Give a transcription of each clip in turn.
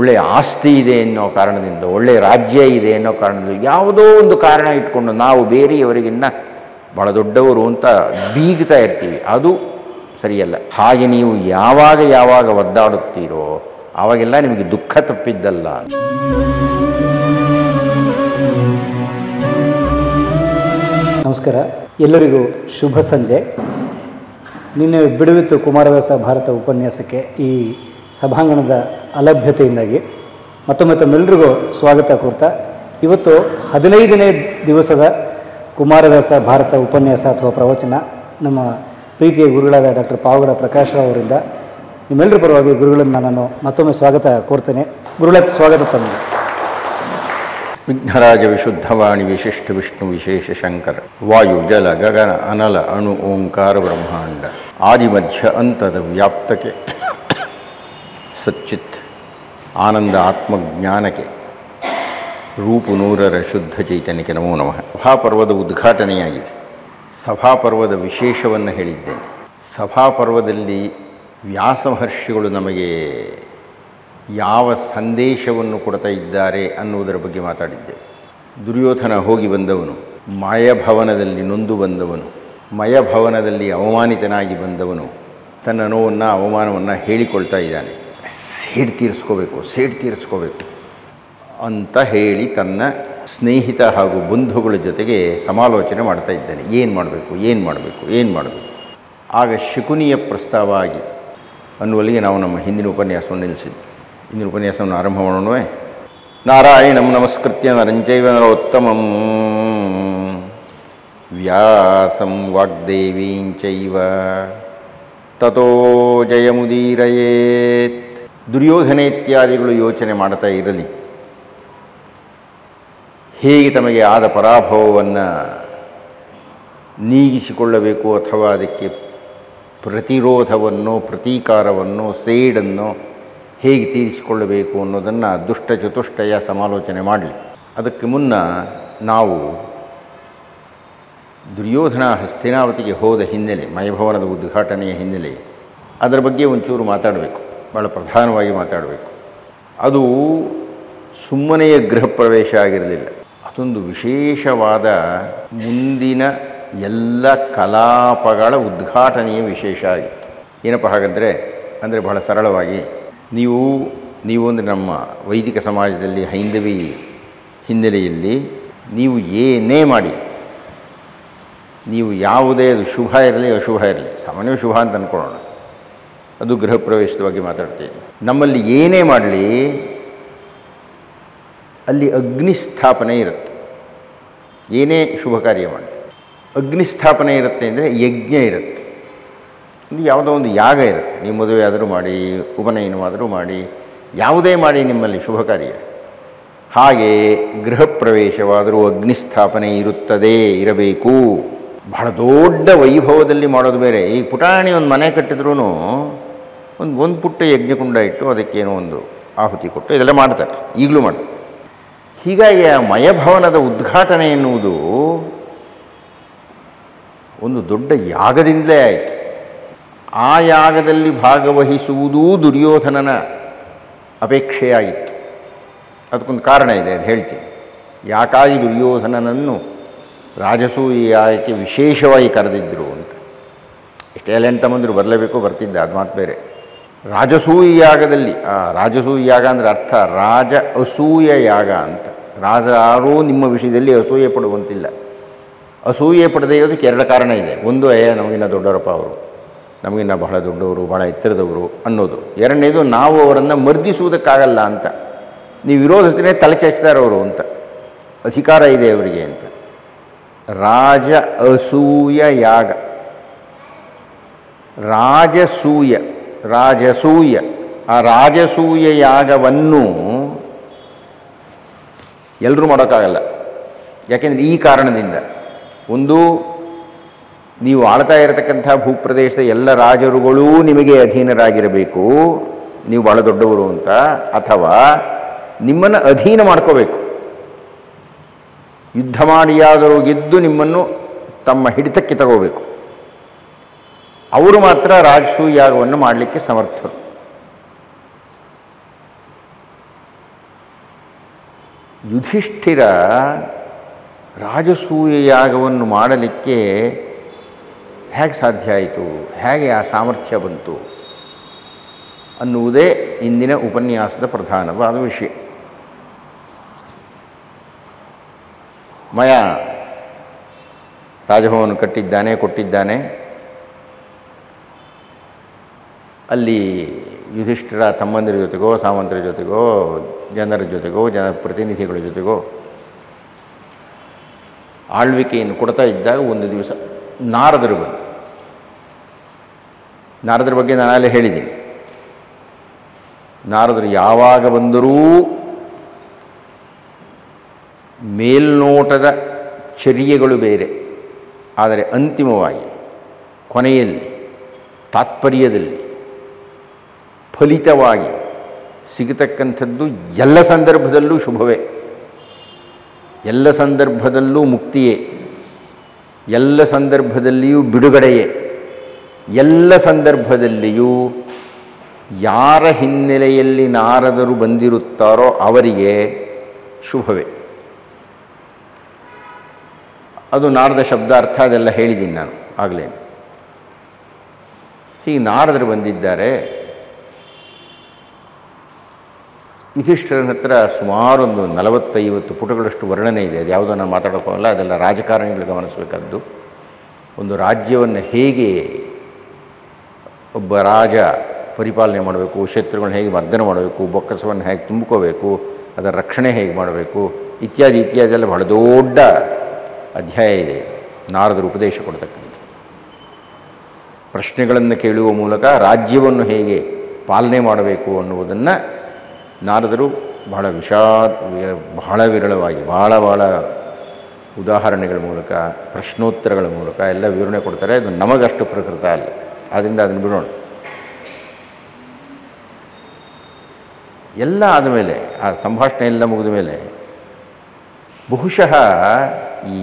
ಒಳ್ಳೆಯ ಆಸ್ತಿ ಇದೆ ಅನ್ನೋ ಕಾರಣದಿಂದ ಒಳ್ಳೆಯ ರಾಜ್ಯ ಇದೆ ಅನ್ನೋ ಕಾರಣದಿಂದ ಯಾವುದೋ ಒಂದು ಕಾರಣ ಇಟ್ಕೊಂಡು ನಾವು ಬೇರೆಯವರಿಗಿನ್ನ ಭಾಳ ದೊಡ್ಡವರು ಅಂತ ಬೀಗ್ತಾ ಇರ್ತೀವಿ ಅದು ಸರಿಯಲ್ಲ ಹಾಗೆ ನೀವು ಯಾವಾಗ ಯಾವಾಗ ಒದ್ದಾಡುತ್ತೀರೋ ಆವಾಗೆಲ್ಲ ನಿಮಗೆ ದುಃಖ ತಪ್ಪಿದ್ದಲ್ಲ ನಮಸ್ಕಾರ ಎಲ್ಲರಿಗೂ ಶುಭ ಸಂಜೆ ನಿನ್ನೆ ಬಿಡುವಿತ್ತು ಕುಮಾರವ್ಯಾಸ ಭಾರತ ಉಪನ್ಯಾಸಕ್ಕೆ ಈ ಸಭಾಂಗಣದ ಅಲಭ್ಯತೆಯಿಂದಾಗಿ ಮತ್ತೊಮ್ಮೆ ತಮ್ಮೆಲ್ಲರಿಗೂ ಸ್ವಾಗತ ಕೋರ್ತಾ ಇವತ್ತು ಹದಿನೈದನೇ ದಿವಸದ ಕುಮಾರವ್ಯಾಸ ಭಾರತ ಉಪನ್ಯಾಸ ಅಥವಾ ಪ್ರವಚನ ನಮ್ಮ ಪ್ರೀತಿಯ ಗುರುಗಳಾದ ಡಾಕ್ಟರ್ ಪಾವಗಡ ಪ್ರಕಾಶ್ ರಾವ್ ಅವರಿಂದ ನಿಮ್ಮೆಲ್ಲರ ಪರವಾಗಿ ಗುರುಗಳನ್ನು ನಾನು ಮತ್ತೊಮ್ಮೆ ಸ್ವಾಗತ ಕೋರ್ತೇನೆ ಗುರುಗಳ ಸ್ವಾಗತ ತಮಗೆ ವಿಘ್ನರಾಜ ವಿಶುದ್ಧವಾಣಿ ವಿಶಿಷ್ಟ ವಿಷ್ಣು ವಿಶೇಷ ಶಂಕರ ವಾಯು ಜಲ ಗಗನ ಅನಲ ಅಣು ಓಂಕಾರ ಬ್ರಹ್ಮಾಂಡ ಆದಿಮಧ್ಯ ಅಂತದ ವ್ಯಾಪ್ತಕ್ಕೆ ಸಚ್ಚಿತ್ ಆನಂದ ಆತ್ಮಜ್ಞಾನಕ್ಕೆ ರೂಪು ನೂರರ ಶುದ್ಧ ಚೈತನ್ಯಕ್ಕೆ ನಮೋ ನಮಃ ಸಭಾಪರ್ವದ ಉದ್ಘಾಟನೆಯಾಗಿದೆ ಸಭಾಪರ್ವದ ವಿಶೇಷವನ್ನು ಹೇಳಿದ್ದೇನೆ ಸಭಾಪರ್ವದಲ್ಲಿ ವ್ಯಾಸ ಮಹರ್ಷಿಗಳು ನಮಗೆ ಯಾವ ಸಂದೇಶವನ್ನು ಕೊಡ್ತಾ ಇದ್ದಾರೆ ಅನ್ನುವುದರ ಬಗ್ಗೆ ಮಾತಾಡಿದ್ದೆ ದುರ್ಯೋಧನ ಹೋಗಿ ಬಂದವನು ಮಾಯಭವನದಲ್ಲಿ ನೊಂದು ಬಂದವನು ಮಯಭವನದಲ್ಲಿ ಅವಮಾನಿತನಾಗಿ ಬಂದವನು ತನ್ನ ನೋವನ್ನು ಅವಮಾನವನ್ನು ಹೇಳಿಕೊಳ್ತಾ ಇದ್ದಾನೆ ಸೇಡ್ ತೀರಿಸ್ಕೋಬೇಕು ಸೇಡ್ ತೀರಿಸ್ಕೋಬೇಕು ಅಂತ ಹೇಳಿ ತನ್ನ ಸ್ನೇಹಿತ ಹಾಗೂ ಬಂಧುಗಳ ಜೊತೆಗೆ ಸಮಾಲೋಚನೆ ಮಾಡ್ತಾ ಇದ್ದಾನೆ ಏನು ಮಾಡಬೇಕು ಏನು ಮಾಡಬೇಕು ಏನು ಮಾಡಬೇಕು ಆಗ ಶಕುನಿಯ ಪ್ರಸ್ತಾವ ಆಗಿ ಅನ್ನುವಲ್ಲಿಗೆ ನಾವು ನಮ್ಮ ಹಿಂದಿನ ಉಪನ್ಯಾಸವನ್ನು ನಿಲ್ಲಿಸಿದ್ವಿ ಹಿಂದಿನ ಉಪನ್ಯಾಸವನ್ನು ಆರಂಭ ಮಾಡೋಣವೇ ನಾರಾಯಣಂ ನಮಸ್ಕೃತ್ಯ ನರಂಚೈವ ನರೋತ್ತಮಂ ವ್ಯಾಸಂ ವಾಗ್ದೇವೀಂಚೈವ ತಥೋ ಜಯಮುದೀರಯೇತ್ ದುರ್ಯೋಧನ ಇತ್ಯಾದಿಗಳು ಯೋಚನೆ ಮಾಡ್ತಾ ಇರಲಿ ಹೇಗೆ ತಮಗೆ ಆದ ಪರಾಭವವನ್ನು ನೀಗಿಸಿಕೊಳ್ಳಬೇಕು ಅಥವಾ ಅದಕ್ಕೆ ಪ್ರತಿರೋಧವನ್ನು ಪ್ರತೀಕಾರವನ್ನು ಸೇಡನ್ನು ಹೇಗೆ ತೀರಿಸಿಕೊಳ್ಳಬೇಕು ಅನ್ನೋದನ್ನು ದುಷ್ಟ ಚತುಷ್ಟಯ ಸಮಾಲೋಚನೆ ಮಾಡಲಿ ಅದಕ್ಕೆ ಮುನ್ನ ನಾವು ದುರ್ಯೋಧನ ಹಸ್ತಿನಾವತಿಗೆ ಹೋದ ಹಿನ್ನೆಲೆ ಮಯಭವನದ ಉದ್ಘಾಟನೆಯ ಹಿನ್ನೆಲೆ ಅದರ ಬಗ್ಗೆ ಒಂಚೂರು ಮಾತಾಡಬೇಕು ಭಾಳ ಪ್ರಧಾನವಾಗಿ ಮಾತಾಡಬೇಕು ಅದು ಸುಮ್ಮನೆಯ ಗೃಹ ಪ್ರವೇಶ ಆಗಿರಲಿಲ್ಲ ಅದೊಂದು ವಿಶೇಷವಾದ ಮುಂದಿನ ಎಲ್ಲ ಕಲಾಪಗಳ ಉದ್ಘಾಟನೆಯ ವಿಶೇಷ ಆಗಿತ್ತು ಏನಪ್ಪ ಹಾಗಂದರೆ ಅಂದರೆ ಬಹಳ ಸರಳವಾಗಿ ನೀವು ನೀವು ಅಂದರೆ ನಮ್ಮ ವೈದಿಕ ಸಮಾಜದಲ್ಲಿ ಹೈಂದವಿ ಹಿನ್ನೆಲೆಯಲ್ಲಿ ನೀವು ಏನೇ ಮಾಡಿ ನೀವು ಯಾವುದೇ ಅದು ಶುಭ ಇರಲಿ ಅಶುಭ ಇರಲಿ ಸಾಮಾನ್ಯ ಶುಭ ಅಂತ ಅಂದ್ಕೊಳ್ಳೋಣ ಅದು ಗೃಹ ಪ್ರವೇಶದ ಬಗ್ಗೆ ಮಾತಾಡ್ತೀವಿ ನಮ್ಮಲ್ಲಿ ಏನೇ ಮಾಡಲಿ ಅಲ್ಲಿ ಅಗ್ನಿಸ್ಥಾಪನೆ ಇರುತ್ತೆ ಏನೇ ಶುಭ ಕಾರ್ಯ ಮಾಡಿ ಅಗ್ನಿಸ್ಥಾಪನೆ ಇರುತ್ತೆ ಅಂದರೆ ಯಜ್ಞ ಇರುತ್ತೆ ಇದು ಯಾವುದೋ ಒಂದು ಯಾಗ ಇರುತ್ತೆ ನೀವು ಮದುವೆ ಆದರೂ ಮಾಡಿ ಉಪನಯನವಾದರೂ ಮಾಡಿ ಯಾವುದೇ ಮಾಡಿ ನಿಮ್ಮಲ್ಲಿ ಶುಭ ಕಾರ್ಯ ಹಾಗೆ ಗೃಹ ಪ್ರವೇಶವಾದರೂ ಅಗ್ನಿಸ್ಥಾಪನೆ ಇರುತ್ತದೆ ಇರಬೇಕು ಬಹಳ ದೊಡ್ಡ ವೈಭವದಲ್ಲಿ ಮಾಡೋದು ಬೇರೆ ಈ ಪುಟಾಣಿ ಒಂದು ಮನೆ ಕಟ್ಟಿದ್ರೂ ಒಂದು ಒಂದು ಪುಟ್ಟ ಯಜ್ಞಕುಂಡ ಇಟ್ಟು ಅದಕ್ಕೇನೋ ಒಂದು ಆಹುತಿ ಕೊಟ್ಟು ಇದೆಲ್ಲ ಮಾಡ್ತಾರೆ ಈಗಲೂ ಮಾಡ್ತಾರೆ ಹೀಗಾಗಿ ಆ ಮಯಭವನದ ಉದ್ಘಾಟನೆ ಎನ್ನುವುದು ಒಂದು ದೊಡ್ಡ ಯಾಗದಿಂದಲೇ ಆಯಿತು ಆ ಯಾಗದಲ್ಲಿ ಭಾಗವಹಿಸುವುದೂ ದುರ್ಯೋಧನನ ಅಪೇಕ್ಷೆಯಾಗಿತ್ತು ಅದಕ್ಕೊಂದು ಕಾರಣ ಇದೆ ಅದು ಹೇಳ್ತೀನಿ ಯಾಕಾಗಿ ದುರ್ಯೋಧನನನ್ನು ರಾಜಸೂಯ ಯಾಗಕ್ಕೆ ವಿಶೇಷವಾಗಿ ಕರೆದಿದ್ದರು ಅಂತ ಎಷ್ಟೇ ಎಂಟಮಂದರು ಬರಲೇಬೇಕು ಬರ್ತಿದ್ದ ಅದು ಮಾತು ಬೇರೆ ರಾಜಸೂಯ ಯಾಗದಲ್ಲಿ ಆ ರಾಜಸೂಯ ಯಾಗ ಅಂದರೆ ಅರ್ಥ ರಾಜ ಅಸೂಯ ಯಾಗ ಅಂತ ರಾಜ ಯಾರೂ ನಿಮ್ಮ ವಿಷಯದಲ್ಲಿ ಅಸೂಯೆ ಪಡುವಂತಿಲ್ಲ ಅಸೂಯೆ ಪಡದೇ ಇರೋದಕ್ಕೆ ಎರಡು ಕಾರಣ ಇದೆ ಒಂದು ಏ ನಮಗಿನ್ನ ದೊಡ್ಡವರಪ್ಪ ಅವರು ನಮಗಿನ್ನ ಬಹಳ ದೊಡ್ಡವರು ಬಹಳ ಎತ್ತರದವರು ಅನ್ನೋದು ಎರಡನೇದು ನಾವು ಅವರನ್ನು ಮರ್ದಿಸುವುದಕ್ಕಾಗಲ್ಲ ಅಂತ ನೀವು ವಿರೋಧಿಸಿದ್ರೆ ತಲೆ ಚಾಚ್ತಾರವರು ಅಂತ ಅಧಿಕಾರ ಇದೆ ಅವರಿಗೆ ಅಂತ ರಾಜ ಅಸೂಯ ಯಾಗ ರಾಜಸೂಯ ರಾಜಸೂಯ ಆ ರಾಜಸೂಯ ಯಾಗವನ್ನು ಎಲ್ಲರೂ ಮಾಡೋಕ್ಕಾಗಲ್ಲ ಯಾಕೆಂದರೆ ಈ ಕಾರಣದಿಂದ ಒಂದು ನೀವು ಆಳ್ತಾ ಇರತಕ್ಕಂಥ ಭೂಪ್ರದೇಶದ ಎಲ್ಲ ರಾಜರುಗಳೂ ನಿಮಗೆ ಅಧೀನರಾಗಿರಬೇಕು ನೀವು ಭಾಳ ದೊಡ್ಡವರು ಅಂತ ಅಥವಾ ನಿಮ್ಮನ್ನು ಅಧೀನ ಮಾಡ್ಕೋಬೇಕು ಯುದ್ಧ ಮಾಡಿಯಾದರೂ ಗೆದ್ದು ನಿಮ್ಮನ್ನು ತಮ್ಮ ಹಿಡಿತಕ್ಕೆ ತಗೋಬೇಕು ಅವರು ಮಾತ್ರ ರಾಜಸೂಯ ಯಾಗವನ್ನು ಮಾಡಲಿಕ್ಕೆ ಸಮರ್ಥರು ಯುಧಿಷ್ಠಿರ ರಾಜಸೂಯ ಯಾಗವನ್ನು ಮಾಡಲಿಕ್ಕೆ ಹೇಗೆ ಸಾಧ್ಯ ಆಯಿತು ಹೇಗೆ ಆ ಸಾಮರ್ಥ್ಯ ಬಂತು ಅನ್ನುವುದೇ ಇಂದಿನ ಉಪನ್ಯಾಸದ ಪ್ರಧಾನವಾದ ವಿಷಯ ಮಯ ರಾಜಭವನ ಕಟ್ಟಿದ್ದಾನೆ ಕೊಟ್ಟಿದ್ದಾನೆ ಅಲ್ಲಿ ಯುಧಿಷ್ಠಿರ ತಮ್ಮಂದಿರ ಜೊತೆಗೋ ಸಾಮಂತರ ಜೊತೆಗೋ ಜನರ ಜೊತೆಗೋ ಜನ ಪ್ರತಿನಿಧಿಗಳ ಜೊತೆಗೋ ಆಳ್ವಿಕೆಯನ್ನು ಕೊಡ್ತಾ ಇದ್ದಾಗ ಒಂದು ದಿವಸ ನಾರದರು ಬಂದು ನಾರದರ ಬಗ್ಗೆ ನಾನು ಅಲ್ಲೇ ಹೇಳಿದ್ದೀನಿ ನಾರದರು ಯಾವಾಗ ಬಂದರೂ ಮೇಲ್ನೋಟದ ಚರ್ಯೆಗಳು ಬೇರೆ ಆದರೆ ಅಂತಿಮವಾಗಿ ಕೊನೆಯಲ್ಲಿ ತಾತ್ಪರ್ಯದಲ್ಲಿ ಫಲಿತವಾಗಿ ಸಿಗತಕ್ಕಂಥದ್ದು ಎಲ್ಲ ಸಂದರ್ಭದಲ್ಲೂ ಶುಭವೇ ಎಲ್ಲ ಸಂದರ್ಭದಲ್ಲೂ ಮುಕ್ತಿಯೇ ಎಲ್ಲ ಸಂದರ್ಭದಲ್ಲಿಯೂ ಬಿಡುಗಡೆಯೇ ಎಲ್ಲ ಸಂದರ್ಭದಲ್ಲಿಯೂ ಯಾರ ಹಿನ್ನೆಲೆಯಲ್ಲಿ ನಾರದರು ಬಂದಿರುತ್ತಾರೋ ಅವರಿಗೆ ಶುಭವೇ ಅದು ನಾರದ ಶಬ್ದಾರ್ಥ ಅದೆಲ್ಲ ಹೇಳಿದ್ದೀನಿ ನಾನು ಆಗಲೇ ಹೀಗೆ ನಾರದರು ಬಂದಿದ್ದಾರೆ ಯುಧಿಷ್ಠಿರನ ಹತ್ರ ಸುಮಾರು ಒಂದು ನಲವತ್ತೈವತ್ತು ಪುಟಗಳಷ್ಟು ವರ್ಣನೆ ಇದೆ ಅದು ಯಾವುದೋ ನಾನು ಮಾತಾಡೋಕ್ಕೋಗಲ್ಲ ಅದೆಲ್ಲ ರಾಜಕಾರಣಿಗಳು ಗಮನಿಸಬೇಕಾದ್ದು ಒಂದು ರಾಜ್ಯವನ್ನು ಹೇಗೆ ಒಬ್ಬ ರಾಜ ಪರಿಪಾಲನೆ ಮಾಡಬೇಕು ಶತ್ರುಗಳನ್ನ ಹೇಗೆ ಮರ್ದನ ಮಾಡಬೇಕು ಬೊಕ್ಕಸವನ್ನು ಹೇಗೆ ತುಂಬ್ಕೋಬೇಕು ಅದರ ರಕ್ಷಣೆ ಹೇಗೆ ಮಾಡಬೇಕು ಇತ್ಯಾದಿ ಇತ್ಯಾದಿ ಎಲ್ಲ ಬಹಳ ದೊಡ್ಡ ಅಧ್ಯಾಯ ಇದೆ ನಾರದರು ಉಪದೇಶ ಕೊಡ್ತಕ್ಕಂಥ ಪ್ರಶ್ನೆಗಳನ್ನು ಕೇಳುವ ಮೂಲಕ ರಾಜ್ಯವನ್ನು ಹೇಗೆ ಪಾಲನೆ ಮಾಡಬೇಕು ಅನ್ನುವುದನ್ನು ನಾರದರು ಬಹಳ ವಿಶಾ ಬಹಳ ವಿರಳವಾಗಿ ಬಹಳ ಬಹಳ ಉದಾಹರಣೆಗಳ ಮೂಲಕ ಪ್ರಶ್ನೋತ್ತರಗಳ ಮೂಲಕ ಎಲ್ಲ ವಿವರಣೆ ಕೊಡ್ತಾರೆ ಅದು ನಮಗಷ್ಟು ಪ್ರಕೃತ ಅಲ್ಲ ಆದ್ದರಿಂದ ಅದನ್ನು ಬಿಡೋಣ ಎಲ್ಲ ಆದಮೇಲೆ ಆ ಸಂಭಾಷಣೆ ಎಲ್ಲ ಮುಗಿದ ಮೇಲೆ ಬಹುಶಃ ಈ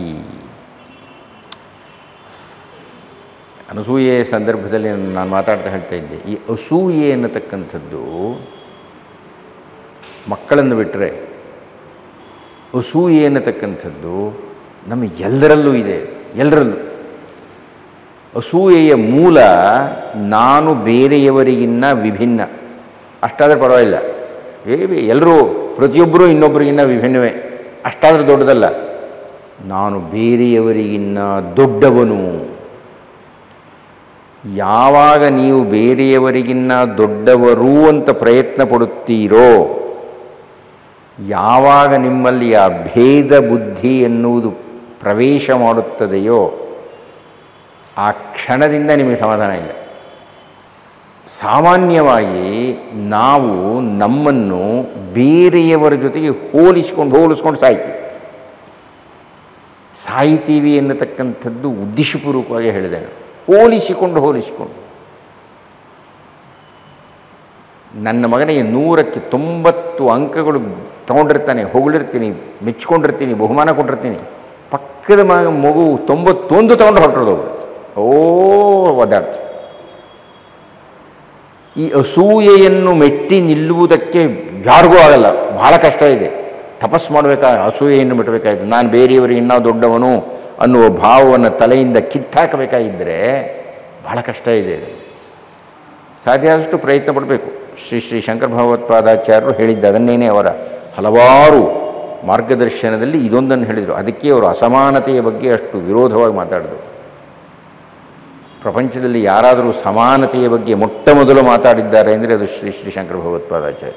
ಅನಸೂಯೆ ಸಂದರ್ಭದಲ್ಲಿ ನಾನು ಮಾತಾಡ್ತಾ ಹೇಳ್ತಾ ಇದ್ದೆ ಈ ಅಸೂಯೆ ಅನ್ನತಕ್ಕಂಥದ್ದು ಮಕ್ಕಳನ್ನು ಬಿಟ್ಟರೆ ಅಸೂಯೆ ಅನ್ನತಕ್ಕಂಥದ್ದು ನಮ್ಮ ಎಲ್ಲರಲ್ಲೂ ಇದೆ ಎಲ್ಲರಲ್ಲೂ ಅಸೂಯೆಯ ಮೂಲ ನಾನು ಬೇರೆಯವರಿಗಿನ್ನ ವಿಭಿನ್ನ ಅಷ್ಟಾದರೆ ಪರವಾಗಿಲ್ಲ ಏ ಎಲ್ಲರೂ ಪ್ರತಿಯೊಬ್ಬರೂ ಇನ್ನೊಬ್ಬರಿಗಿನ್ನ ವಿಭಿನ್ನವೇ ಅಷ್ಟಾದರೂ ದೊಡ್ಡದಲ್ಲ ನಾನು ಬೇರೆಯವರಿಗಿನ್ನ ದೊಡ್ಡವನು ಯಾವಾಗ ನೀವು ಬೇರೆಯವರಿಗಿನ್ನ ದೊಡ್ಡವರು ಅಂತ ಪ್ರಯತ್ನ ಪಡುತ್ತೀರೋ ಯಾವಾಗ ನಿಮ್ಮಲ್ಲಿ ಆ ಭೇದ ಬುದ್ಧಿ ಎನ್ನುವುದು ಪ್ರವೇಶ ಮಾಡುತ್ತದೆಯೋ ಆ ಕ್ಷಣದಿಂದ ನಿಮಗೆ ಸಮಾಧಾನ ಇಲ್ಲ ಸಾಮಾನ್ಯವಾಗಿ ನಾವು ನಮ್ಮನ್ನು ಬೇರೆಯವರ ಜೊತೆಗೆ ಹೋಲಿಸ್ಕೊಂಡು ಹೋಲಿಸ್ಕೊಂಡು ಸಾಯ್ತೀವಿ ಸಾಯ್ತೀವಿ ಎನ್ನತಕ್ಕಂಥದ್ದು ಉದ್ದೇಶಪೂರ್ವಕವಾಗಿ ಹೇಳಿದೆ ನಾನು ಹೋಲಿಸಿಕೊಂಡು ಹೋಲಿಸಿಕೊಂಡು ನನ್ನ ಮಗನಿಗೆ ನೂರಕ್ಕೆ ತೊಂಬತ್ತು ಅಂಕಗಳು ತೊಗೊಂಡಿರ್ತಾನೆ ಹೊಗಳಿರ್ತೀನಿ ಮೆಚ್ಕೊಂಡಿರ್ತೀನಿ ಬಹುಮಾನ ಕೊಟ್ಟಿರ್ತೀನಿ ಪಕ್ಕದ ಮಗ ಮಗು ತೊಂಬತ್ತೊಂದು ತೊಗೊಂಡು ಹೊರಟೋದು ಓ ಒದ್ದಾಡ್ತು ಈ ಅಸೂಯೆಯನ್ನು ಮೆಟ್ಟಿ ನಿಲ್ಲುವುದಕ್ಕೆ ಯಾರಿಗೂ ಆಗಲ್ಲ ಬಹಳ ಕಷ್ಟ ಇದೆ ತಪಸ್ ಮಾಡಬೇಕಾ ಅಸೂಯೆಯನ್ನು ಮೆಟ್ಟಬೇಕಾಯ್ತು ನಾನು ಬೇರೆಯವರಿಗೆ ಇನ್ನೂ ದೊಡ್ಡವನು ಅನ್ನುವ ಭಾವವನ್ನು ತಲೆಯಿಂದ ಕಿತ್ತಾಕಬೇಕಾಗಿದ್ದರೆ ಬಹಳ ಕಷ್ಟ ಇದೆ ಸಾಧ್ಯ ಆದಷ್ಟು ಪ್ರಯತ್ನ ಪಡಬೇಕು ಶ್ರೀ ಶ್ರೀ ಶಂಕರ ಭಗವತ್ಪಾದಾಚಾರ್ಯರು ಹೇಳಿದ್ದ ಅದನ್ನೇನೆ ಅವರ ಹಲವಾರು ಮಾರ್ಗದರ್ಶನದಲ್ಲಿ ಇದೊಂದನ್ನು ಹೇಳಿದರು ಅದಕ್ಕೆ ಅವರು ಅಸಮಾನತೆಯ ಬಗ್ಗೆ ಅಷ್ಟು ವಿರೋಧವಾಗಿ ಮಾತಾಡಿದರು ಪ್ರಪಂಚದಲ್ಲಿ ಯಾರಾದರೂ ಸಮಾನತೆಯ ಬಗ್ಗೆ ಮೊಟ್ಟ ಮೊದಲು ಮಾತಾಡಿದ್ದಾರೆ ಅಂದರೆ ಅದು ಶ್ರೀ ಶ್ರೀ ಶಂಕರ ಭಗವತ್ಪಾದಾಚಾರ್ಯ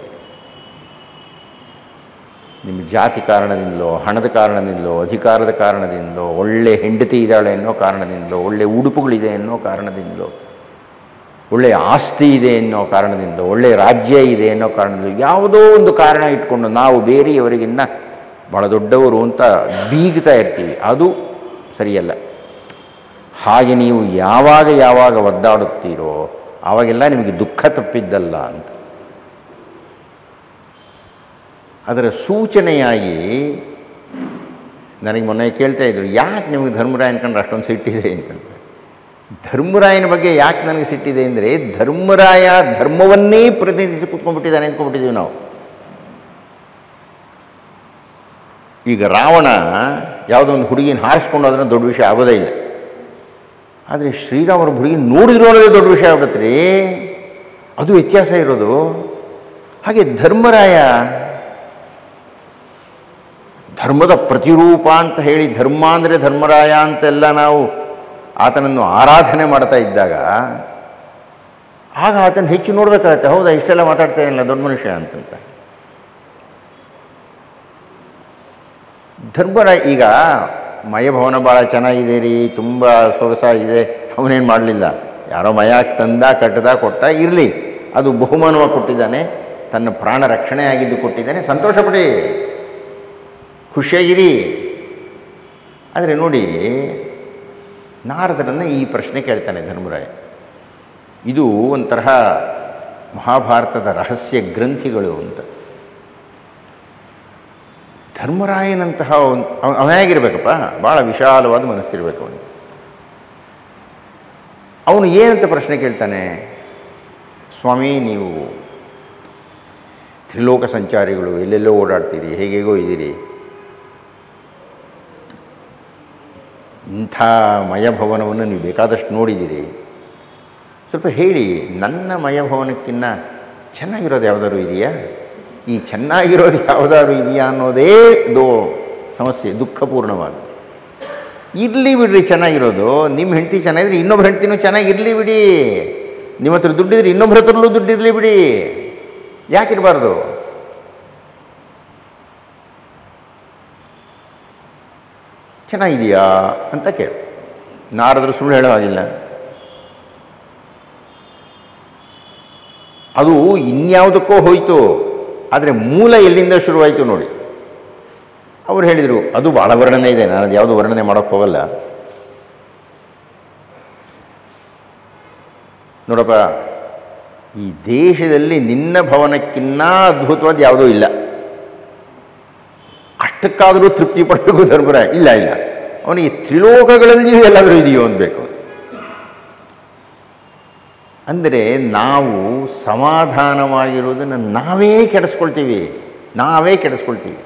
ನಿಮ್ಮ ಜಾತಿ ಕಾರಣದಿಂದಲೋ ಹಣದ ಕಾರಣದಿಂದಲೋ ಅಧಿಕಾರದ ಕಾರಣದಿಂದಲೋ ಒಳ್ಳೆ ಹೆಂಡತಿ ಇದ್ದಾಳೆ ಅನ್ನೋ ಕಾರಣದಿಂದಲೋ ಒಳ್ಳೆ ಉಡುಪುಗಳಿದೆ ಅನ್ನೋ ಕಾರಣದಿಂದಲೋ ಒಳ್ಳೆಯ ಆಸ್ತಿ ಇದೆ ಅನ್ನೋ ಕಾರಣದಿಂದ ಒಳ್ಳೆಯ ರಾಜ್ಯ ಇದೆ ಅನ್ನೋ ಕಾರಣದಿಂದ ಯಾವುದೋ ಒಂದು ಕಾರಣ ಇಟ್ಕೊಂಡು ನಾವು ಬೇರೆಯವರಿಗಿನ್ನ ಭಾಳ ದೊಡ್ಡವರು ಅಂತ ಬೀಗ್ತಾ ಇರ್ತೀವಿ ಅದು ಸರಿಯಲ್ಲ ಹಾಗೆ ನೀವು ಯಾವಾಗ ಯಾವಾಗ ಒದ್ದಾಡುತ್ತೀರೋ ಆವಾಗೆಲ್ಲ ನಿಮಗೆ ದುಃಖ ತಪ್ಪಿದ್ದಲ್ಲ ಅಂತ ಅದರ ಸೂಚನೆಯಾಗಿ ನನಗೆ ಮೊನ್ನೆ ಕೇಳ್ತಾ ಇದ್ರು ಯಾಕೆ ನಿಮಗೆ ಧರ್ಮರಾಯನ ಕಂಡ್ರೆ ಅಷ್ಟೊಂದು ಸಿಟ್ಟಿದೆ ಅಂತಂತ ಧರ್ಮರಾಯನ ಬಗ್ಗೆ ಯಾಕೆ ನನಗೆ ಸಿಟ್ಟಿದೆ ಅಂದರೆ ಧರ್ಮರಾಯ ಧರ್ಮವನ್ನೇ ಪ್ರತಿನಿಧಿಸಿ ಕೂತ್ಕೊಂಡ್ಬಿಟ್ಟಿದ್ದಾನೆ ಅಂದ್ಕೊಂಡ್ಬಿಟ್ಟಿದ್ದೀವಿ ನಾವು ಈಗ ರಾವಣ ಯಾವುದೋ ಒಂದು ಹುಡುಗಿನ ಹಾರಿಸ್ಕೊಂಡು ಅದನ್ನು ದೊಡ್ಡ ವಿಷಯ ಆಗೋದೇ ಇಲ್ಲ ಆದರೆ ಶ್ರೀರಾಮರ ಹುಡುಗಿ ನೋಡಿದ್ರು ಅನ್ನೋದೇ ದೊಡ್ಡ ವಿಷಯ ಆಗ್ಬಿಡುತ್ತೆ ರೀ ಅದು ವ್ಯತ್ಯಾಸ ಇರೋದು ಹಾಗೆ ಧರ್ಮರಾಯ ಧರ್ಮದ ಪ್ರತಿರೂಪ ಅಂತ ಹೇಳಿ ಧರ್ಮ ಅಂದರೆ ಧರ್ಮರಾಯ ಅಂತೆಲ್ಲ ನಾವು ಆತನನ್ನು ಆರಾಧನೆ ಮಾಡ್ತಾ ಇದ್ದಾಗ ಆಗ ಆತನ ಹೆಚ್ಚು ನೋಡಬೇಕಾಗತ್ತೆ ಹೌದಾ ಇಷ್ಟೆಲ್ಲ ಮಾತಾಡ್ತಾ ಇಲ್ಲ ದೊಡ್ಡ ಮನುಷ್ಯ ಅಂತಂತ ಧರ್ಮರಾಯ ಈಗ ಮಯಭವನ ಭಾಳ ಚೆನ್ನಾಗಿದೆ ರೀ ತುಂಬ ಸೊಗಸಾಗಿದೆ ಅವನೇನು ಮಾಡಲಿಲ್ಲ ಯಾರೋ ಮಯ ತಂದ ಕಟ್ಟದ ಕೊಟ್ಟ ಇರಲಿ ಅದು ಬಹುಮಾನವಾಗಿ ಕೊಟ್ಟಿದ್ದಾನೆ ತನ್ನ ಪ್ರಾಣ ರಕ್ಷಣೆ ಆಗಿದ್ದು ಕೊಟ್ಟಿದ್ದಾನೆ ಸಂತೋಷಪಡಿ ಖುಷಿಯಾಗಿರಿ ಆದರೆ ನೋಡಿ ನಾರದರನ್ನು ಈ ಪ್ರಶ್ನೆ ಕೇಳ್ತಾನೆ ಧರ್ಮರಾಯ ಇದು ಒಂಥರ ಮಹಾಭಾರತದ ರಹಸ್ಯ ಗ್ರಂಥಿಗಳು ಅಂತ ಧರ್ಮರಾಯನಂತಹ ಒಂದು ಅವನಾಗಿರ್ಬೇಕಪ್ಪ ಭಾಳ ವಿಶಾಲವಾದ ಮನಸ್ಸಿರಬೇಕು ಅವನು ಅವನು ಏನಂತ ಪ್ರಶ್ನೆ ಕೇಳ್ತಾನೆ ಸ್ವಾಮಿ ನೀವು ತ್ರಿಲೋಕ ಸಂಚಾರಿಗಳು ಎಲ್ಲೆಲ್ಲೋ ಓಡಾಡ್ತೀರಿ ಹೇಗೇಗೋ ಇದ್ದೀರಿ ಇಂಥ ಮಯಭವನವನ್ನು ನೀವು ಬೇಕಾದಷ್ಟು ನೋಡಿದ್ದೀರಿ ಸ್ವಲ್ಪ ಹೇಳಿ ನನ್ನ ಮಯಭವನಕ್ಕಿನ್ನ ಚೆನ್ನಾಗಿರೋದು ಯಾವುದಾದ್ರು ಇದೆಯಾ ಈ ಚೆನ್ನಾಗಿರೋದು ಯಾವುದಾದ್ರು ಇದೆಯಾ ಅನ್ನೋದೇ ದೋ ಸಮಸ್ಯೆ ದುಃಖಪೂರ್ಣವಾದ ಇರಲಿ ಬಿಡ್ರಿ ಚೆನ್ನಾಗಿರೋದು ನಿಮ್ಮ ಹೆಂಡತಿ ಚೆನ್ನಾಗಿದ್ರೆ ಇನ್ನೊಬ್ಬರ ಹೆಂಡತಿನೂ ಚೆನ್ನಾಗಿರಲಿ ಬಿಡಿ ನಿಮ್ಮ ಹತ್ರ ದುಡ್ಡಿದ್ರೆ ಇನ್ನೊಬ್ಬರ ಹತ್ರಲ್ಲೂ ದುಡ್ಡು ಇರಲಿ ಬಿಡಿ ಯಾಕಿರಬಾರ್ದು ಚೆನ್ನಾಗಿದೆಯಾ ಅಂತ ಕೇಳು ನಾರದ್ರು ಸುಳ್ಳು ಹೇಳೋ ಹಾಗಿಲ್ಲ ಅದು ಇನ್ಯಾವುದಕ್ಕೋ ಹೋಯಿತು ಆದರೆ ಮೂಲ ಎಲ್ಲಿಂದ ಶುರುವಾಯಿತು ನೋಡಿ ಅವ್ರು ಹೇಳಿದರು ಅದು ಭಾಳ ವರ್ಣನೆ ಇದೆ ನಾನು ಅದು ಯಾವುದು ವರ್ಣನೆ ಮಾಡೋಕ್ಕೆ ಹೋಗಲ್ಲ ನೋಡಪ್ಪ ಈ ದೇಶದಲ್ಲಿ ನಿನ್ನ ಭವನಕ್ಕಿನ್ನ ಅದ್ಭುತವಾದ ಯಾವುದೂ ಇಲ್ಲ ಅಷ್ಟಕ್ಕಾದರೂ ತೃಪ್ತಿ ಪಡಬೇಕು ಧರ್ಮರಾಯ ಇಲ್ಲ ಇಲ್ಲ ಅವನಿಗೆ ತ್ರಿಲೋಕಗಳಲ್ಲಿಯೂ ಎಲ್ಲಾದರೂ ಇದೆಯೋ ಅನ್ಬೇಕು ಅಂದರೆ ನಾವು ಸಮಾಧಾನವಾಗಿರೋದನ್ನು ನಾವೇ ಕೆಡಿಸ್ಕೊಳ್ತೀವಿ ನಾವೇ ಕೆಡಿಸ್ಕೊಳ್ತೀವಿ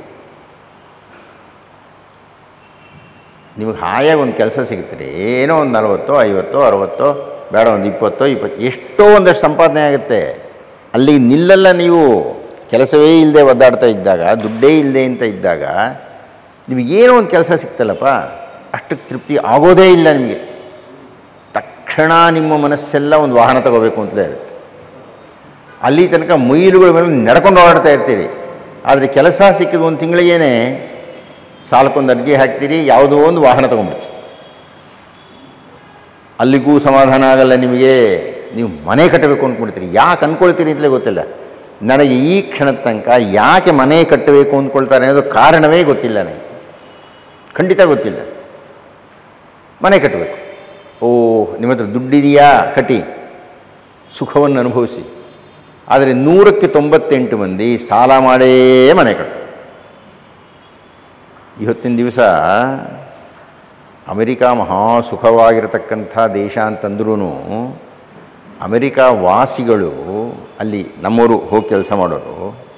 ನಿಮಗೆ ಹಾಯಾಗಿ ಒಂದು ಕೆಲಸ ಸಿಗುತ್ತೆ ರೀ ಏನೋ ಒಂದು ನಲವತ್ತೋ ಐವತ್ತೋ ಅರವತ್ತೋ ಬೇಡ ಒಂದು ಇಪ್ಪತ್ತೋ ಇಪ್ಪತ್ತು ಎಷ್ಟೋ ಒಂದಷ್ಟು ಸಂಪಾದನೆ ಆಗುತ್ತೆ ಅಲ್ಲಿ ನಿಲ್ಲಲ್ಲ ನೀವು ಕೆಲಸವೇ ಇಲ್ಲದೆ ಒದ್ದಾಡ್ತಾ ಇದ್ದಾಗ ದುಡ್ಡೇ ಇಲ್ಲದೆ ಅಂತ ಇದ್ದಾಗ ನಿಮಗೇನೋ ಒಂದು ಕೆಲಸ ಸಿಕ್ತಲ್ಲಪ್ಪ ಅಷ್ಟಕ್ಕೆ ತೃಪ್ತಿ ಆಗೋದೇ ಇಲ್ಲ ನಿಮಗೆ ತಕ್ಷಣ ನಿಮ್ಮ ಮನಸ್ಸೆಲ್ಲ ಒಂದು ವಾಹನ ತಗೋಬೇಕು ಅಂತಲೇ ಇರುತ್ತೆ ಅಲ್ಲಿ ತನಕ ಮೈಲುಗಳ ಮೇಲೆ ನಡ್ಕೊಂಡು ಓಡಾಡ್ತಾ ಇರ್ತೀರಿ ಆದರೆ ಕೆಲಸ ಸಿಕ್ಕಿದ ಒಂದು ತಿಂಗಳಿಗೇನೆ ಸಾಲಕ್ಕೊಂದು ಅರ್ಜಿ ಹಾಕ್ತೀರಿ ಯಾವುದೋ ಒಂದು ವಾಹನ ತೊಗೊಂಡ್ಬಿಡ್ತೀವಿ ಅಲ್ಲಿಗೂ ಸಮಾಧಾನ ಆಗಲ್ಲ ನಿಮಗೆ ನೀವು ಮನೆ ಕಟ್ಟಬೇಕು ಅಂದ್ಕೊಳ್ತೀರಿ ಯಾಕೆ ಅಂದ್ಕೊಳ್ತೀರಿ ಅಂತಲೇ ಗೊತ್ತಿಲ್ಲ ನನಗೆ ಈ ಕ್ಷಣದ ತನಕ ಯಾಕೆ ಮನೆ ಕಟ್ಟಬೇಕು ಅಂದ್ಕೊಳ್ತಾರೆ ಅನ್ನೋದು ಕಾರಣವೇ ಗೊತ್ತಿಲ್ಲ ನನಗೆ ಖಂಡಿತ ಗೊತ್ತಿಲ್ಲ ಮನೆ ಕಟ್ಟಬೇಕು ಓ ನಿಮ್ಮ ಹತ್ರ ದುಡ್ಡಿದೆಯಾ ಕಟ್ಟಿ ಸುಖವನ್ನು ಅನುಭವಿಸಿ ಆದರೆ ನೂರಕ್ಕೆ ತೊಂಬತ್ತೆಂಟು ಮಂದಿ ಸಾಲ ಮಾಡೇ ಮನೆ ಕಟ್ಟು ಇವತ್ತಿನ ದಿವಸ ಅಮೆರಿಕ ಮಹಾ ಸುಖವಾಗಿರತಕ್ಕಂಥ ದೇಶ ಅಂತಂದ್ರೂ ಅಮೆರಿಕ ವಾಸಿಗಳು ಅಲ್ಲಿ ನಮ್ಮವರು ಹೋಗಿ ಕೆಲಸ ಮಾಡೋರು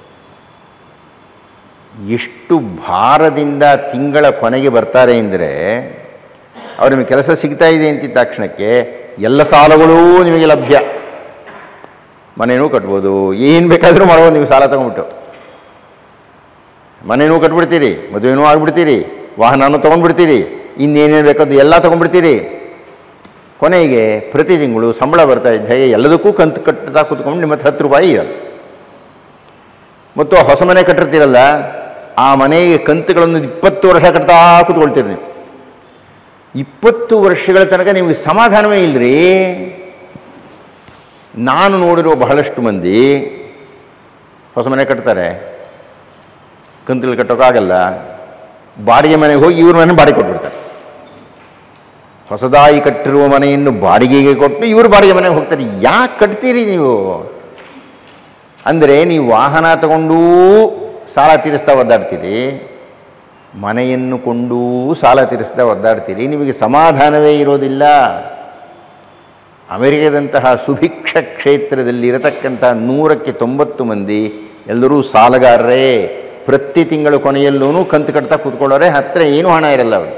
ಎಷ್ಟು ಭಾರದಿಂದ ತಿಂಗಳ ಕೊನೆಗೆ ಬರ್ತಾರೆ ಅಂದರೆ ಅವ್ರು ನಿಮಗೆ ಕೆಲಸ ಸಿಗ್ತಾ ಇದೆ ಅಂತಿದ್ದ ತಕ್ಷಣಕ್ಕೆ ಎಲ್ಲ ಸಾಲಗಳೂ ನಿಮಗೆ ಲಭ್ಯ ಮನೆಯೂ ಕಟ್ಬೋದು ಏನು ಬೇಕಾದರೂ ಮಾಡ್ಬೋದು ನೀವು ಸಾಲ ತಗೊಂಡ್ಬಿಟ್ಟು ಮನೆಯೂ ಕಟ್ಬಿಡ್ತೀರಿ ಮದುವೆನೂ ಆಗ್ಬಿಡ್ತೀರಿ ವಾಹನನೂ ತೊಗೊಂಡ್ಬಿಡ್ತೀರಿ ಇನ್ನೇನೇನು ಬೇಕದು ಎಲ್ಲ ತೊಗೊಂಡ್ಬಿಡ್ತೀರಿ ಕೊನೆಗೆ ಪ್ರತಿ ತಿಂಗಳು ಸಂಬಳ ಬರ್ತಾ ಇದ್ದ ಹಾಗೆ ಎಲ್ಲದಕ್ಕೂ ಕಂತು ಕಟ್ಟುತ್ತಾ ಕೂತ್ಕೊಂಡು ನಿಮ್ಮ ಹತ್ರ ಹತ್ತು ರೂಪಾಯಿ ಇರೋದು ಮತ್ತು ಹೊಸ ಮನೆ ಕಟ್ಟಿರ್ತೀರಲ್ಲ ಆ ಮನೆಗೆ ಕಂತುಗಳನ್ನು ಇಪ್ಪತ್ತು ವರ್ಷ ಕಟ್ತಾ ಕೂತ್ಕೊಳ್ತೀರಿ ನೀವು ಇಪ್ಪತ್ತು ವರ್ಷಗಳ ತನಕ ನಿಮಗೆ ಸಮಾಧಾನವೇ ಇಲ್ಲರಿ ನಾನು ನೋಡಿರುವ ಬಹಳಷ್ಟು ಮಂದಿ ಹೊಸ ಮನೆ ಕಟ್ತಾರೆ ಕಂತುಗಳು ಕಟ್ಟೋಕ್ಕಾಗಲ್ಲ ಬಾಡಿಗೆ ಮನೆಗೆ ಹೋಗಿ ಇವ್ರ ಮನೆ ಬಾಡಿಗೆ ಕೊಟ್ಬಿಡ್ತಾರೆ ಹೊಸದಾಗಿ ಕಟ್ಟಿರುವ ಮನೆಯನ್ನು ಬಾಡಿಗೆಗೆ ಕೊಟ್ಟು ಇವರು ಬಾಡಿಗೆ ಮನೆಗೆ ಹೋಗ್ತಾರೆ ಯಾಕೆ ಕಟ್ತೀರಿ ನೀವು ಅಂದರೆ ನೀವು ವಾಹನ ತಗೊಂಡೂ ಸಾಲ ತೀರಿಸ್ತಾ ಒದ್ದಾಡ್ತೀರಿ ಮನೆಯನ್ನು ಕೊಂಡೂ ಸಾಲ ತೀರಿಸ್ತಾ ಒದ್ದಾಡ್ತೀರಿ ನಿಮಗೆ ಸಮಾಧಾನವೇ ಇರೋದಿಲ್ಲ ಅಮೆರಿಕದಂತಹ ಸುಭಿಕ್ಷ ಕ್ಷೇತ್ರದಲ್ಲಿ ಇರತಕ್ಕಂಥ ನೂರಕ್ಕೆ ತೊಂಬತ್ತು ಮಂದಿ ಎಲ್ಲರೂ ಸಾಲಗಾರರೇ ಪ್ರತಿ ತಿಂಗಳು ಕೊನೆಯಲ್ಲೂ ಕಂತು ಕಟ್ತಾ ಕೂತ್ಕೊಳ್ಳೋರೆ ಹತ್ತಿರ ಏನೂ ಹಣ ಇರಲ್ಲ ಅವರು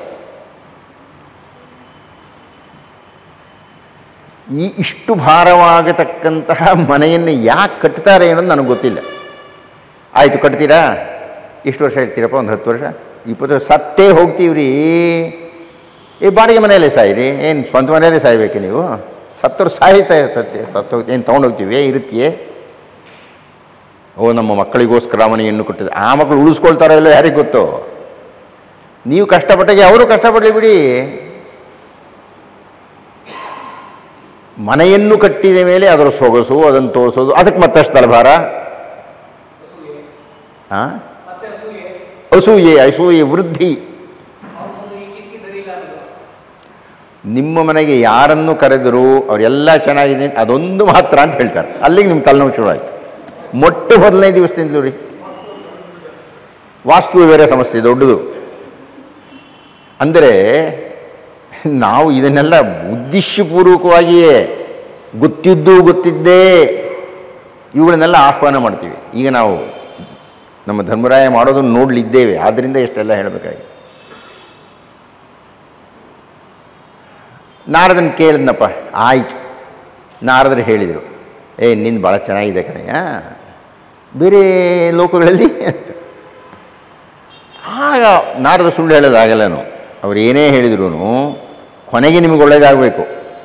ಈ ಇಷ್ಟು ಭಾರವಾಗತಕ್ಕಂತಹ ಮನೆಯನ್ನು ಯಾಕೆ ಕಟ್ತಾರೆ ಅನ್ನೋದು ನನಗೆ ಗೊತ್ತಿಲ್ಲ ಆಯಿತು ಕಟ್ತೀರಾ ಎಷ್ಟು ವರ್ಷ ಇರ್ತೀರಪ್ಪ ಒಂದು ಹತ್ತು ವರ್ಷ ಇಪ್ಪತ್ತು ವರ್ಷ ಸತ್ತೇ ಹೋಗ್ತೀವ್ರಿ ಈ ಬಾಡಿಗೆ ಮನೆಯಲ್ಲೇ ಸಾಯಿರಿ ಏನು ಸ್ವಂತ ಮನೆಯಲ್ಲೇ ಸಾಯ್ಬೇಕು ನೀವು ಸತ್ತರು ಸಾಯ್ತಾ ಇರ್ತದೆ ಸತ್ತೋಗ್ತಿ ಏನು ತೊಗೊಂಡೋಗ್ತೀವಿ ಇರುತ್ತೀಯೇ ಓ ನಮ್ಮ ಮಕ್ಕಳಿಗೋಸ್ಕರ ಮನೆಯನ್ನು ಕೊಟ್ಟಿದೆ ಆ ಮಕ್ಕಳು ಉಳಿಸ್ಕೊಳ್ತಾರೋ ಇಲ್ಲೋ ಯಾರಿಗೆ ಗೊತ್ತು ನೀವು ಕಷ್ಟಪಟ್ಟಾಗೆ ಅವರು ಕಷ್ಟಪಡಲಿ ಬಿಡಿ ಮನೆಯನ್ನು ಕಟ್ಟಿದ ಮೇಲೆ ಅದರ ಸೊಗಸು ಅದನ್ನು ತೋರಿಸೋದು ಅದಕ್ಕೆ ಮತ್ತಷ್ಟು ತಲಭಾರ ಹಾಂ ಅಸೂಯೆ ಅಸೂಯೆ ವೃದ್ಧಿ ನಿಮ್ಮ ಮನೆಗೆ ಯಾರನ್ನು ಕರೆದರೂ ಅವರೆಲ್ಲ ಚೆನ್ನಾಗಿದೆ ಅದೊಂದು ಮಾತ್ರ ಅಂತ ಹೇಳ್ತಾರೆ ಅಲ್ಲಿಗೆ ನಿಮ್ಮ ತಲೆನೋವು ಶುರು ಆಯಿತು ಮೊಟ್ಟ ಮೊದಲನೇ ದಿವಸದಿಂದಲೂ ರೀ ವಾಸ್ತು ಬೇರೆ ಸಮಸ್ಯೆ ದೊಡ್ಡದು ಅಂದರೆ ನಾವು ಇದನ್ನೆಲ್ಲ ಉದ್ದೇಶಪೂರ್ವಕವಾಗಿಯೇ ಗೊತ್ತಿದ್ದು ಗೊತ್ತಿದ್ದೇ ಇವುಗಳನ್ನೆಲ್ಲ ಆಹ್ವಾನ ಮಾಡ್ತೀವಿ ಈಗ ನಾವು ನಮ್ಮ ಧರ್ಮರಾಯ ಮಾಡೋದನ್ನು ನೋಡಲಿದ್ದೇವೆ ಆದ್ದರಿಂದ ಇಷ್ಟೆಲ್ಲ ಹೇಳಬೇಕಾಗಿ ನಾರದನ್ ಕೇಳಿದ್ನಪ್ಪ ಆಯಿತು ನಾರದರು ಹೇಳಿದರು ಏ ನಿಂದು ಭಾಳ ಚೆನ್ನಾಗಿದೆ ಕಣಯ್ಯ ಬೇರೆ ಲೋಕಗಳಲ್ಲಿ ಅಂತ ಆಗ ನಾರದ ಸುಳ್ಳು ಹೇಳೋದಾಗಲ್ಲನು ಅವ್ರು ಏನೇ ಹೇಳಿದ್ರು ಕೊನೆಗೆ ನಿಮಗೆ ಒಳ್ಳೇದಾಗಬೇಕು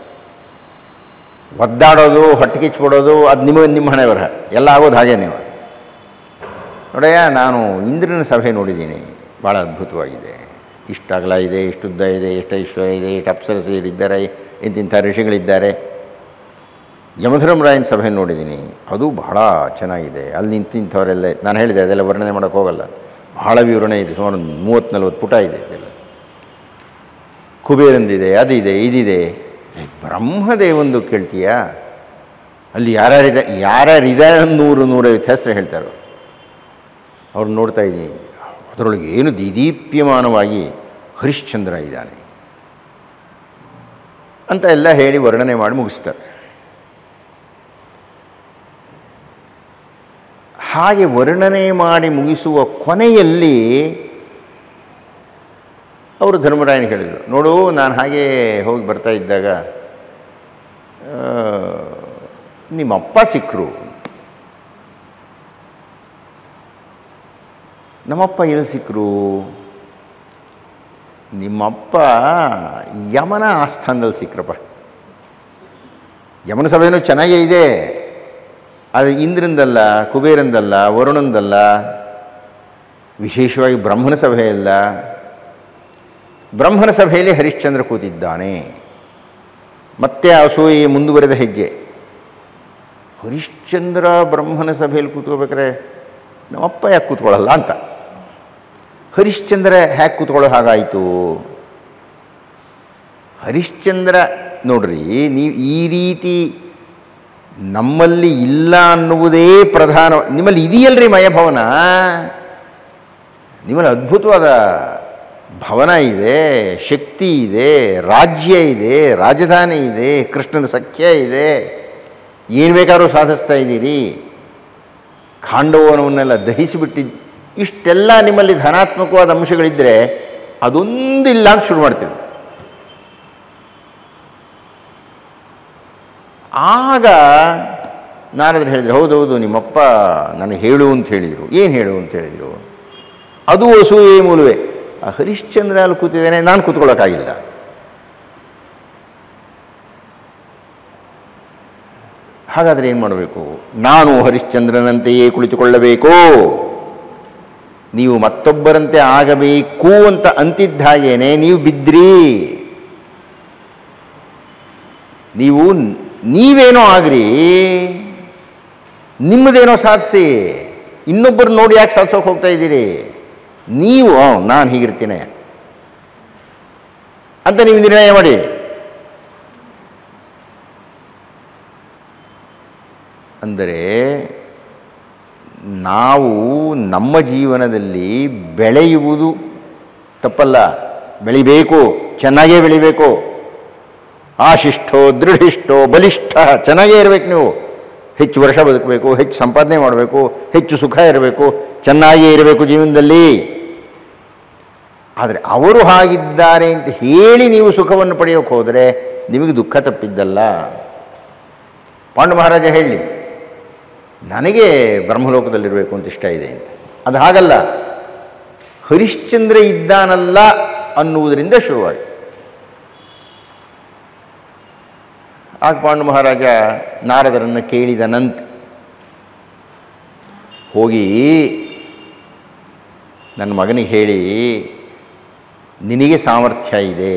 ಒದ್ದಾಡೋದು ಹೊಟ್ಟೆಕಿಚ್ಬಿಡೋದು ಅದು ನಿಮಗೆ ನಿಮ್ಮ ಹಣೆ ಬರಹ ಎಲ್ಲ ಆಗೋದು ಹಾಗೆ ನೀವು ನೋಡಯ್ಯ ನಾನು ಇಂದ್ರನ ಸಭೆ ನೋಡಿದ್ದೀನಿ ಭಾಳ ಅದ್ಭುತವಾಗಿದೆ ಇಷ್ಟು ಅಗಲ ಇದೆ ಇಷ್ಟು ಉದ್ದ ಇದೆ ಎಷ್ಟು ಐಶ್ವರ್ಯ ಇದೆ ಎಷ್ಟು ಅಪ್ಸರಸಿಯರಿದ್ದಾರೆ ಇಂತಿಂಥ ಋಷಿಗಳಿದ್ದಾರೆ ಯಮಧರ್ಮರಾಯನ ಸಭೆ ನೋಡಿದ್ದೀನಿ ಅದು ಬಹಳ ಚೆನ್ನಾಗಿದೆ ಅಲ್ಲಿ ನಿಂತಿಂಥವರೆಲ್ಲ ನಾನು ಹೇಳಿದೆ ಅದೆಲ್ಲ ವರ್ಣನೆ ಮಾಡೋಕ್ಕೆ ಹೋಗಲ್ಲ ಬಹಳ ವಿವರಣೆ ಇದೆ ಸುಮಾರು ಒಂದು ಮೂವತ್ತು ನಲ್ವತ್ತು ಪುಟ ಇದೆ ಇದೆಲ್ಲ ಕುಬೇರಂದಿದೆ ಅದಿದೆ ಇದಿದೆ ಏ, ಬ್ರಹ್ಮದೇವಂದು ಕೇಳ್ತೀಯಾ ಅಲ್ಲಿ ಯಾರ್ಯಾರಿದೆ ಯಾರ್ಯಾರಿದ್ದಾರೆ ಅಂತ ನೂರು ನೂರೈವತ್ತು ಹೆಸರು ಹೇಳ್ತಾರೆ ಅವ್ರು ನೋಡ್ತಾ ಇದ್ದೀನಿ ಅದರೊಳಗೆ ಏನು ದಿದೀಪ್ಯಮಾನವಾಗಿ ಹರಿಶ್ಚಂದ್ರ ಇದ್ದಾನೆ ಅಂತ ಎಲ್ಲ ಹೇಳಿ ವರ್ಣನೆ ಮಾಡಿ ಮುಗಿಸ್ತಾರೆ ಹಾಗೆ ವರ್ಣನೆ ಮಾಡಿ ಮುಗಿಸುವ ಕೊನೆಯಲ್ಲಿ ಅವರು ಧರ್ಮರಾಯನ ಹೇಳಿದರು ನೋಡು ನಾನು ಹಾಗೆ ಹೋಗಿ ಬರ್ತಾ ಇದ್ದಾಗ ಆ, ನಿಮ್ಮಪ್ಪ ಸಿಕ್ಕರು ನಮ್ಮಪ್ಪ ಎಲ್ಲಿ ಸಿಕ್ಕರು ನಿಮ್ಮಪ್ಪ ಯಮನ ಆಸ್ಥಾನದಲ್ಲಿ ಸಿಕ್ಕರಪ್ಪ ಯಮನ ಸಭೆಯೂ ಚೆನ್ನಾಗೇ ಇದೆ ಆದರೆ ಇಂದ್ರಂದಲ್ಲ ಕುಬೇರಂದಲ್ಲ ವರುಣಂದಲ್ಲ ವಿಶೇಷವಾಗಿ ಬ್ರಹ್ಮನ ಸಭೆಯಲ್ಲ ಬ್ರಹ್ಮನ ಸಭೆಯಲ್ಲಿ ಹರಿಶ್ಚಂದ್ರ ಕೂತಿದ್ದಾನೆ ಮತ್ತೆ ಅಸೂಯೆ ಮುಂದುವರೆದ ಹೆಜ್ಜೆ ಹರಿಶ್ಚಂದ್ರ ಬ್ರಹ್ಮನ ಸಭೆಯಲ್ಲಿ ಕೂತ್ಕೋಬೇಕಾರೆ ನಮ್ಮಪ್ಪ ಯಾಕೆ ಕೂತ್ಕೊಳ್ಳಲ್ಲ ಅಂತ ಹರಿಶ್ಚಂದ್ರ ಹ್ಯಾಕೆ ಕೂತ್ಕೊಳ್ಳೋ ಹಾಗಾಯಿತು ಹರಿಶ್ಚಂದ್ರ ನೋಡ್ರಿ ನೀವು ಈ ರೀತಿ ನಮ್ಮಲ್ಲಿ ಇಲ್ಲ ಅನ್ನುವುದೇ ಪ್ರಧಾನ ನಿಮ್ಮಲ್ಲಿ ಇದೆಯಲ್ರಿ ಮಯಭವನ ನಿಮ್ಮಲ್ಲಿ ಅದ್ಭುತವಾದ ಭವನ ಇದೆ ಶಕ್ತಿ ಇದೆ ರಾಜ್ಯ ಇದೆ ರಾಜಧಾನಿ ಇದೆ ಕೃಷ್ಣನ ಸಖ್ಯ ಇದೆ ಏನು ಬೇಕಾದ್ರೂ ಸಾಧಿಸ್ತಾ ಇದ್ದೀರಿ ಖಾಂಡವನವನ್ನೆಲ್ಲ ದಹಿಸಿಬಿಟ್ಟಿದ್ದು ಇಷ್ಟೆಲ್ಲ ನಿಮ್ಮಲ್ಲಿ ಧನಾತ್ಮಕವಾದ ಅಂಶಗಳಿದ್ದರೆ ಅದೊಂದಿಲ್ಲ ಅಂತ ಶುರು ಮಾಡ್ತೀವಿ ಆಗ ನಾರದ್ರು ಹೇಳಿದ್ರು ಹೌದೌದು ನಿಮ್ಮಪ್ಪ ನನಗೆ ಹೇಳು ಅಂತ ಹೇಳಿದರು ಏನು ಹೇಳು ಅಂತ ಹೇಳಿದರು ಅದು ಅಸೂಯೆ ಮೂಲವೇ ಆ ಹರಿಶ್ಚಂದ್ರ ಅಲ್ಲಿ ಕೂತಿದ್ದೇನೆ ನಾನು ಕೂತ್ಕೊಳ್ಳೋಕ್ಕಾಗಿಲ್ಲ ಹಾಗಾದರೆ ಏನು ಮಾಡಬೇಕು ನಾನು ಹರಿಶ್ಚಂದ್ರನಂತೆಯೇ ಕುಳಿತುಕೊಳ್ಳಬೇಕು ನೀವು ಮತ್ತೊಬ್ಬರಂತೆ ಆಗಬೇಕು ಅಂತ ಅಂತಿದ್ದ ಹಾಗೇನೆ ನೀವು ಬಿದ್ರಿ ನೀವು ನೀವೇನೋ ಆಗ್ರಿ ನಿಮ್ಮದೇನೋ ಸಾಧಿಸಿ ಇನ್ನೊಬ್ಬರು ನೋಡಿ ಯಾಕೆ ಸಾಧಿಸೋಕೆ ಹೋಗ್ತಾ ಇದ್ದೀರಿ ನೀವು ನಾನು ಹೀಗಿರ್ತೀನಿ ಅಂತ ನೀವು ನಿರ್ಣಯ ಮಾಡಿ ಅಂದರೆ ನಾವು ನಮ್ಮ ಜೀವನದಲ್ಲಿ ಬೆಳೆಯುವುದು ತಪ್ಪಲ್ಲ ಬೆಳಿಬೇಕು ಚೆನ್ನಾಗೇ ಬೆಳಿಬೇಕು ಆಶಿಷ್ಟೋ ದೃಢಿಷ್ಟೋ ಬಲಿಷ್ಠ ಚೆನ್ನಾಗೇ ಇರಬೇಕು ನೀವು ಹೆಚ್ಚು ವರ್ಷ ಬದುಕಬೇಕು ಹೆಚ್ಚು ಸಂಪಾದನೆ ಮಾಡಬೇಕು ಹೆಚ್ಚು ಸುಖ ಇರಬೇಕು ಚೆನ್ನಾಗಿ ಇರಬೇಕು ಜೀವನದಲ್ಲಿ ಆದರೆ ಅವರು ಹಾಗಿದ್ದಾರೆ ಅಂತ ಹೇಳಿ ನೀವು ಸುಖವನ್ನು ಪಡೆಯೋಕೆ ಹೋದರೆ ನಿಮಗೆ ದುಃಖ ತಪ್ಪಿದ್ದಲ್ಲ ಪಾಂಡು ಮಹಾರಾಜ ಹೇಳಿ ನನಗೆ ಬ್ರಹ್ಮಲೋಕದಲ್ಲಿರಬೇಕು ಅಂತ ಇಷ್ಟ ಇದೆ ಅಂತ ಅದು ಹಾಗಲ್ಲ ಹರಿಶ್ಚಂದ್ರ ಇದ್ದಾನಲ್ಲ ಅನ್ನುವುದರಿಂದ ಶುರುವಾಯಿತು ಆಗ ಪಾಂಡು ಮಹಾರಾಜ ನಾರದರನ್ನು ಕೇಳಿದನಂತೆ ಹೋಗಿ ನನ್ನ ಮಗನಿಗೆ ಹೇಳಿ ನಿನಗೆ ಸಾಮರ್ಥ್ಯ ಇದೆ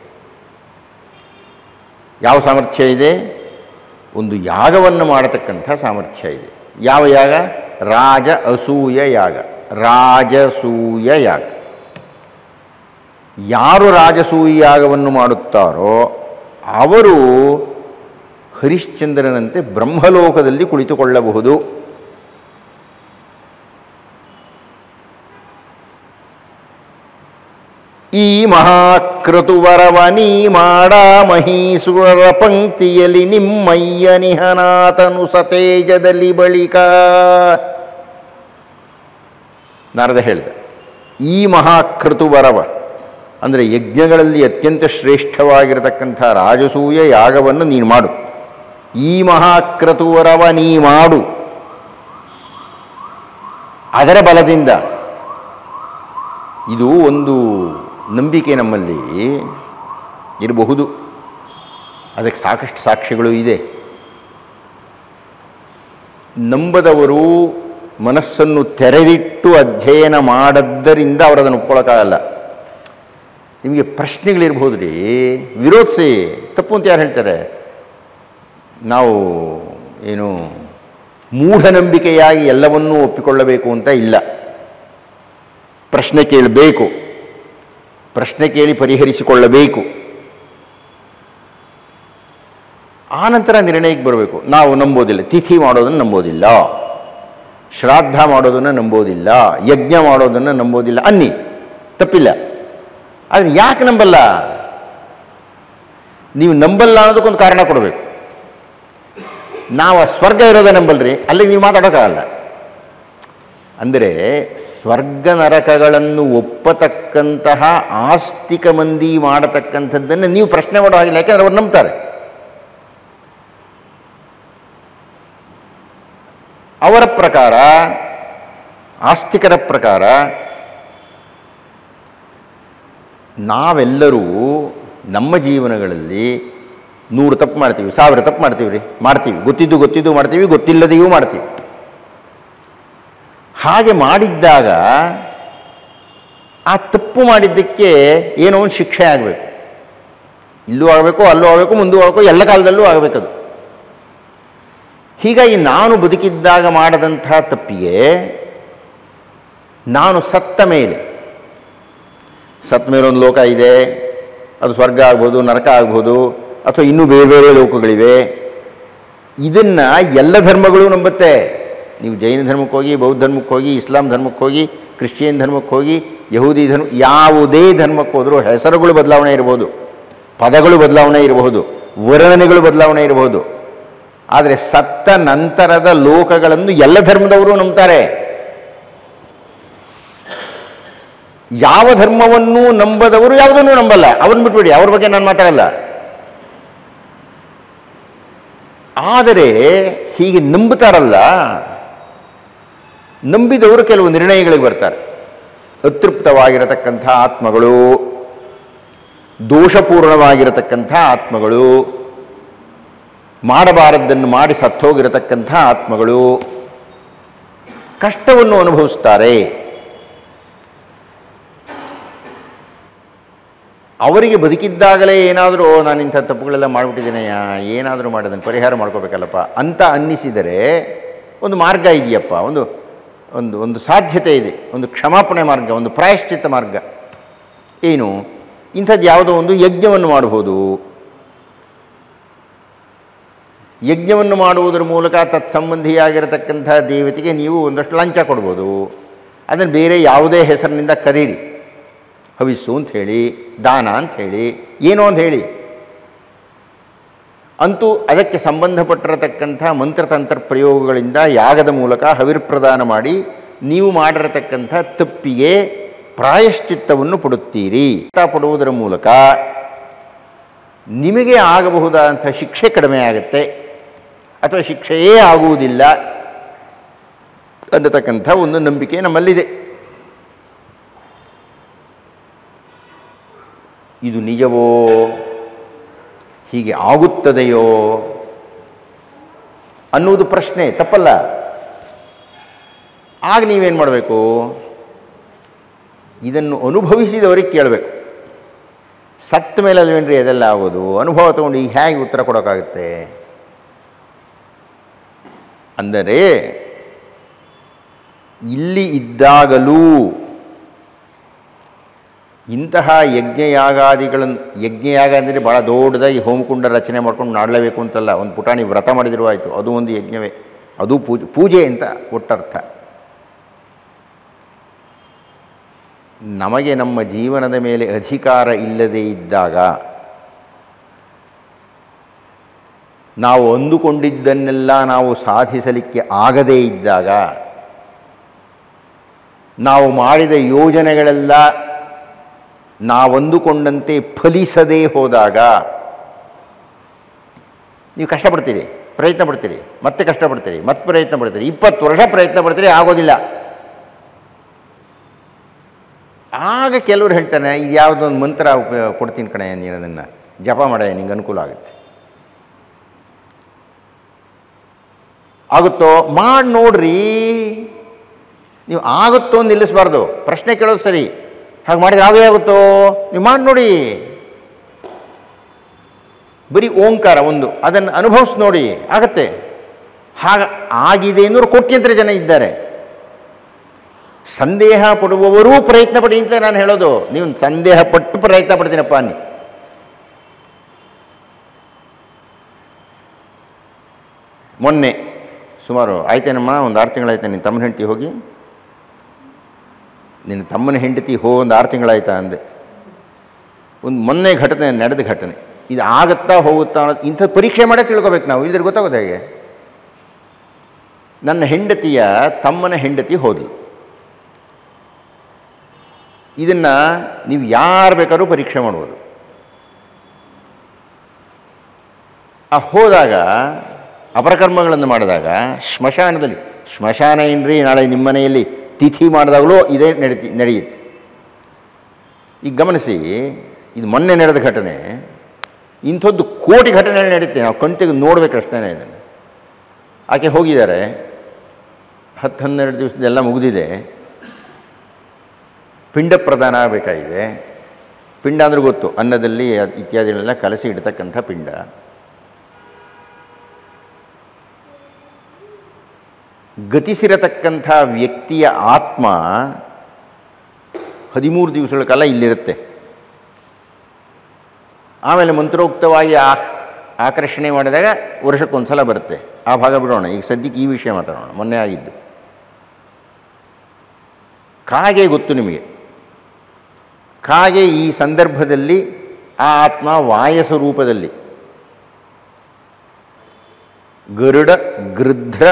ಯಾವ ಸಾಮರ್ಥ್ಯ ಇದೆ ಒಂದು ಯಾಗವನ್ನು ಮಾಡತಕ್ಕಂಥ ಸಾಮರ್ಥ್ಯ ಇದೆ ಯಾವ ಯಾಗ ರಾಜ ಅಸೂಯ ಯಾಗ ರಾಜಸೂಯ ಯಾಗ ಯಾರು ರಾಜಸೂಯ ಯಾಗವನ್ನು ಮಾಡುತ್ತಾರೋ ಅವರು ಹರಿಶ್ಚಂದ್ರನಂತೆ ಬ್ರಹ್ಮಲೋಕದಲ್ಲಿ ಕುಳಿತುಕೊಳ್ಳಬಹುದು ಈ ಮಹಾಕ್ರತುವರವನಿ ಮಾಡ ಮಹೀಸುರರ ಪಂಕ್ತಿಯಲ್ಲಿ ನಿಮ್ಮಯ್ಯ ನಿಹನಾತನು ಸತೇಜದಲ್ಲಿ ಬಳಿಕ ನಾರದ ಹೇಳಿದ ಈ ಮಹಾಕ್ರತುವರವ ಅಂದರೆ ಯಜ್ಞಗಳಲ್ಲಿ ಅತ್ಯಂತ ಶ್ರೇಷ್ಠವಾಗಿರತಕ್ಕಂಥ ರಾಜಸೂಯ ಯಾಗವನ್ನು ನೀನು ಮಾಡು ಈ ಮಹಾಕ್ರತುವರವ ನೀ ಮಾಡು ಅದರ ಬಲದಿಂದ ಇದು ಒಂದು ನಂಬಿಕೆ ನಮ್ಮಲ್ಲಿ ಇರಬಹುದು ಅದಕ್ಕೆ ಸಾಕಷ್ಟು ಸಾಕ್ಷ್ಯಗಳು ಇದೆ ನಂಬದವರು ಮನಸ್ಸನ್ನು ತೆರೆದಿಟ್ಟು ಅಧ್ಯಯನ ಮಾಡದ್ದರಿಂದ ಅವರು ಅದನ್ನು ಒಪ್ಕೊಳ್ಳೋಕ್ಕಾಗಲ್ಲ ನಿಮಗೆ ಪ್ರಶ್ನೆಗಳಿರ್ಬೋದು ರೀ ವಿರೋಧಿಸಿ ತಪ್ಪು ಅಂತ ಯಾರು ಹೇಳ್ತಾರೆ ನಾವು ಏನು ಮೂಢನಂಬಿಕೆಯಾಗಿ ಎಲ್ಲವನ್ನೂ ಒಪ್ಪಿಕೊಳ್ಳಬೇಕು ಅಂತ ಇಲ್ಲ ಪ್ರಶ್ನೆ ಕೇಳಬೇಕು ಪ್ರಶ್ನೆ ಕೇಳಿ ಪರಿಹರಿಸಿಕೊಳ್ಳಬೇಕು ಆನಂತರ ನಿರ್ಣಯಕ್ಕೆ ಬರಬೇಕು ನಾವು ನಂಬೋದಿಲ್ಲ ತಿಥಿ ಮಾಡೋದನ್ನು ನಂಬೋದಿಲ್ಲ ಶ್ರಾದ್ದ ಮಾಡೋದನ್ನು ನಂಬೋದಿಲ್ಲ ಯಜ್ಞ ಮಾಡೋದನ್ನು ನಂಬೋದಿಲ್ಲ ಅನ್ನಿ ತಪ್ಪಿಲ್ಲ ಆದರೆ ಯಾಕೆ ನಂಬಲ್ಲ ನೀವು ನಂಬಲ್ಲ ಅನ್ನೋದಕ್ಕೊಂದು ಕಾರಣ ಕೊಡಬೇಕು ನಾವು ಆ ಸ್ವರ್ಗ ಇರೋದೇ ನಂಬಲ್ರಿ ಅಲ್ಲಿಗೆ ನೀವು ಮಾತಾಡೋಕ್ಕಾಗಲ್ಲ ಅಂದರೆ ಸ್ವರ್ಗ ನರಕಗಳನ್ನು ಒಪ್ಪತಕ್ಕಂತಹ ಆಸ್ತಿಕ ಮಂದಿ ಮಾಡತಕ್ಕಂಥದ್ದನ್ನು ನೀವು ಪ್ರಶ್ನೆ ಮಾಡೋ ಹಾಗಿಲ್ಲ ಯಾಕೆಂದ್ರೆ ಅವ್ರು ನಂಬ್ತಾರೆ ಅವರ ಪ್ರಕಾರ ಆಸ್ತಿಕರ ಪ್ರಕಾರ ನಾವೆಲ್ಲರೂ ನಮ್ಮ ಜೀವನಗಳಲ್ಲಿ ನೂರು ತಪ್ಪು ಮಾಡ್ತೀವಿ ಸಾವಿರ ತಪ್ಪು ಮಾಡ್ತೀವಿ ರೀ ಮಾಡ್ತೀವಿ ಗೊತ್ತಿದ್ದು ಗೊತ್ತಿದ್ದು ಮಾಡ್ತೀವಿ ಗೊತ್ತಿಲ್ಲದೆಯೂ ಮಾಡ್ತೀವಿ ಹಾಗೆ ಮಾಡಿದ್ದಾಗ ಆ ತಪ್ಪು ಮಾಡಿದ್ದಕ್ಕೆ ಏನೋ ಒಂದು ಶಿಕ್ಷೆ ಆಗಬೇಕು ಇಲ್ಲೂ ಆಗಬೇಕು ಅಲ್ಲೂ ಆಗಬೇಕು ಮುಂದೂ ಆಗಬೇಕು ಎಲ್ಲ ಕಾಲದಲ್ಲೂ ಆಗಬೇಕದು ಹೀಗಾಗಿ ನಾನು ಬದುಕಿದ್ದಾಗ ಮಾಡದಂಥ ತಪ್ಪಿಗೆ ನಾನು ಸತ್ತ ಮೇಲೆ ಸತ್ತ ಮೇಲೆ ಒಂದು ಲೋಕ ಇದೆ ಅದು ಸ್ವರ್ಗ ಆಗ್ಬೋದು ನರಕ ಆಗ್ಬೋದು ಅಥವಾ ಇನ್ನೂ ಬೇರೆ ಬೇರೆ ಲೋಕಗಳಿವೆ ಇದನ್ನು ಎಲ್ಲ ಧರ್ಮಗಳು ನಂಬುತ್ತೆ ನೀವು ಜೈನ ಧರ್ಮಕ್ಕೆ ಹೋಗಿ ಬೌದ್ಧ ಧರ್ಮಕ್ಕೆ ಹೋಗಿ ಇಸ್ಲಾಂ ಧರ್ಮಕ್ಕೆ ಹೋಗಿ ಕ್ರಿಶ್ಚಿಯನ್ ಧರ್ಮಕ್ಕೆ ಹೋಗಿ ಯಹೂದಿ ಧರ್ಮ ಯಾವುದೇ ಧರ್ಮಕ್ಕೆ ಹೋದರೂ ಹೆಸರುಗಳು ಬದಲಾವಣೆ ಇರಬಹುದು ಪದಗಳು ಬದಲಾವಣೆ ಇರಬಹುದು ವರ್ಣನೆಗಳು ಬದಲಾವಣೆ ಇರಬಹುದು ಆದರೆ ಸತ್ತ ನಂತರದ ಲೋಕಗಳನ್ನು ಎಲ್ಲ ಧರ್ಮದವರು ನಂಬ್ತಾರೆ ಯಾವ ಧರ್ಮವನ್ನೂ ನಂಬದವರು ಯಾವುದನ್ನೂ ನಂಬಲ್ಲ ಅವನ್ನ ಬಿಟ್ಬಿಡಿ ಅವ್ರ ಬಗ್ಗೆ ನಾನು ಮಾತಾಡಲ್ಲ ಆದರೆ ಹೀಗೆ ನಂಬುತ್ತಾರಲ್ಲ ನಂಬಿದವರು ಕೆಲವು ನಿರ್ಣಯಗಳಿಗೆ ಬರ್ತಾರೆ ಅತೃಪ್ತವಾಗಿರತಕ್ಕಂಥ ಆತ್ಮಗಳು ದೋಷಪೂರ್ಣವಾಗಿರತಕ್ಕಂಥ ಆತ್ಮಗಳು ಮಾಡಬಾರದ್ದನ್ನು ಮಾಡಿ ಸತ್ತೋಗಿರತಕ್ಕಂಥ ಆತ್ಮಗಳು ಕಷ್ಟವನ್ನು ಅನುಭವಿಸ್ತಾರೆ ಅವರಿಗೆ ಬದುಕಿದ್ದಾಗಲೇ ಏನಾದರೂ ನಾನು ಇಂಥ ತಪ್ಪುಗಳೆಲ್ಲ ಮಾಡಿಬಿಟ್ಟಿದ್ದೀನಯ್ಯ ಏನಾದರೂ ಮಾಡೋದನ್ನು ಪರಿಹಾರ ಮಾಡ್ಕೋಬೇಕಲ್ಲಪ್ಪ ಅಂತ ಅನ್ನಿಸಿದರೆ ಒಂದು ಮಾರ್ಗ ಇದೆಯಪ್ಪ ಒಂದು ಒಂದು ಒಂದು ಸಾಧ್ಯತೆ ಇದೆ ಒಂದು ಕ್ಷಮಾಪಣೆ ಮಾರ್ಗ ಒಂದು ಪ್ರಾಯಶ್ಚಿತ್ತ ಮಾರ್ಗ ಏನು ಇಂಥದ್ದು ಯಾವುದೋ ಒಂದು ಯಜ್ಞವನ್ನು ಮಾಡಬಹುದು ಯಜ್ಞವನ್ನು ಮಾಡುವುದರ ಮೂಲಕ ತತ್ಸಂಬಂಧಿಯಾಗಿರತಕ್ಕಂಥ ದೇವತೆಗೆ ನೀವು ಒಂದಷ್ಟು ಲಂಚ ಕೊಡ್ಬೋದು ಅದನ್ನು ಬೇರೆ ಯಾವುದೇ ಹೆಸರಿನಿಂದ ಕರೀರಿ ಹವಿಸ್ಸು ಅಂತ ಹೇಳಿ ದಾನ ಅಂತ ಹೇಳಿ ಏನೋ ಅಂತ ಹೇಳಿ ಅಂತೂ ಅದಕ್ಕೆ ಸಂಬಂಧಪಟ್ಟಿರತಕ್ಕಂಥ ಮಂತ್ರತಂತ್ರ ಪ್ರಯೋಗಗಳಿಂದ ಯಾಗದ ಮೂಲಕ ಹವಿರ್ಪ್ರದಾನ ಮಾಡಿ ನೀವು ಮಾಡಿರತಕ್ಕಂಥ ತಪ್ಪಿಗೆ ಪ್ರಾಯಶ್ಚಿತ್ತವನ್ನು ಪಡುತ್ತೀರಿ ಪಡುವುದರ ಮೂಲಕ ನಿಮಗೆ ಆಗಬಹುದಾದಂಥ ಶಿಕ್ಷೆ ಕಡಿಮೆ ಆಗುತ್ತೆ ಅಥವಾ ಶಿಕ್ಷೆಯೇ ಆಗುವುದಿಲ್ಲ ಅನ್ನತಕ್ಕಂಥ ಒಂದು ನಂಬಿಕೆ ನಮ್ಮಲ್ಲಿದೆ ಇದು ನಿಜವೋ ಹೀಗೆ ಆಗುತ್ತದೆಯೋ ಅನ್ನುವುದು ಪ್ರಶ್ನೆ ತಪ್ಪಲ್ಲ ಆಗ ನೀವೇನು ಮಾಡಬೇಕು ಇದನ್ನು ಅನುಭವಿಸಿದವರಿಗೆ ಕೇಳಬೇಕು ಸತ್ತ ಮೇಲೆ ಅಲ್ವೇನ್ರಿ ಅದೆಲ್ಲ ಆಗೋದು ಅನುಭವ ತಗೊಂಡು ಈಗ ಹೇಗೆ ಉತ್ತರ ಕೊಡೋಕ್ಕಾಗುತ್ತೆ ಅಂದರೆ ಇಲ್ಲಿ ಇದ್ದಾಗಲೂ ಇಂತಹ ಯಜ್ಞಯಾಗಾದಿಗಳನ್ನು ಯಜ್ಞಯಾಗ ಅಂದರೆ ಭಾಳ ದೊಡ್ಡದಾಗಿ ಹೋಮಕುಂಡ ರಚನೆ ಮಾಡ್ಕೊಂಡು ಮಾಡಲೇಬೇಕು ಅಂತಲ್ಲ ಒಂದು ಪುಟಾಣಿ ವ್ರತ ಮಾಡಿದರೂ ಆಯಿತು ಅದು ಒಂದು ಯಜ್ಞವೇ ಅದು ಪೂಜೆ ಪೂಜೆ ಅಂತ ಒಟ್ಟರ್ಥ ನಮಗೆ ನಮ್ಮ ಜೀವನದ ಮೇಲೆ ಅಧಿಕಾರ ಇಲ್ಲದೇ ಇದ್ದಾಗ ನಾವು ಅಂದುಕೊಂಡಿದ್ದನ್ನೆಲ್ಲ ನಾವು ಸಾಧಿಸಲಿಕ್ಕೆ ಆಗದೇ ಇದ್ದಾಗ ನಾವು ಮಾಡಿದ ಯೋಜನೆಗಳೆಲ್ಲ ನಾವಂದುಕೊಂಡಂತೆ ಫಲಿಸದೇ ಹೋದಾಗ ನೀವು ಕಷ್ಟಪಡ್ತೀರಿ ಪ್ರಯತ್ನ ಪಡ್ತೀರಿ ಮತ್ತೆ ಕಷ್ಟಪಡ್ತೀರಿ ಮತ್ತೆ ಪ್ರಯತ್ನ ಪಡ್ತೀರಿ ಇಪ್ಪತ್ತು ವರ್ಷ ಪ್ರಯತ್ನ ಪಡ್ತೀರಿ ಆಗೋದಿಲ್ಲ ಆಗ ಕೆಲವರು ಹೇಳ್ತಾನೆ ಇದು ಯಾವುದೊಂದು ಮಂತ್ರ ಉಪಯೋಗ ಕೊಡ್ತೀನಿ ಕಣೆ ನೀನು ಅದನ್ನು ಜಪ ಮಾಡೆ ನಿಂಗೆ ಅನುಕೂಲ ಆಗುತ್ತೆ ಆಗುತ್ತೋ ಮಾಡಿ ನೋಡ್ರಿ ನೀವು ಆಗುತ್ತೋ ಅಂತ ನಿಲ್ಲಿಸಬಾರ್ದು ಪ್ರಶ್ನೆ ಕೇಳೋದು ಸರಿ ಹಾಗೆ ಮಾಡಿದ್ರೆ ಆಗೇ ಆಗುತ್ತೋ ನೀವು ಮಾಡಿ ನೋಡಿ ಬರೀ ಓಂಕಾರ ಒಂದು ಅದನ್ನು ಅನುಭವಿಸಿ ನೋಡಿ ಆಗತ್ತೆ ಹಾಗ ಆಗಿದೆ ಅನ್ನೋರು ಕೋಟ್ಯಂತರ ಜನ ಇದ್ದಾರೆ ಸಂದೇಹ ಪಡುವವರೂ ಪ್ರಯತ್ನ ಪಡಿ ಅಂತ ನಾನು ಹೇಳೋದು ನೀವು ಸಂದೇಹ ಪಟ್ಟು ಪ್ರಯತ್ನ ಪಡ್ತೀನಪ್ಪ ಅನ್ನಿ ಮೊನ್ನೆ ಸುಮಾರು ಆಯ್ತೇನಮ್ಮ ಒಂದು ಆರು ತಿಂಗಳಾಯ್ತಾ ನಿನ್ನ ತಮ್ಮನ ಹೆಂಡತಿ ಹೋಗಿ ನಿನ್ನ ತಮ್ಮನ ಹೆಂಡತಿ ಹೋ ಒಂದು ಆರು ತಿಂಗಳಾಯ್ತಾ ಅಂದೆ ಒಂದು ಮೊನ್ನೆ ಘಟನೆ ನಡೆದ ಘಟನೆ ಇದು ಆಗುತ್ತಾ ಹೋಗುತ್ತಾ ಅನ್ನೋದು ಇಂಥ ಪರೀಕ್ಷೆ ಮಾಡೇ ತಿಳ್ಕೊಬೇಕು ನಾವು ಇಲ್ಲದ್ರೆ ಗೊತ್ತಾಗೋದು ಹೇಗೆ ನನ್ನ ಹೆಂಡತಿಯ ತಮ್ಮನ ಹೆಂಡತಿ ಹೋದ್ಲು ಇದನ್ನು ನೀವು ಯಾರು ಬೇಕಾದ್ರೂ ಪರೀಕ್ಷೆ ಮಾಡ್ಬೋದು ಆ ಹೋದಾಗ ಅಪರಕರ್ಮಗಳನ್ನು ಮಾಡಿದಾಗ ಸ್ಮಶಾನದಲ್ಲಿ ಸ್ಮಶಾನ ಏನ್ರಿ ನಾಳೆ ನಿಮ್ಮ ಮನೆಯಲ್ಲಿ ತಿಥಿ ಮಾಡಿದಾಗಲೂ ಇದೇ ನಡೀತಿ ನಡೆಯುತ್ತೆ ಈಗ ಗಮನಿಸಿ ಇದು ಮೊನ್ನೆ ನಡೆದ ಘಟನೆ ಇಂಥದ್ದು ಕೋಟಿ ಘಟನೆಗಳು ನಡೀತೆ ನಾವು ಕಣ್ತೆಗೆ ನೋಡಬೇಕಷ್ಟೇ ಇದನ್ನು ಆಕೆ ಹೋಗಿದ್ದಾರೆ ಹತ್ತು ಹನ್ನೆರಡು ದಿವಸದೆಲ್ಲ ಮುಗಿದಿದೆ ಪಿಂಡ ಪ್ರದಾನ ಆಗಬೇಕಾಗಿದೆ ಪಿಂಡ ಅಂದ್ರೆ ಗೊತ್ತು ಅನ್ನದಲ್ಲಿ ಇತ್ಯಾದಿಗಳೆಲ್ಲ ಕಲಸಿ ಇಡ್ತಕ್ಕಂಥ ಪಿಂಡ ಗತಿಸಿರತಕ್ಕಂಥ ವ್ಯಕ್ತಿಯ ಆತ್ಮ ಹದಿಮೂರು ದಿವಸಗಳ ಕಾಲ ಇಲ್ಲಿರುತ್ತೆ ಆಮೇಲೆ ಮಂತ್ರೋಕ್ತವಾಗಿ ಆ ಆಕರ್ಷಣೆ ಮಾಡಿದಾಗ ವರ್ಷಕ್ಕೊಂದು ಸಲ ಬರುತ್ತೆ ಆ ಭಾಗ ಬಿಡೋಣ ಈಗ ಸದ್ಯಕ್ಕೆ ಈ ವಿಷಯ ಮಾತಾಡೋಣ ಮೊನ್ನೆ ಆಗಿದ್ದು ಕಾಗೆ ಗೊತ್ತು ನಿಮಗೆ ಕಾಗೆ ಈ ಸಂದರ್ಭದಲ್ಲಿ ಆ ಆತ್ಮ ವಾಯಸ ರೂಪದಲ್ಲಿ ಗರುಡ ಗೃಧ್ರ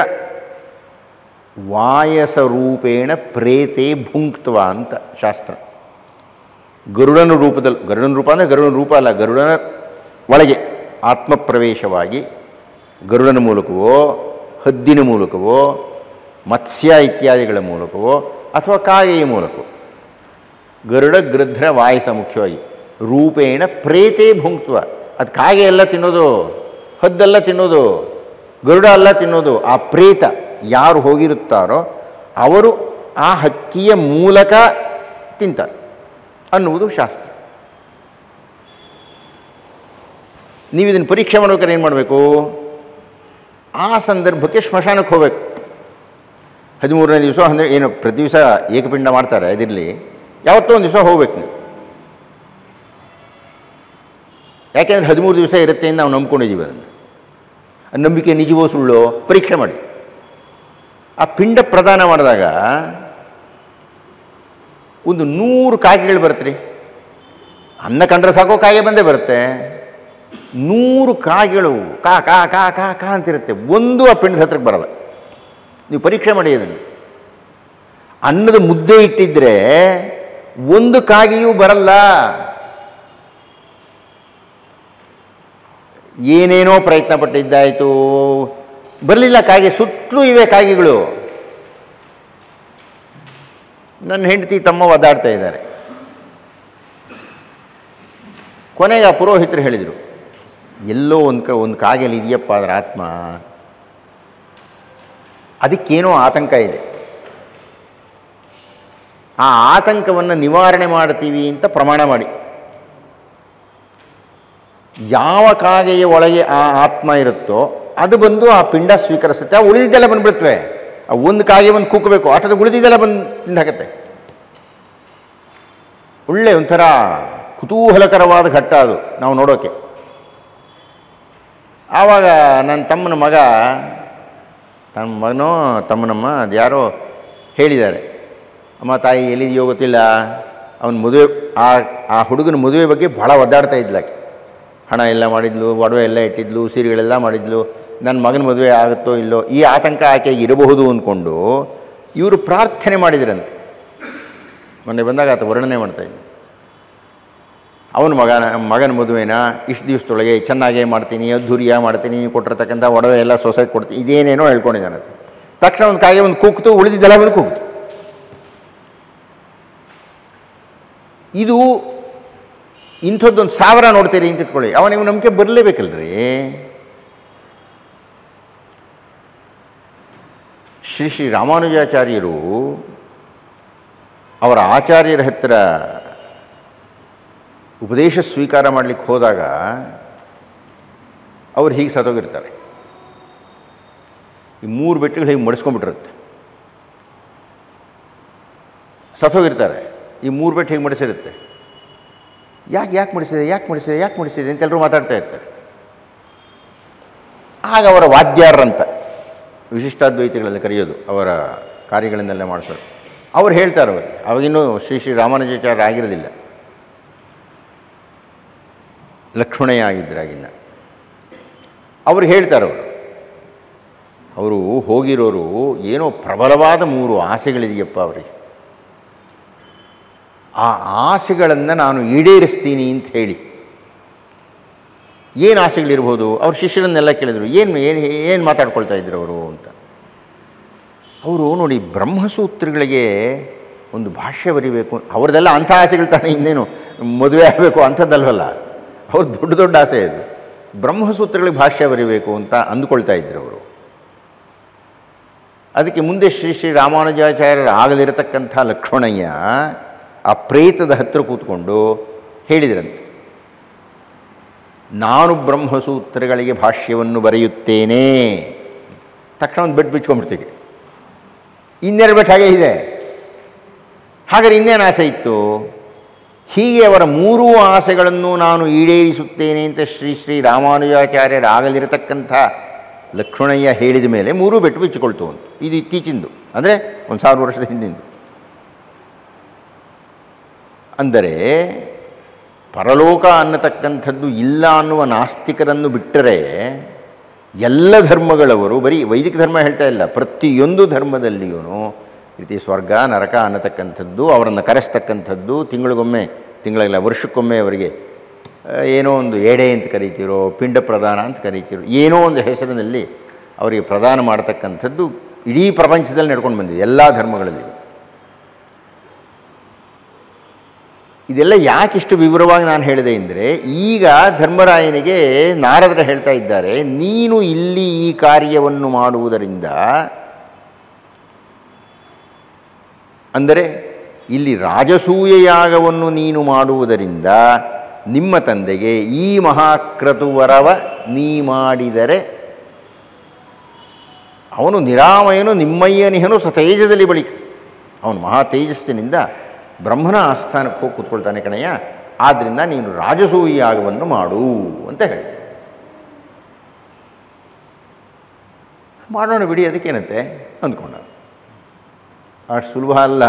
ವಾಯಸ ರೂಪೇಣ ಪ್ರೇತೆ ಭುಂಕ್ತ್ವ ಅಂತ ಶಾಸ್ತ್ರ ಗರುಡನ ರೂಪದಲ್ಲಿ ಗರುಡನ ರೂಪ ಅಂದರೆ ಗರುಡನ ರೂಪ ಅಲ್ಲ ಗರುಡನ ಒಳಗೆ ಆತ್ಮಪ್ರವೇಶವಾಗಿ ಗರುಡನ ಮೂಲಕವೋ ಹದ್ದಿನ ಮೂಲಕವೋ ಮತ್ಸ್ಯ ಇತ್ಯಾದಿಗಳ ಮೂಲಕವೋ ಅಥವಾ ಕಾಗೆಯ ಮೂಲಕವೋ ಗರುಡ ಗೃಧ್ರ ವಾಯಸ ಮುಖ್ಯವಾಗಿ ರೂಪೇಣ ಪ್ರೇತೆ ಭುಂಕ್ತ್ವ ಅದು ಕಾಗೆ ಎಲ್ಲ ತಿನ್ನೋದು ಹದ್ದೆಲ್ಲ ತಿನ್ನೋದು ಗರುಡ ಎಲ್ಲ ತಿನ್ನೋದು ಆ ಪ್ರೇತ ಯಾರು ಹೋಗಿರುತ್ತಾರೋ ಅವರು ಆ ಹಕ್ಕಿಯ ಮೂಲಕ ತಿಂತಾರೆ ಅನ್ನುವುದು ಶಾಸ್ತ್ರ ನೀವು ಇದನ್ನು ಪರೀಕ್ಷೆ ಮಾಡ್ಬೇಕಾದ್ರೆ ಏನು ಮಾಡಬೇಕು ಆ ಸಂದರ್ಭಕ್ಕೆ ಸ್ಮಶಾನಕ್ಕೆ ಹೋಗಬೇಕು ಹದಿಮೂರನೇ ದಿವಸ ಅಂದರೆ ಏನು ಪ್ರತಿ ದಿವಸ ಏಕಪಿಂಡ ಮಾಡ್ತಾರೆ ಅದಿರಲಿ ಯಾವತ್ತೋ ಒಂದು ದಿವಸ ಹೋಗ್ಬೇಕು ನೀವು ಯಾಕೆಂದರೆ ಹದಿಮೂರು ದಿವಸ ಇರುತ್ತೆ ಅಂತ ನಾವು ನಂಬ್ಕೊಂಡಿದ್ದೀವಿ ಅದನ್ನು ಆ ನಂಬಿಕೆ ನಿಜವೋ ಸುಳ್ಳು ಪರೀಕ್ಷೆ ಮಾಡಿ ಆ ಪಿಂಡ ಪ್ರದಾನ ಮಾಡಿದಾಗ ಒಂದು ನೂರು ಕಾಗೆಗಳು ಬರುತ್ತೆ ರೀ ಅನ್ನ ಕಂಡ್ರೆ ಸಾಕೋ ಕಾಗೆ ಬಂದೇ ಬರುತ್ತೆ ನೂರು ಕಾಗೆಗಳು ಕಾ ಕಾ ಕಾ ಕಾ ಕಾ ಅಂತಿರುತ್ತೆ ಒಂದು ಆ ಪಿಂಡದ ಹತ್ರಕ್ಕೆ ಬರಲ್ಲ ನೀವು ಪರೀಕ್ಷೆ ಮಾಡಿ ಅದನ್ನು ಅನ್ನದ ಮುದ್ದೆ ಇಟ್ಟಿದ್ರೆ ಒಂದು ಕಾಗೆಯೂ ಬರಲ್ಲ ಏನೇನೋ ಪ್ರಯತ್ನ ಪಟ್ಟಿದ್ದಾಯಿತು ಬರಲಿಲ್ಲ ಕಾಗೆ ಸುತ್ತಲೂ ಇವೆ ಕಾಗೆಗಳು ನನ್ನ ಹೆಂಡತಿ ತಮ್ಮ ಒದ್ದಾಡ್ತಾ ಇದ್ದಾರೆ ಕೊನೆಗೆ ಆ ಪುರೋಹಿತರು ಹೇಳಿದರು ಎಲ್ಲೋ ಒಂದು ಕ ಒಂದು ಕಾಗೆಯಲ್ಲಿ ಇದೆಯಪ್ಪ ಅದರ ಆತ್ಮ ಅದಕ್ಕೇನೋ ಆತಂಕ ಇದೆ ಆ ಆತಂಕವನ್ನು ನಿವಾರಣೆ ಮಾಡ್ತೀವಿ ಅಂತ ಪ್ರಮಾಣ ಮಾಡಿ ಯಾವ ಕಾಗೆಯ ಒಳಗೆ ಆ ಆತ್ಮ ಇರುತ್ತೋ ಅದು ಬಂದು ಆ ಪಿಂಡ ಸ್ವೀಕರಿಸುತ್ತೆ ಆ ಉಳಿದಿದ್ದೆಲ್ಲ ಬಂದ್ಬಿಡ್ತವೆ ಆ ಒಂದು ಕಾಗೆ ಒಂದು ಕೂಕಬೇಕು ಅಷ್ಟದ ಉಳಿದಿದ್ದೆಲ್ಲ ಬಂದು ತಿಂದಾಕತ್ತೆ ಒಳ್ಳೆ ಒಂಥರ ಕುತೂಹಲಕರವಾದ ಘಟ್ಟ ಅದು ನಾವು ನೋಡೋಕೆ ಆವಾಗ ನನ್ನ ತಮ್ಮನ ಮಗ ತನ್ನ ಮಗನೋ ತಮ್ಮನಮ್ಮ ಅದು ಯಾರೋ ಹೇಳಿದ್ದಾರೆ ಅಮ್ಮ ತಾಯಿ ಎಲ್ಲಿದೆಯೋ ಗೊತ್ತಿಲ್ಲ ಅವನ ಮದುವೆ ಆ ಆ ಹುಡುಗನ ಮದುವೆ ಬಗ್ಗೆ ಭಾಳ ಒದ್ದಾಡ್ತಾ ಇದ್ಲಾಕೆ ಹಣ ಎಲ್ಲ ಮಾಡಿದ್ಲು ಒಡವೆ ಎಲ್ಲ ಇಟ್ಟಿದ್ಲು ಸೀರೆಗಳೆಲ್ಲ ಮಾಡಿದ್ಲು ನನ್ನ ಮಗನ ಮದುವೆ ಆಗುತ್ತೋ ಇಲ್ಲೋ ಈ ಆತಂಕ ಆಕೆಗೆ ಇರಬಹುದು ಅಂದ್ಕೊಂಡು ಇವರು ಪ್ರಾರ್ಥನೆ ಮಾಡಿದ್ರಂತೆ ಮೊನ್ನೆ ಬಂದಾಗ ಆತ ವರ್ಣನೆ ಮಾಡ್ತಾಯಿದ್ದ ಅವನ ಮಗನ ಮಗನ ಮದುವೆನ ಇಷ್ಟು ದಿವಸದೊಳಗೆ ಚೆನ್ನಾಗೇ ಮಾಡ್ತೀನಿ ಅದ್ಧೂರಿಯಾಗಿ ಮಾಡ್ತೀನಿ ನೀವು ಕೊಟ್ಟಿರ್ತಕ್ಕಂಥ ಒಡವೆ ಎಲ್ಲ ಸೊಸೈಟಿ ಕೊಡ್ತೀನಿ ಇದೇನೇನೋ ಹೇಳ್ಕೊಂಡಿದ್ದಾನಂತೆ ತಕ್ಷಣ ಒಂದು ಕಾಗೆ ಒಂದು ಕೂಗ್ತು ಉಳಿದಿದ್ದೆಲ್ಲ ಬಂದು ಕೂಗ್ತು ಇದು ಇಂಥದ್ದೊಂದು ಸಾವಿರ ನೋಡ್ತೀರಿ ಅಂತ ಇಟ್ಕೊಳ್ಳಿ ಅವನಿಗೆ ನಂಬಿಕೆ ಬರಲೇಬೇಕಲ್ರಿ ಶ್ರೀ ಶ್ರೀ ರಾಮಾನುಜಾಚಾರ್ಯರು ಅವರ ಆಚಾರ್ಯರ ಹತ್ತಿರ ಉಪದೇಶ ಸ್ವೀಕಾರ ಮಾಡಲಿಕ್ಕೆ ಹೋದಾಗ ಅವ್ರು ಹೀಗೆ ಸತ್ತೋಗಿರ್ತಾರೆ ಈ ಮೂರು ಬೆಟ್ಟಗಳು ಹೀಗೆ ಮಡಿಸ್ಕೊಂಡ್ಬಿಟ್ಟಿರುತ್ತೆ ಸತ್ತೋಗಿರ್ತಾರೆ ಈ ಮೂರು ಬೆಟ್ಟು ಹೀಗೆ ಮಡಿಸಿರುತ್ತೆ ಯಾಕೆ ಯಾಕೆ ಮಡಿಸಿದೆ ಯಾಕೆ ಮಡಿಸಿದೆ ಯಾಕೆ ಮಡಿಸಿದೆ ಅಂತ ಎಲ್ಲರೂ ಮಾತಾಡ್ತಾ ಇರ್ತಾರೆ ಆಗ ಅವರ ವಾದ್ಯಾರಂತ ವಿಶಿಷ್ಟಾದ್ವೈತಿಗಳಲ್ಲಿ ಕರೆಯೋದು ಅವರ ಕಾರ್ಯಗಳನ್ನೆಲ್ಲ ಮಾಡಿಸೋದು ಅವ್ರು ಹೇಳ್ತಾರೆ ಅವರಿಗೆ ಅವಾಗಿನ್ನೂ ಶ್ರೀ ಶ್ರೀ ರಾಮಾನುಜಾಚಾರ್ಯ ಆಗಿರಲಿಲ್ಲ ಲಕ್ಷ್ಮಣಯ್ಯ ಆಗಿದ್ದರಾಗಿಲ್ಲ ಅವ್ರು ಹೇಳ್ತಾರೆ ಅವರು ಅವರು ಹೋಗಿರೋರು ಏನೋ ಪ್ರಬಲವಾದ ಮೂರು ಆಸೆಗಳಿದೆಯಪ್ಪ ಅವರಿಗೆ ಆ ಆಸೆಗಳನ್ನು ನಾನು ಈಡೇರಿಸ್ತೀನಿ ಅಂತ ಹೇಳಿ ಏನು ಆಸೆಗಳಿರ್ಬೋದು ಅವ್ರ ಶಿಷ್ಯರನ್ನೆಲ್ಲ ಕೇಳಿದರು ಏನು ಏನು ಏನು ಮಾತಾಡ್ಕೊಳ್ತಾ ಇದ್ರು ಅವರು ಅಂತ ಅವರು ನೋಡಿ ಬ್ರಹ್ಮಸೂತ್ರಗಳಿಗೆ ಒಂದು ಭಾಷ್ಯ ಬರಿಬೇಕು ಅವ್ರದ್ದೆಲ್ಲ ಅಂಥ ಆಸೆಗಳು ತಾನೇ ಇನ್ನೇನು ಮದುವೆ ಆಗಬೇಕು ಅಂಥದ್ದಲ್ವಲ್ಲ ಅವ್ರ ದೊಡ್ಡ ದೊಡ್ಡ ಆಸೆ ಇದು ಬ್ರಹ್ಮಸೂತ್ರಗಳಿಗೆ ಭಾಷ್ಯ ಬರಿಬೇಕು ಅಂತ ಅಂದುಕೊಳ್ತಾ ಇದ್ರು ಅವರು ಅದಕ್ಕೆ ಮುಂದೆ ಶ್ರೀ ಶ್ರೀ ರಾಮಾನುಜಾಚಾರ್ಯರು ಆಗಲಿರತಕ್ಕಂಥ ಲಕ್ಷ್ಮಣಯ್ಯ ಆ ಪ್ರೇತದ ಹತ್ತಿರ ಕೂತ್ಕೊಂಡು ಹೇಳಿದ್ರಂತೆ ನಾನು ಬ್ರಹ್ಮಸೂತ್ರಗಳಿಗೆ ಭಾಷ್ಯವನ್ನು ಬರೆಯುತ್ತೇನೆ ತಕ್ಷಣ ಒಂದು ಬೆಟ್ಟು ಬಿಚ್ಕೊಂಡ್ಬಿಡ್ತೀವಿ ಇನ್ನೆರಡು ಬೆಟ್ಟು ಹಾಗೆ ಇದೆ ಹಾಗಾದ್ರೆ ಇನ್ನೇನು ಆಸೆ ಇತ್ತು ಹೀಗೆ ಅವರ ಮೂರೂ ಆಸೆಗಳನ್ನು ನಾನು ಈಡೇರಿಸುತ್ತೇನೆ ಅಂತ ಶ್ರೀ ಶ್ರೀ ರಾಮಾನುಜಾಚಾರ್ಯರಾಗಲಿರತಕ್ಕಂಥ ಲಕ್ಷ್ಮಣಯ್ಯ ಹೇಳಿದ ಮೇಲೆ ಮೂರೂ ಬೆಟ್ಟು ಬಿಚ್ಚಿಕೊಳ್ತು ಅಂತ ಇದು ಇತ್ತೀಚಿಂದು ಅಂದರೆ ಒಂದು ಸಾವಿರ ವರ್ಷದ ಹಿಂದಿಂದು ಅಂದರೆ ಪರಲೋಕ ಅನ್ನತಕ್ಕಂಥದ್ದು ಇಲ್ಲ ಅನ್ನುವ ನಾಸ್ತಿಕರನ್ನು ಬಿಟ್ಟರೆ ಎಲ್ಲ ಧರ್ಮಗಳವರು ಬರೀ ವೈದಿಕ ಧರ್ಮ ಹೇಳ್ತಾ ಇಲ್ಲ ಪ್ರತಿಯೊಂದು ಧರ್ಮದಲ್ಲಿಯೂ ರೀತಿ ಸ್ವರ್ಗ ನರಕ ಅನ್ನತಕ್ಕಂಥದ್ದು ಅವರನ್ನು ಕರೆಸ್ತಕ್ಕಂಥದ್ದು ತಿಂಗಳಿಗೊಮ್ಮೆ ತಿಂಗಳಿಲ್ಲ ವರ್ಷಕ್ಕೊಮ್ಮೆ ಅವರಿಗೆ ಆ, ಏನೋ ಒಂದು ಎಡೆ ಅಂತ ಕರಿತೀರೋ ಪಿಂಡ ಪ್ರದಾನ ಅಂತ ಕರಿತೀರೋ ಏನೋ ಒಂದು ಹೆಸರಿನಲ್ಲಿ ಅವರಿಗೆ ಪ್ರದಾನ ಮಾಡತಕ್ಕಂಥದ್ದು ಇಡೀ ಪ್ರಪಂಚದಲ್ಲಿ ನಡ್ಕೊಂಡು ಬಂದಿದೆ ಎಲ್ಲ ಧರ್ಮಗಳಲ್ಲಿ ಇದೆಲ್ಲ ಯಾಕಿಷ್ಟು ವಿವರವಾಗಿ ನಾನು ಹೇಳಿದೆ ಅಂದರೆ ಈಗ ಧರ್ಮರಾಯನಿಗೆ ನಾರದರು ಹೇಳ್ತಾ ಇದ್ದಾರೆ ನೀನು ಇಲ್ಲಿ ಈ ಕಾರ್ಯವನ್ನು ಮಾಡುವುದರಿಂದ ಅಂದರೆ ಇಲ್ಲಿ ರಾಜಸೂಯ ಯಾಗವನ್ನು ನೀನು ಮಾಡುವುದರಿಂದ ನಿಮ್ಮ ತಂದೆಗೆ ಈ ಮಹಾಕ್ರತುವರವ ನೀ ಮಾಡಿದರೆ ಅವನು ನಿರಾಮಯನು ನಿಮ್ಮಯ್ಯನಿಹನು ಸತೇಜದಲ್ಲಿ ಬಳಿಕ ಅವನು ಮಹಾ ತೇಜಸ್ಸಿನಿಂದ ಬ್ರಹ್ಮನ ಆಸ್ಥಾನಕ್ಕೆ ಹೋಗಿ ಕೂತ್ಕೊಳ್ತಾನೆ ಕಣಯ್ಯ ಆದ್ದರಿಂದ ನೀನು ರಾಜಸೂಯ ಯಾಗವನ್ನು ಮಾಡು ಅಂತ ಹೇಳಿ ಮಾಡೋಣ ಬಿಡಿ ಅದಕ್ಕೇನಂತೆ ಅಂದ್ಕೊಂಡ ಅಷ್ಟು ಸುಲಭ ಅಲ್ಲ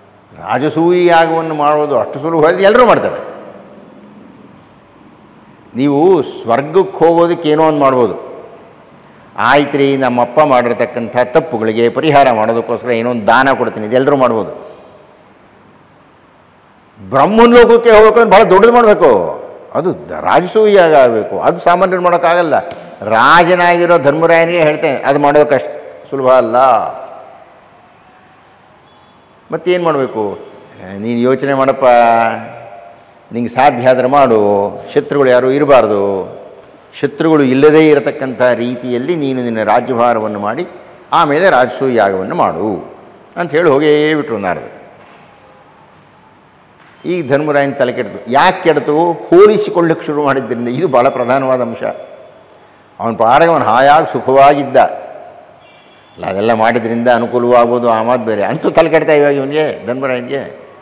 ರಾಜಸೂಯ ಯಾಗವನ್ನು ಮಾಡೋದು ಅಷ್ಟು ಸುಲಭ ಅಲ್ಲ ಎಲ್ಲರೂ ಮಾಡ್ತಾರೆ ನೀವು ಸ್ವರ್ಗಕ್ಕೆ ಹೋಗೋದಕ್ಕೆ ಏನೋ ಒಂದು ಮಾಡ್ಬೋದು ಆಯ್ತು ರೀ ನಮ್ಮಪ್ಪ ಮಾಡಿರ್ತಕ್ಕಂಥ ತಪ್ಪುಗಳಿಗೆ ಪರಿಹಾರ ಮಾಡೋದಕ್ಕೋಸ್ಕರ ಏನೋ ಒಂದು ದಾನ ಕೊಡ್ತೀನಿ ಇದೆಲ್ಲರೂ ಮಾಡ್ಬೋದು ಬ್ರಹ್ಮನ ಲೋಕಕ್ಕೆ ಹೋಗ್ಬೇಕು ಅಂದ್ರೆ ಭಾಳ ದೊಡ್ಡದು ಮಾಡಬೇಕು ಅದು ದ- ರಾಜಸೂಯ ಆಗಬೇಕು ಅದು ಸಾಮಾನ್ಯರು ಮಾಡೋಕ್ಕಾಗಲ್ಲ ರಾಜನಾಗಿರೋ ಧರ್ಮರಾಯನಿಗೆ ಹೇಳ್ತೇನೆ ಅದು ಮಾಡೋದಕ್ಕಷ್ಟು ಸುಲಭ ಅಲ್ಲ ಮತ್ತೇನು ಮಾಡಬೇಕು ನೀನು ಯೋಚನೆ ಮಾಡಪ್ಪ ನಿಂಗೆ ಸಾಧ್ಯ ಆದರೆ ಮಾಡು ಶತ್ರುಗಳು ಯಾರೂ ಇರಬಾರ್ದು ಶತ್ರುಗಳು ಇಲ್ಲದೇ ಇರತಕ್ಕಂಥ ರೀತಿಯಲ್ಲಿ ನೀನು ನಿನ್ನ ರಾಜ್ಯಭಾರವನ್ನು ಮಾಡಿ ಆಮೇಲೆ ರಾಜಸೂಯ ಯಾಗವನ್ನು ಮಾಡು ಅಂತ ಹೇಳಿ ಹೋಗೇ ಬಿಟ್ರು ನಾರದು ಈಗ ಧರ್ಮರಾಯನ ತಲೆ ಕೆಡ್ತು ಯಾಕೆ ಕೆಡ್ತು ಹೋಲಿಸಿಕೊಳ್ಳಕ್ಕೆ ಶುರು ಮಾಡಿದ್ದರಿಂದ ಇದು ಭಾಳ ಪ್ರಧಾನವಾದ ಅಂಶ ಅವನ ಪಾಡಿಗೆ ಅವನು ಹಾಯಾಗಿ ಸುಖವಾಗಿದ್ದ ಅಲ್ಲ ಅದೆಲ್ಲ ಮಾಡಿದ್ರಿಂದ ಅನುಕೂಲವಾಗ್ಬೋದು ಆ ಮಾತು ಬೇರೆ ಅಂತೂ ತಲೆ ಕೆಡ್ತಾ ಇವಾಗ ಇವನಿಗೆ ಧರ್ಮರಾಯನಿಗೆ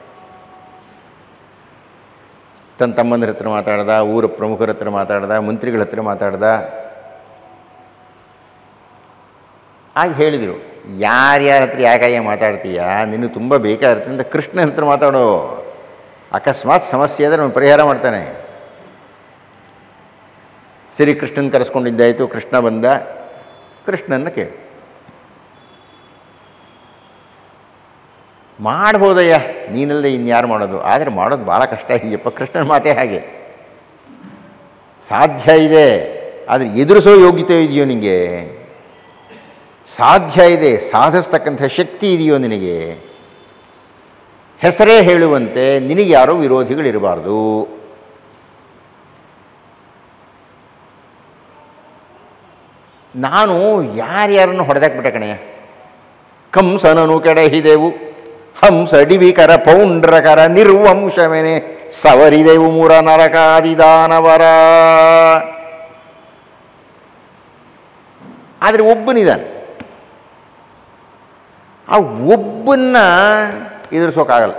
ತನ್ನ ತಮ್ಮಂದ್ರ ಹತ್ರ ಮಾತಾಡ್ದ ಊರ ಪ್ರಮುಖರ ಹತ್ರ ಮಾತಾಡ್ದ ಮಂತ್ರಿಗಳ ಹತ್ರ ಮಾತಾಡ್ದ ಆಗ ಹೇಳಿದರು ಯಾರ್ಯಾರ ಹತ್ರ ಯಾಕಾಯ ಮಾತಾಡ್ತೀಯ ನಿನಗೆ ತುಂಬ ಬೇಕಾಗಿರುತ್ತೆ ಅಂತ ಕೃಷ್ಣನ ಹತ್ರ ಮಾತಾಡೋ ಅಕಸ್ಮಾತ್ ಸಮಸ್ಯೆ ಆದರೆ ಅವನು ಪರಿಹಾರ ಮಾಡ್ತಾನೆ ಸರಿ ಕೃಷ್ಣನ ಕರೆಸ್ಕೊಂಡಿದ್ದಾಯಿತು ಕೃಷ್ಣ ಬಂದ ಕೃಷ್ಣನ್ನ ಕೇಳಿ ಮಾಡ್ಬೋದಯ್ಯ ನೀನಲ್ಲದೆ ಇನ್ಯಾರು ಮಾಡೋದು ಆದರೆ ಮಾಡೋದು ಭಾಳ ಕಷ್ಟ ಇದೆಯಪ್ಪ ಕೃಷ್ಣನ ಮಾತೇ ಹಾಗೆ ಸಾಧ್ಯ ಇದೆ ಆದರೆ ಎದುರಿಸೋ ಯೋಗ್ಯತೆ ಇದೆಯೋ ನಿನಗೆ ಸಾಧ್ಯ ಇದೆ ಸಾಧಿಸ್ತಕ್ಕಂಥ ಶಕ್ತಿ ಇದೆಯೋ ನಿನಗೆ ಹೆಸರೇ ಹೇಳುವಂತೆ ನಿನಗೆ ಯಾರೂ ವಿರೋಧಿಗಳಿರಬಾರ್ದು ನಾನು ಯಾರ್ಯಾರನ್ನು ಹೊಡೆದಾಕ್ಬಿಟ್ಟೆ ಕಣಯ್ಯ ಕಂಸನನು ಕೆಡಹಿದೆವು ಹಂಸಡಿವಿಕರ ಪೌಂಡ್ರಕರ ನಿರ್ವಂಶಮೆನೆ ಸವರಿದೆವು ಮುರ ನರಕಾದಿದಾನವರ ಆದರೆ ಒಬ್ಬನಿದ್ದಾನೆ ಆ ಒಬ್ಬನ್ನ ಎದುರಿಸೋಕ್ಕಾಗಲ್ಲ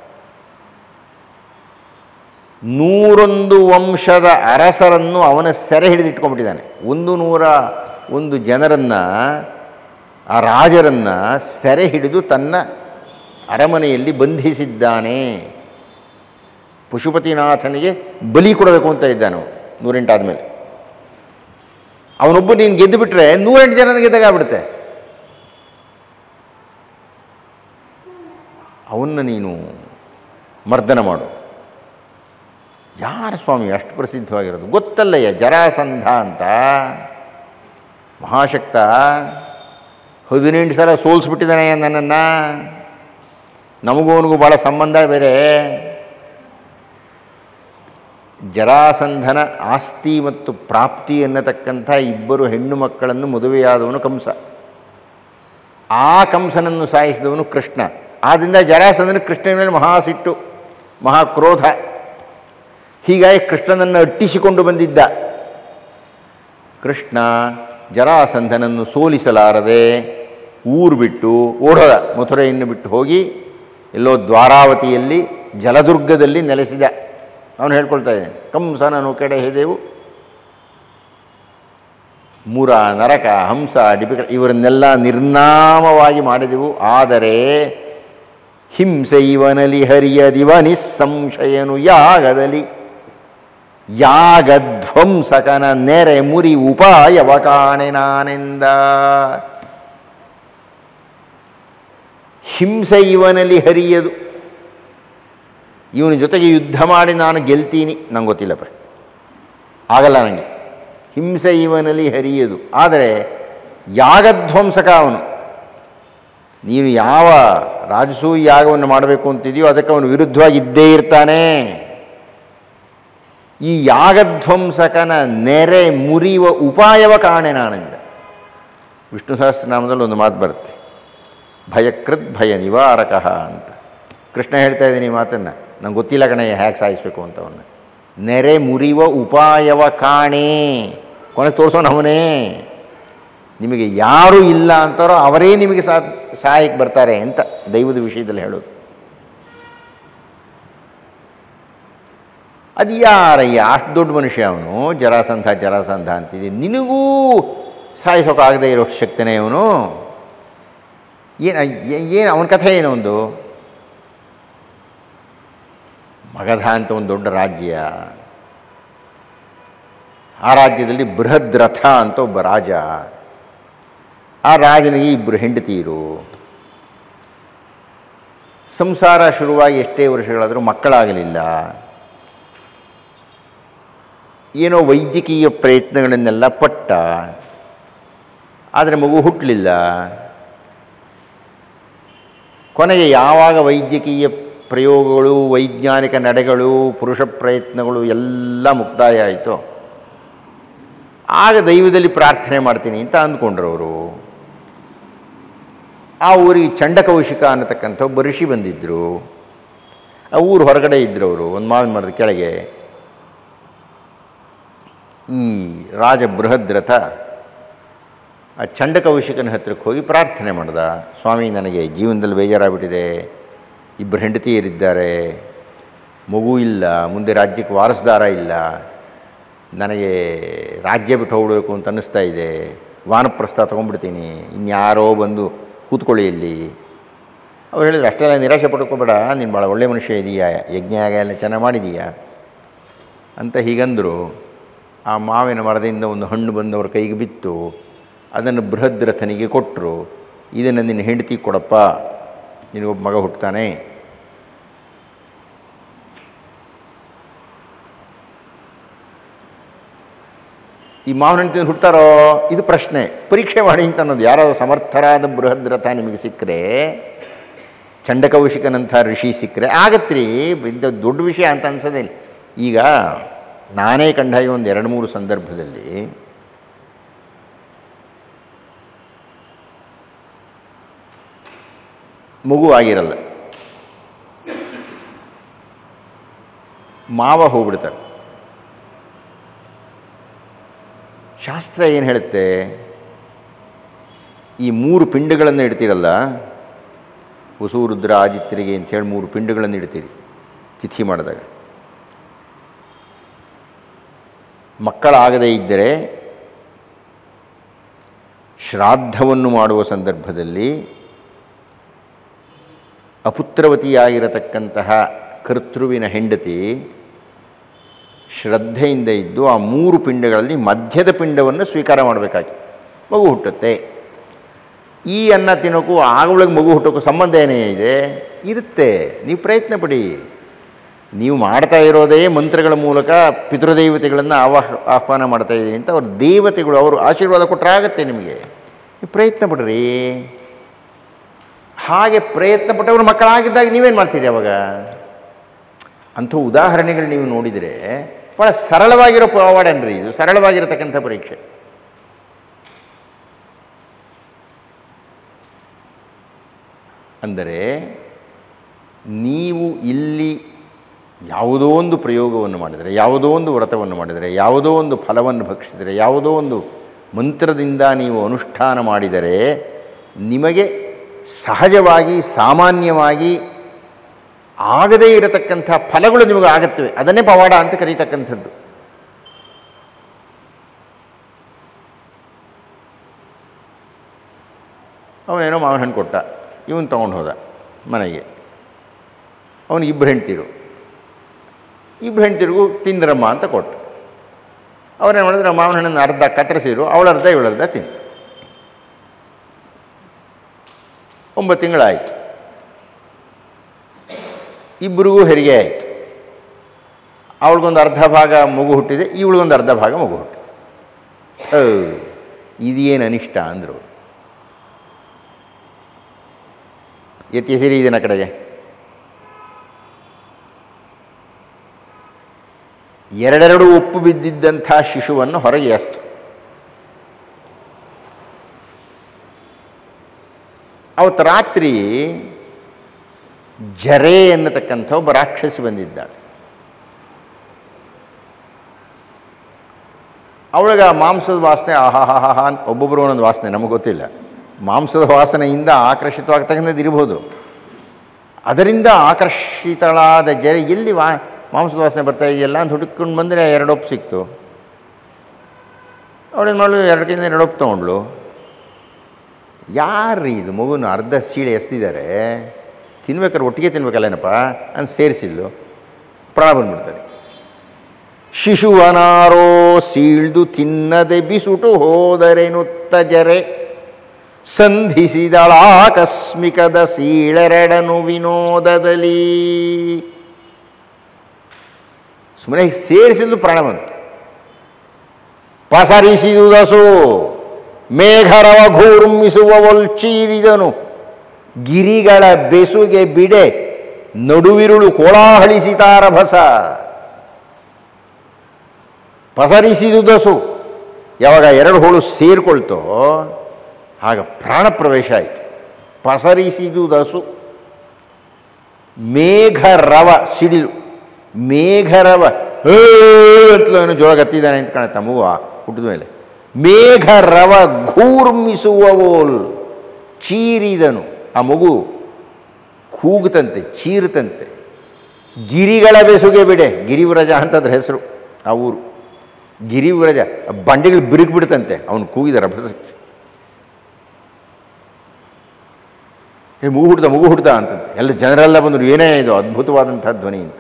ನೂರೊಂದು ವಂಶದ ಅರಸರನ್ನು ಅವನ ಸೆರೆ ಹಿಡಿದಿಟ್ಕೊಂಡ್ಬಿಟ್ಟಿದ್ದಾನೆ ಒಂದು ನೂರ ಒಂದು ಜನರನ್ನು ಆ ರಾಜರನ್ನು ಸೆರೆ ಹಿಡಿದು ತನ್ನ ಅರಮನೆಯಲ್ಲಿ ಬಂಧಿಸಿದ್ದಾನೆ ಪಶುಪತಿನಾಥನಿಗೆ ಬಲಿ ಕೊಡಬೇಕು ಅಂತ ಇದ್ದಾನೆ ಅವನು ನೂರೆಂಟಾದ ಮೇಲೆ ಅವನೊಬ್ಬ ನೀನು ಗೆದ್ದು ಬಿಟ್ಟರೆ ನೂರೆಂಟು ಜನ ಗೆದ್ದಾಗ್ಬಿಡುತ್ತೆ ಅವನ್ನ ನೀನು ಮರ್ದನ ಮಾಡು ಯಾರ ಸ್ವಾಮಿ ಅಷ್ಟು ಪ್ರಸಿದ್ಧವಾಗಿರೋದು ಗೊತ್ತಲ್ಲಯ್ಯ ಜರಾಸಂಧ ಅಂತ ಮಹಾಶಕ್ತ ಹದಿನೆಂಟು ಸಲ ಸೋಲಿಸ್ಬಿಟ್ಟಿದ್ದಾನೆ ನನ್ನನ್ನು ನಮಗೂ ಅವನಿಗೂ ಭಾಳ ಸಂಬಂಧ ಬೇರೆ ಜರಾಸಂಧನ ಆಸ್ತಿ ಮತ್ತು ಪ್ರಾಪ್ತಿ ಎನ್ನತಕ್ಕಂಥ ಇಬ್ಬರು ಹೆಣ್ಣು ಮಕ್ಕಳನ್ನು ಮದುವೆಯಾದವನು ಕಂಸ ಆ ಕಂಸನನ್ನು ಸಾಯಿಸಿದವನು ಕೃಷ್ಣ ಆದ್ದರಿಂದ ಜರಾಸಂಧನ ಕೃಷ್ಣನ ಮೇಲೆ ಮಹಾಸಿಟ್ಟು ಮಹಾಕ್ರೋಧ ಹೀಗಾಗಿ ಕೃಷ್ಣನನ್ನು ಅಟ್ಟಿಸಿಕೊಂಡು ಬಂದಿದ್ದ ಕೃಷ್ಣ ಜರಾಸಂಧನನ್ನು ಸೋಲಿಸಲಾರದೆ ಊರು ಬಿಟ್ಟು ಓಡೋದ ಮಥುರೆಯನ್ನು ಬಿಟ್ಟು ಹೋಗಿ ಎಲ್ಲೋ ದ್ವಾರಾವತಿಯಲ್ಲಿ ಜಲದುರ್ಗದಲ್ಲಿ ನೆಲೆಸಿದ ಅವನು ಹೇಳ್ಕೊಳ್ತಾ ಇದ್ದಾನೆ ಕಂಸನನು ಕೆಡೆ ಹೆದೆವು ಮುರ ನರಕ ಹಂಸ ಡಿಪಿಕ ಇವರನ್ನೆಲ್ಲ ನಿರ್ನಾಮವಾಗಿ ಮಾಡಿದೆವು ಆದರೆ ಹಿಂಸೆ ಇವನಲಿ ಹರಿಯದಿವ ನಿಸ್ಸಂಶಯನು ಯಾಗದಲ್ಲಿ ಯಾಗಧ್ವಂಸಕನ ನೆರೆ ಮುರಿ ಉಪಾಯವ ಕಾಣೆ ನಾನೆಂದ ಹಿಂಸೆ ಇವನಲ್ಲಿ ಹರಿಯದು ಇವನ ಜೊತೆಗೆ ಯುದ್ಧ ಮಾಡಿ ನಾನು ಗೆಲ್ತೀನಿ ನಂಗೆ ಗೊತ್ತಿಲ್ಲ ಬರೀ ಆಗಲ್ಲ ನನಗೆ ಹಿಂಸೆ ಇವನಲ್ಲಿ ಹರಿಯದು ಆದರೆ ಯಾಗಧ್ವಂಸಕ ಅವನು ನೀನು ಯಾವ ರಾಜಸೂಯ ಯಾಗವನ್ನು ಮಾಡಬೇಕು ಅಂತಿದೆಯೋ ಅದಕ್ಕೆ ಅವನು ವಿರುದ್ಧವಾಗಿ ಇದ್ದೇ ಇರ್ತಾನೆ ಈ ಯಾಗಧ್ವಂಸಕನ ನೆರೆ ಮುರಿಯುವ ಉಪಾಯವ ಕಾಣೆ ನಾನೆಂದ ವಿಷ್ಣು ಸಹಸ್ರನಾಮದಲ್ಲಿ ಒಂದು ಮಾತು ಬರುತ್ತೆ ಭಯಕೃತ್ ಭಯ ನಿವಾರಕ ಅಂತ ಕೃಷ್ಣ ಹೇಳ್ತಾ ಇದ್ದೀನಿ ಈ ಮಾತನ್ನು ನಂಗೆ ಗೊತ್ತಿಲ್ಲ ಕಣಯ್ಯ ಹೇಗೆ ಸಾಯಿಸಬೇಕು ಅಂತ ಅವನ್ನ ನೆರೆ ಮುರಿಯುವ ಉಪಾಯವ ಕಾಣೆ ಕೊನೆಗೆ ತೋರಿಸೋಣ ಅವನೇ ನಿಮಗೆ ಯಾರು ಇಲ್ಲ ಅಂತಾರೋ ಅವರೇ ನಿಮಗೆ ಸಾ ಸಹಾಯಕ್ಕೆ ಬರ್ತಾರೆ ಅಂತ ದೈವದ ವಿಷಯದಲ್ಲಿ ಹೇಳೋದು ಅದು ಯಾರಯ್ಯ ಅಷ್ಟು ದೊಡ್ಡ ಮನುಷ್ಯ ಅವನು ಜರಾಸಂಧ ಜರಾಸಂಧ ಅಂತಿದೆ ನಿನಗೂ ಸಾಯಿಸೋಕ್ಕಾಗದೇ ಇರೋ ಶಕ್ತಿನೇ ಅವನು ಏನು ಏನು ಅವನ ಕಥೆ ಏನು ಒಂದು ಮಗಧ ಅಂತ ಒಂದು ದೊಡ್ಡ ರಾಜ್ಯ ಆ ರಾಜ್ಯದಲ್ಲಿ ಬೃಹದ್ ರಥ ಅಂತ ಒಬ್ಬ ರಾಜ ಆ ರಾಜನಿಗೆ ಇಬ್ಬರು ಹೆಂಡತಿಯರು ಸಂಸಾರ ಶುರುವಾಗಿ ಎಷ್ಟೇ ವರ್ಷಗಳಾದರೂ ಮಕ್ಕಳಾಗಲಿಲ್ಲ ಏನೋ ವೈದ್ಯಕೀಯ ಪ್ರಯತ್ನಗಳನ್ನೆಲ್ಲ ಪಟ್ಟ ಆದರೆ ಮಗು ಹುಟ್ಟಲಿಲ್ಲ ಕೊನೆಗೆ ಯಾವಾಗ ವೈದ್ಯಕೀಯ ಪ್ರಯೋಗಗಳು ವೈಜ್ಞಾನಿಕ ನಡೆಗಳು ಪುರುಷ ಪ್ರಯತ್ನಗಳು ಎಲ್ಲ ಮುಕ್ತಾಯ ಆಯಿತು ಆಗ ದೈವದಲ್ಲಿ ಪ್ರಾರ್ಥನೆ ಮಾಡ್ತೀನಿ ಅಂತ ಅಂದ್ಕೊಂಡ್ರು ಅವರು ಆ ಊರಿಗೆ ಚಂಡಕೌಶಿಕ ಅನ್ನತಕ್ಕಂಥ ಒಬ್ಬ ಋಷಿ ಬಂದಿದ್ದರು ಆ ಊರು ಹೊರಗಡೆ ಇದ್ದರು ಅವರು ಒಂದು ಮಾವಿನ ಮರದ ಕೆಳಗೆ ಈ ರಾಜ ಬೃಹದ್ರಥ ಆ ಚಂಡಕೌಶಿಕನ ಹತ್ರಕ್ಕೆ ಹೋಗಿ ಪ್ರಾರ್ಥನೆ ಮಾಡ್ದ ಸ್ವಾಮಿ ನನಗೆ ಜೀವನದಲ್ಲಿ ಬೇಜಾರಾಗ್ಬಿಟ್ಟಿದೆ ಇಬ್ಬರು ಹೆಂಡತಿಯರಿದ್ದಾರೆ ಮಗು ಇಲ್ಲ ಮುಂದೆ ರಾಜ್ಯಕ್ಕೆ ವಾರಸ್ದಾರ ಇಲ್ಲ ನನಗೆ ರಾಜ್ಯ ಬಿಟ್ಟು ಹೋಗಬೇಕು ಅಂತ ಅನ್ನಿಸ್ತಾ ಇದೆ ವಾನಪ್ರಸ್ಥ ತೊಗೊಂಡ್ಬಿಡ್ತೀನಿ ಇನ್ಯಾರೋ ಬಂದು ಕೂತ್ಕೊಳ್ಳಿ ಇಲ್ಲಿ ಅವ್ರು ಹೇಳಿದ್ರು ಅಷ್ಟೆಲ್ಲ ನಿರಾಶೆ ಪಡ್ಕೋಬೇಡ ನೀನು ಭಾಳ ಒಳ್ಳೆ ಮನುಷ್ಯ ಇದೀಯಾ ಯಜ್ಞ ಯಾಗ ಎಲ್ಲ ಚೆನ್ನಾಗಿ ಮಾಡಿದೀಯಾ ಅಂತ ಹೀಗಂದರು ಆ ಮಾವಿನ ಮರದಿಂದ ಒಂದು ಹಣ್ಣು ಬಂದು ಅವ್ರ ಕೈಗೆ ಬಿತ್ತು ಅದನ್ನು ಬೃಹದ್ರಥನಿಗೆ ಕೊಟ್ಟರು ಇದನ್ನು ನಿನ್ನ ಹೆಂಡತಿ ಕೊಡಪ್ಪ ನಿನಗೊಬ್ಬ ಮಗ ಹುಟ್ಟುತ್ತಾನೆ ಈ ಮಾವಿನ ಹಣ್ಣು ತಿಂದು ಹುಡ್ತಾರೋ ಇದು ಪ್ರಶ್ನೆ ಪರೀಕ್ಷೆ ಮಾಡಿ ಅಂತ ಅನ್ನೋದು ಯಾರಾದರೂ ಸಮರ್ಥರಾದ ಬೃಹದ್ರಥ ನಿಮಗೆ ಸಿಕ್ಕರೆ ಚಂಡಕೌಶಿಕನಂಥ ಋಷಿ ಸಿಕ್ಕರೆ ಆಗತ್ರಿ ಇದು ದೊಡ್ಡ ವಿಷಯ ಅಂತ ಅನ್ಸೋದೇ ಇಲ್ಲ ಈಗ ನಾನೇ ಕಂಡ ಈ ಒಂದು ಎರಡು ಮೂರು ಸಂದರ್ಭದಲ್ಲಿ ಮಗು ಆಗಿರಲ್ಲ ಮಾವ ಹೋಗ್ಬಿಡ್ತಾರೆ ಶಾಸ್ತ್ರ ಏನು ಹೇಳುತ್ತೆ ಈ ಮೂರು ಪಿಂಡಗಳನ್ನು ಇಡ್ತೀರಲ್ಲ ವಸು ರುದ್ರ ಆದಿತ್ಯರಿಗೆ ಅಂಥೇಳಿ ಮೂರು ಪಿಂಡಗಳನ್ನು ಇಡ್ತೀರಿ ತಿಥಿ ಮಾಡಿದಾಗ ಮಕ್ಕಳಾಗದೇ ಇದ್ದರೆ ಶ್ರಾದ್ದವನ್ನು ಮಾಡುವ ಸಂದರ್ಭದಲ್ಲಿ ಅಪುತ್ರವತಿಯಾಗಿರತಕ್ಕಂತಹ ಕರ್ತೃವಿನ ಹೆಂಡತಿ ಶ್ರದ್ಧೆಯಿಂದ ಇದ್ದು ಆ ಮೂರು ಪಿಂಡಗಳಲ್ಲಿ ಮಧ್ಯದ ಪಿಂಡವನ್ನು ಸ್ವೀಕಾರ ಮಾಡಬೇಕಾಗಿ ಮಗು ಹುಟ್ಟುತ್ತೆ ಈ ಅನ್ನ ತಿನ್ನೋಕ್ಕೂ ಆಗಳೊಳಗೆ ಮಗು ಹುಟ್ಟೋಕ್ಕೂ ಸಂಬಂಧ ಏನೇ ಇದೆ ಇರುತ್ತೆ ನೀವು ಪ್ರಯತ್ನ ಪಡಿ ನೀವು ಮಾಡ್ತಾ ಇರೋದೇ ಮಂತ್ರಗಳ ಮೂಲಕ ಪಿತೃದೇವತೆಗಳನ್ನು ಆವಾಹ ಆಹ್ವಾನ ಮಾಡ್ತಾ ಇದ್ದೀನಿ ಅಂತ ಅವ್ರ ದೇವತೆಗಳು ಅವರು ಆಶೀರ್ವಾದ ಕೊಟ್ಟರೆ ಆಗುತ್ತೆ ನಿಮಗೆ ನೀವು ಪ್ರಯತ್ನ ಪಡ್ರಿ ಹಾಗೆ ಪ್ರಯತ್ನ ಪಟ್ಟವರು ಮಕ್ಕಳಾಗಿದ್ದಾಗ ನೀವೇನು ಮಾಡ್ತೀರಿ ಅವಾಗ ಅಂಥ ಉದಾಹರಣೆಗಳು ನೀವು ನೋಡಿದರೆ ಭಾಳ ಸರಳವಾಗಿರೋ ಪವಾಡನ್ರಿ ಇದು ಸರಳವಾಗಿರತಕ್ಕಂಥ ಪರೀಕ್ಷೆ ಅಂದರೆ ನೀವು ಇಲ್ಲಿ ಯಾವುದೋ ಒಂದು ಪ್ರಯೋಗವನ್ನು ಮಾಡಿದರೆ ಯಾವುದೋ ಒಂದು ವ್ರತವನ್ನು ಮಾಡಿದರೆ ಯಾವುದೋ ಒಂದು ಫಲವನ್ನು ಭಕ್ಷಿಸಿದರೆ ಯಾವುದೋ ಒಂದು ಮಂತ್ರದಿಂದ ನೀವು ಅನುಷ್ಠಾನ ಮಾಡಿದರೆ ನಿಮಗೆ ಸಹಜವಾಗಿ ಸಾಮಾನ್ಯವಾಗಿ ಆಗದೇ ಇರತಕ್ಕಂಥ ಫಲಗಳು ನಿಮಗೆ ಆಗುತ್ತವೆ ಅದನ್ನೇ ಪವಾಡ ಅಂತ ಕರೀತಕ್ಕಂಥದ್ದು ಅವನೇನೋ ಮಾವಿನ ಹಣ್ಣು ಕೊಟ್ಟ ಇವನು ತೊಗೊಂಡು ಹೋದ ಮನೆಗೆ ಅವನಿಗೆ ಇಬ್ಬರು ಹೆಂಡ್ತಿರು ಇಬ್ಬರು ಹೆಂಡ್ತಿರಿಗೂ ತಿಂದ್ರಮ್ಮ ಅಂತ ಕೊಟ್ಟ ಅವನೇನು ಮಾಡಿದ್ರೆ ಮಾವಿನ ಹಣ್ಣನ್ನು ಅರ್ಧ ಕತ್ತರಿಸಿದ್ರು ಅವಳ ಅರ್ಧ ಇವಳ ಅರ್ಧ ತಿಂದು ಒಂಬತ್ತು ತಿಂಗಳಾಯಿತು ಇಬ್ಬರಿಗೂ ಹೆರಿಗೆ ಆಯಿತು ಅವಳಿಗೊಂದು ಅರ್ಧ ಭಾಗ ಮಗು ಹುಟ್ಟಿದೆ ಇವಳಿಗೊಂದು ಅರ್ಧ ಭಾಗ ಮಗು ಹುಟ್ಟಿದೆ ಓ ಇದೇನು ಅನಿಷ್ಟ ಅಂದರು ಎತ್ತಿ ಹೆಸರಿ ಇದನ್ನ ಕಡೆಗೆ ಎರಡೆರಡು ಉಪ್ಪು ಬಿದ್ದಿದ್ದಂಥ ಶಿಶುವನ್ನು ಹೊರಗೆ ಎಸ್ತು ಅವತ್ತು ರಾತ್ರಿ ಜರೆ ಎನ್ನತಕ್ಕಂಥ ಒಬ್ಬ ರಾಕ್ಷಸಿ ಬಂದಿದ್ದಾಳೆ ಅವಳಿಗೆ ಆ ಮಾಂಸದ ವಾಸನೆ ಆಹಾಹಾಹಾ ಅಂತ ಒಬ್ಬೊಬ್ಬರು ಒಂದೊಂದು ವಾಸನೆ ನಮಗೆ ಗೊತ್ತಿಲ್ಲ ಮಾಂಸದ ವಾಸನೆಯಿಂದ ಆಕರ್ಷಿತವಾಗ್ತಕ್ಕಂಥದ್ದು ಇರ್ಬೋದು ಅದರಿಂದ ಆಕರ್ಷಿತಳಾದ ಜರೆ ಎಲ್ಲಿ ವಾ ಮಾಂಸದ ವಾಸನೆ ಬರ್ತಾ ಇದೆಯಲ್ಲ ಅಂತ ಹುಡುಕೊಂಡು ಬಂದರೆ ಎರಡೊಪ್ಪು ಸಿಕ್ತು ಅವಳೇನು ಮಾಡಲು ಎರಡಕ್ಕಿಂತ ಎರಡೊಪ್ಪು ತೊಗೊಂಡ್ಳು ಯಾರು ಇದು ಮಗುನ ಅರ್ಧ ಸೀಳೆ ಎಸ್ತಿದ್ದಾರೆ ತಿನ್ಬೇಕಾದ್ರೆ ಒಟ್ಟಿಗೆ ತಿನ್ಬೇಕಲ್ಲೇನಪ್ಪ ಅಂತ ಸೇರಿಸಿಲ್ಲು ಪ್ರಾಣ ಬಂದ್ಬಿಡ್ತಾರೆ ಶಿಶುವನಾರೋ ಸೀಳ್ದು ತಿನ್ನದೆ ಬಿಸುಟು ಹೋದರೆನುತ್ತ ಜರೆ ಸಂಧಿಸಿದಳಾಕಸ್ಮಿಕದ ಸೀಳೆರಡನು ವಿನೋದದಲ್ಲಿ ಸುಮ್ಮನೆ ಸೇರಿಸಿದ್ದು ಪ್ರಾಣ ಬಂತು ಪಸರಿಸಿದುದಸು ಮೇಘರವ ಘೂರ್ಮಿಸುವ ಒಲ್ಚೀರಿದನು ಗಿರಿಗಳ ಬೆಸುಗೆ ಬಿಡೆ ನಡುವಿರುಳು ಕೋಲಾಹಳಿಸಿತಾರಭಸ ಪಸರಿಸಿದುದಸು ಯಾವಾಗ ಎರಡು ಹೋಳು ಸೇರಿಕೊಳ್ತೋ ಆಗ ಪ್ರಾಣ ಪ್ರವೇಶ ಆಯಿತು ಪಸರಿಸಿದುದಸು ಮೇಘರವ ಸಿಡಿಲು ಮೇಘರವ ಹೇ ಅಂತಲೂ ಏನೋ ಜೋಳ ಗತ್ತಿದ್ದಾನೆ ಅಂತ ಕಾಣುತ್ತೆ ಮಗುವ ಹುಟ್ಟಿದ ಮೇಲೆ ಮೇಘರವ ಘೂರ್ಮಿಸುವವೋಲ್ ಚೀರಿದನು ಆ ಮಗು ಕೂಗುತ್ತಂತೆ ಚೀರುತ್ತಂತೆ ಗಿರಿಗಳ ಬೆಸುಗೆ ಬಿಡೆ ಗಿರಿವ್ರಜ ಅಂತದ್ರ ಹೆಸರು ಆ ಊರು ಗಿರಿವ್ರಜ ಆ ಬಂಡೆಗಳು ಬಿರುಕು ಬಿಡ್ತಂತೆ ಅವನು ಕೂಗಿದ ರಭಸಕ್ಕೆ ಏ ಮಗು ಹುಡ್ದ ಮಗು ಹುಡ್ದ ಅಂತಂತೆ ಎಲ್ಲ ಜನರೆಲ್ಲ ಬಂದರು ಏನೇ ಇದು ಅದ್ಭುತವಾದಂಥ ಧ್ವನಿ ಅಂತ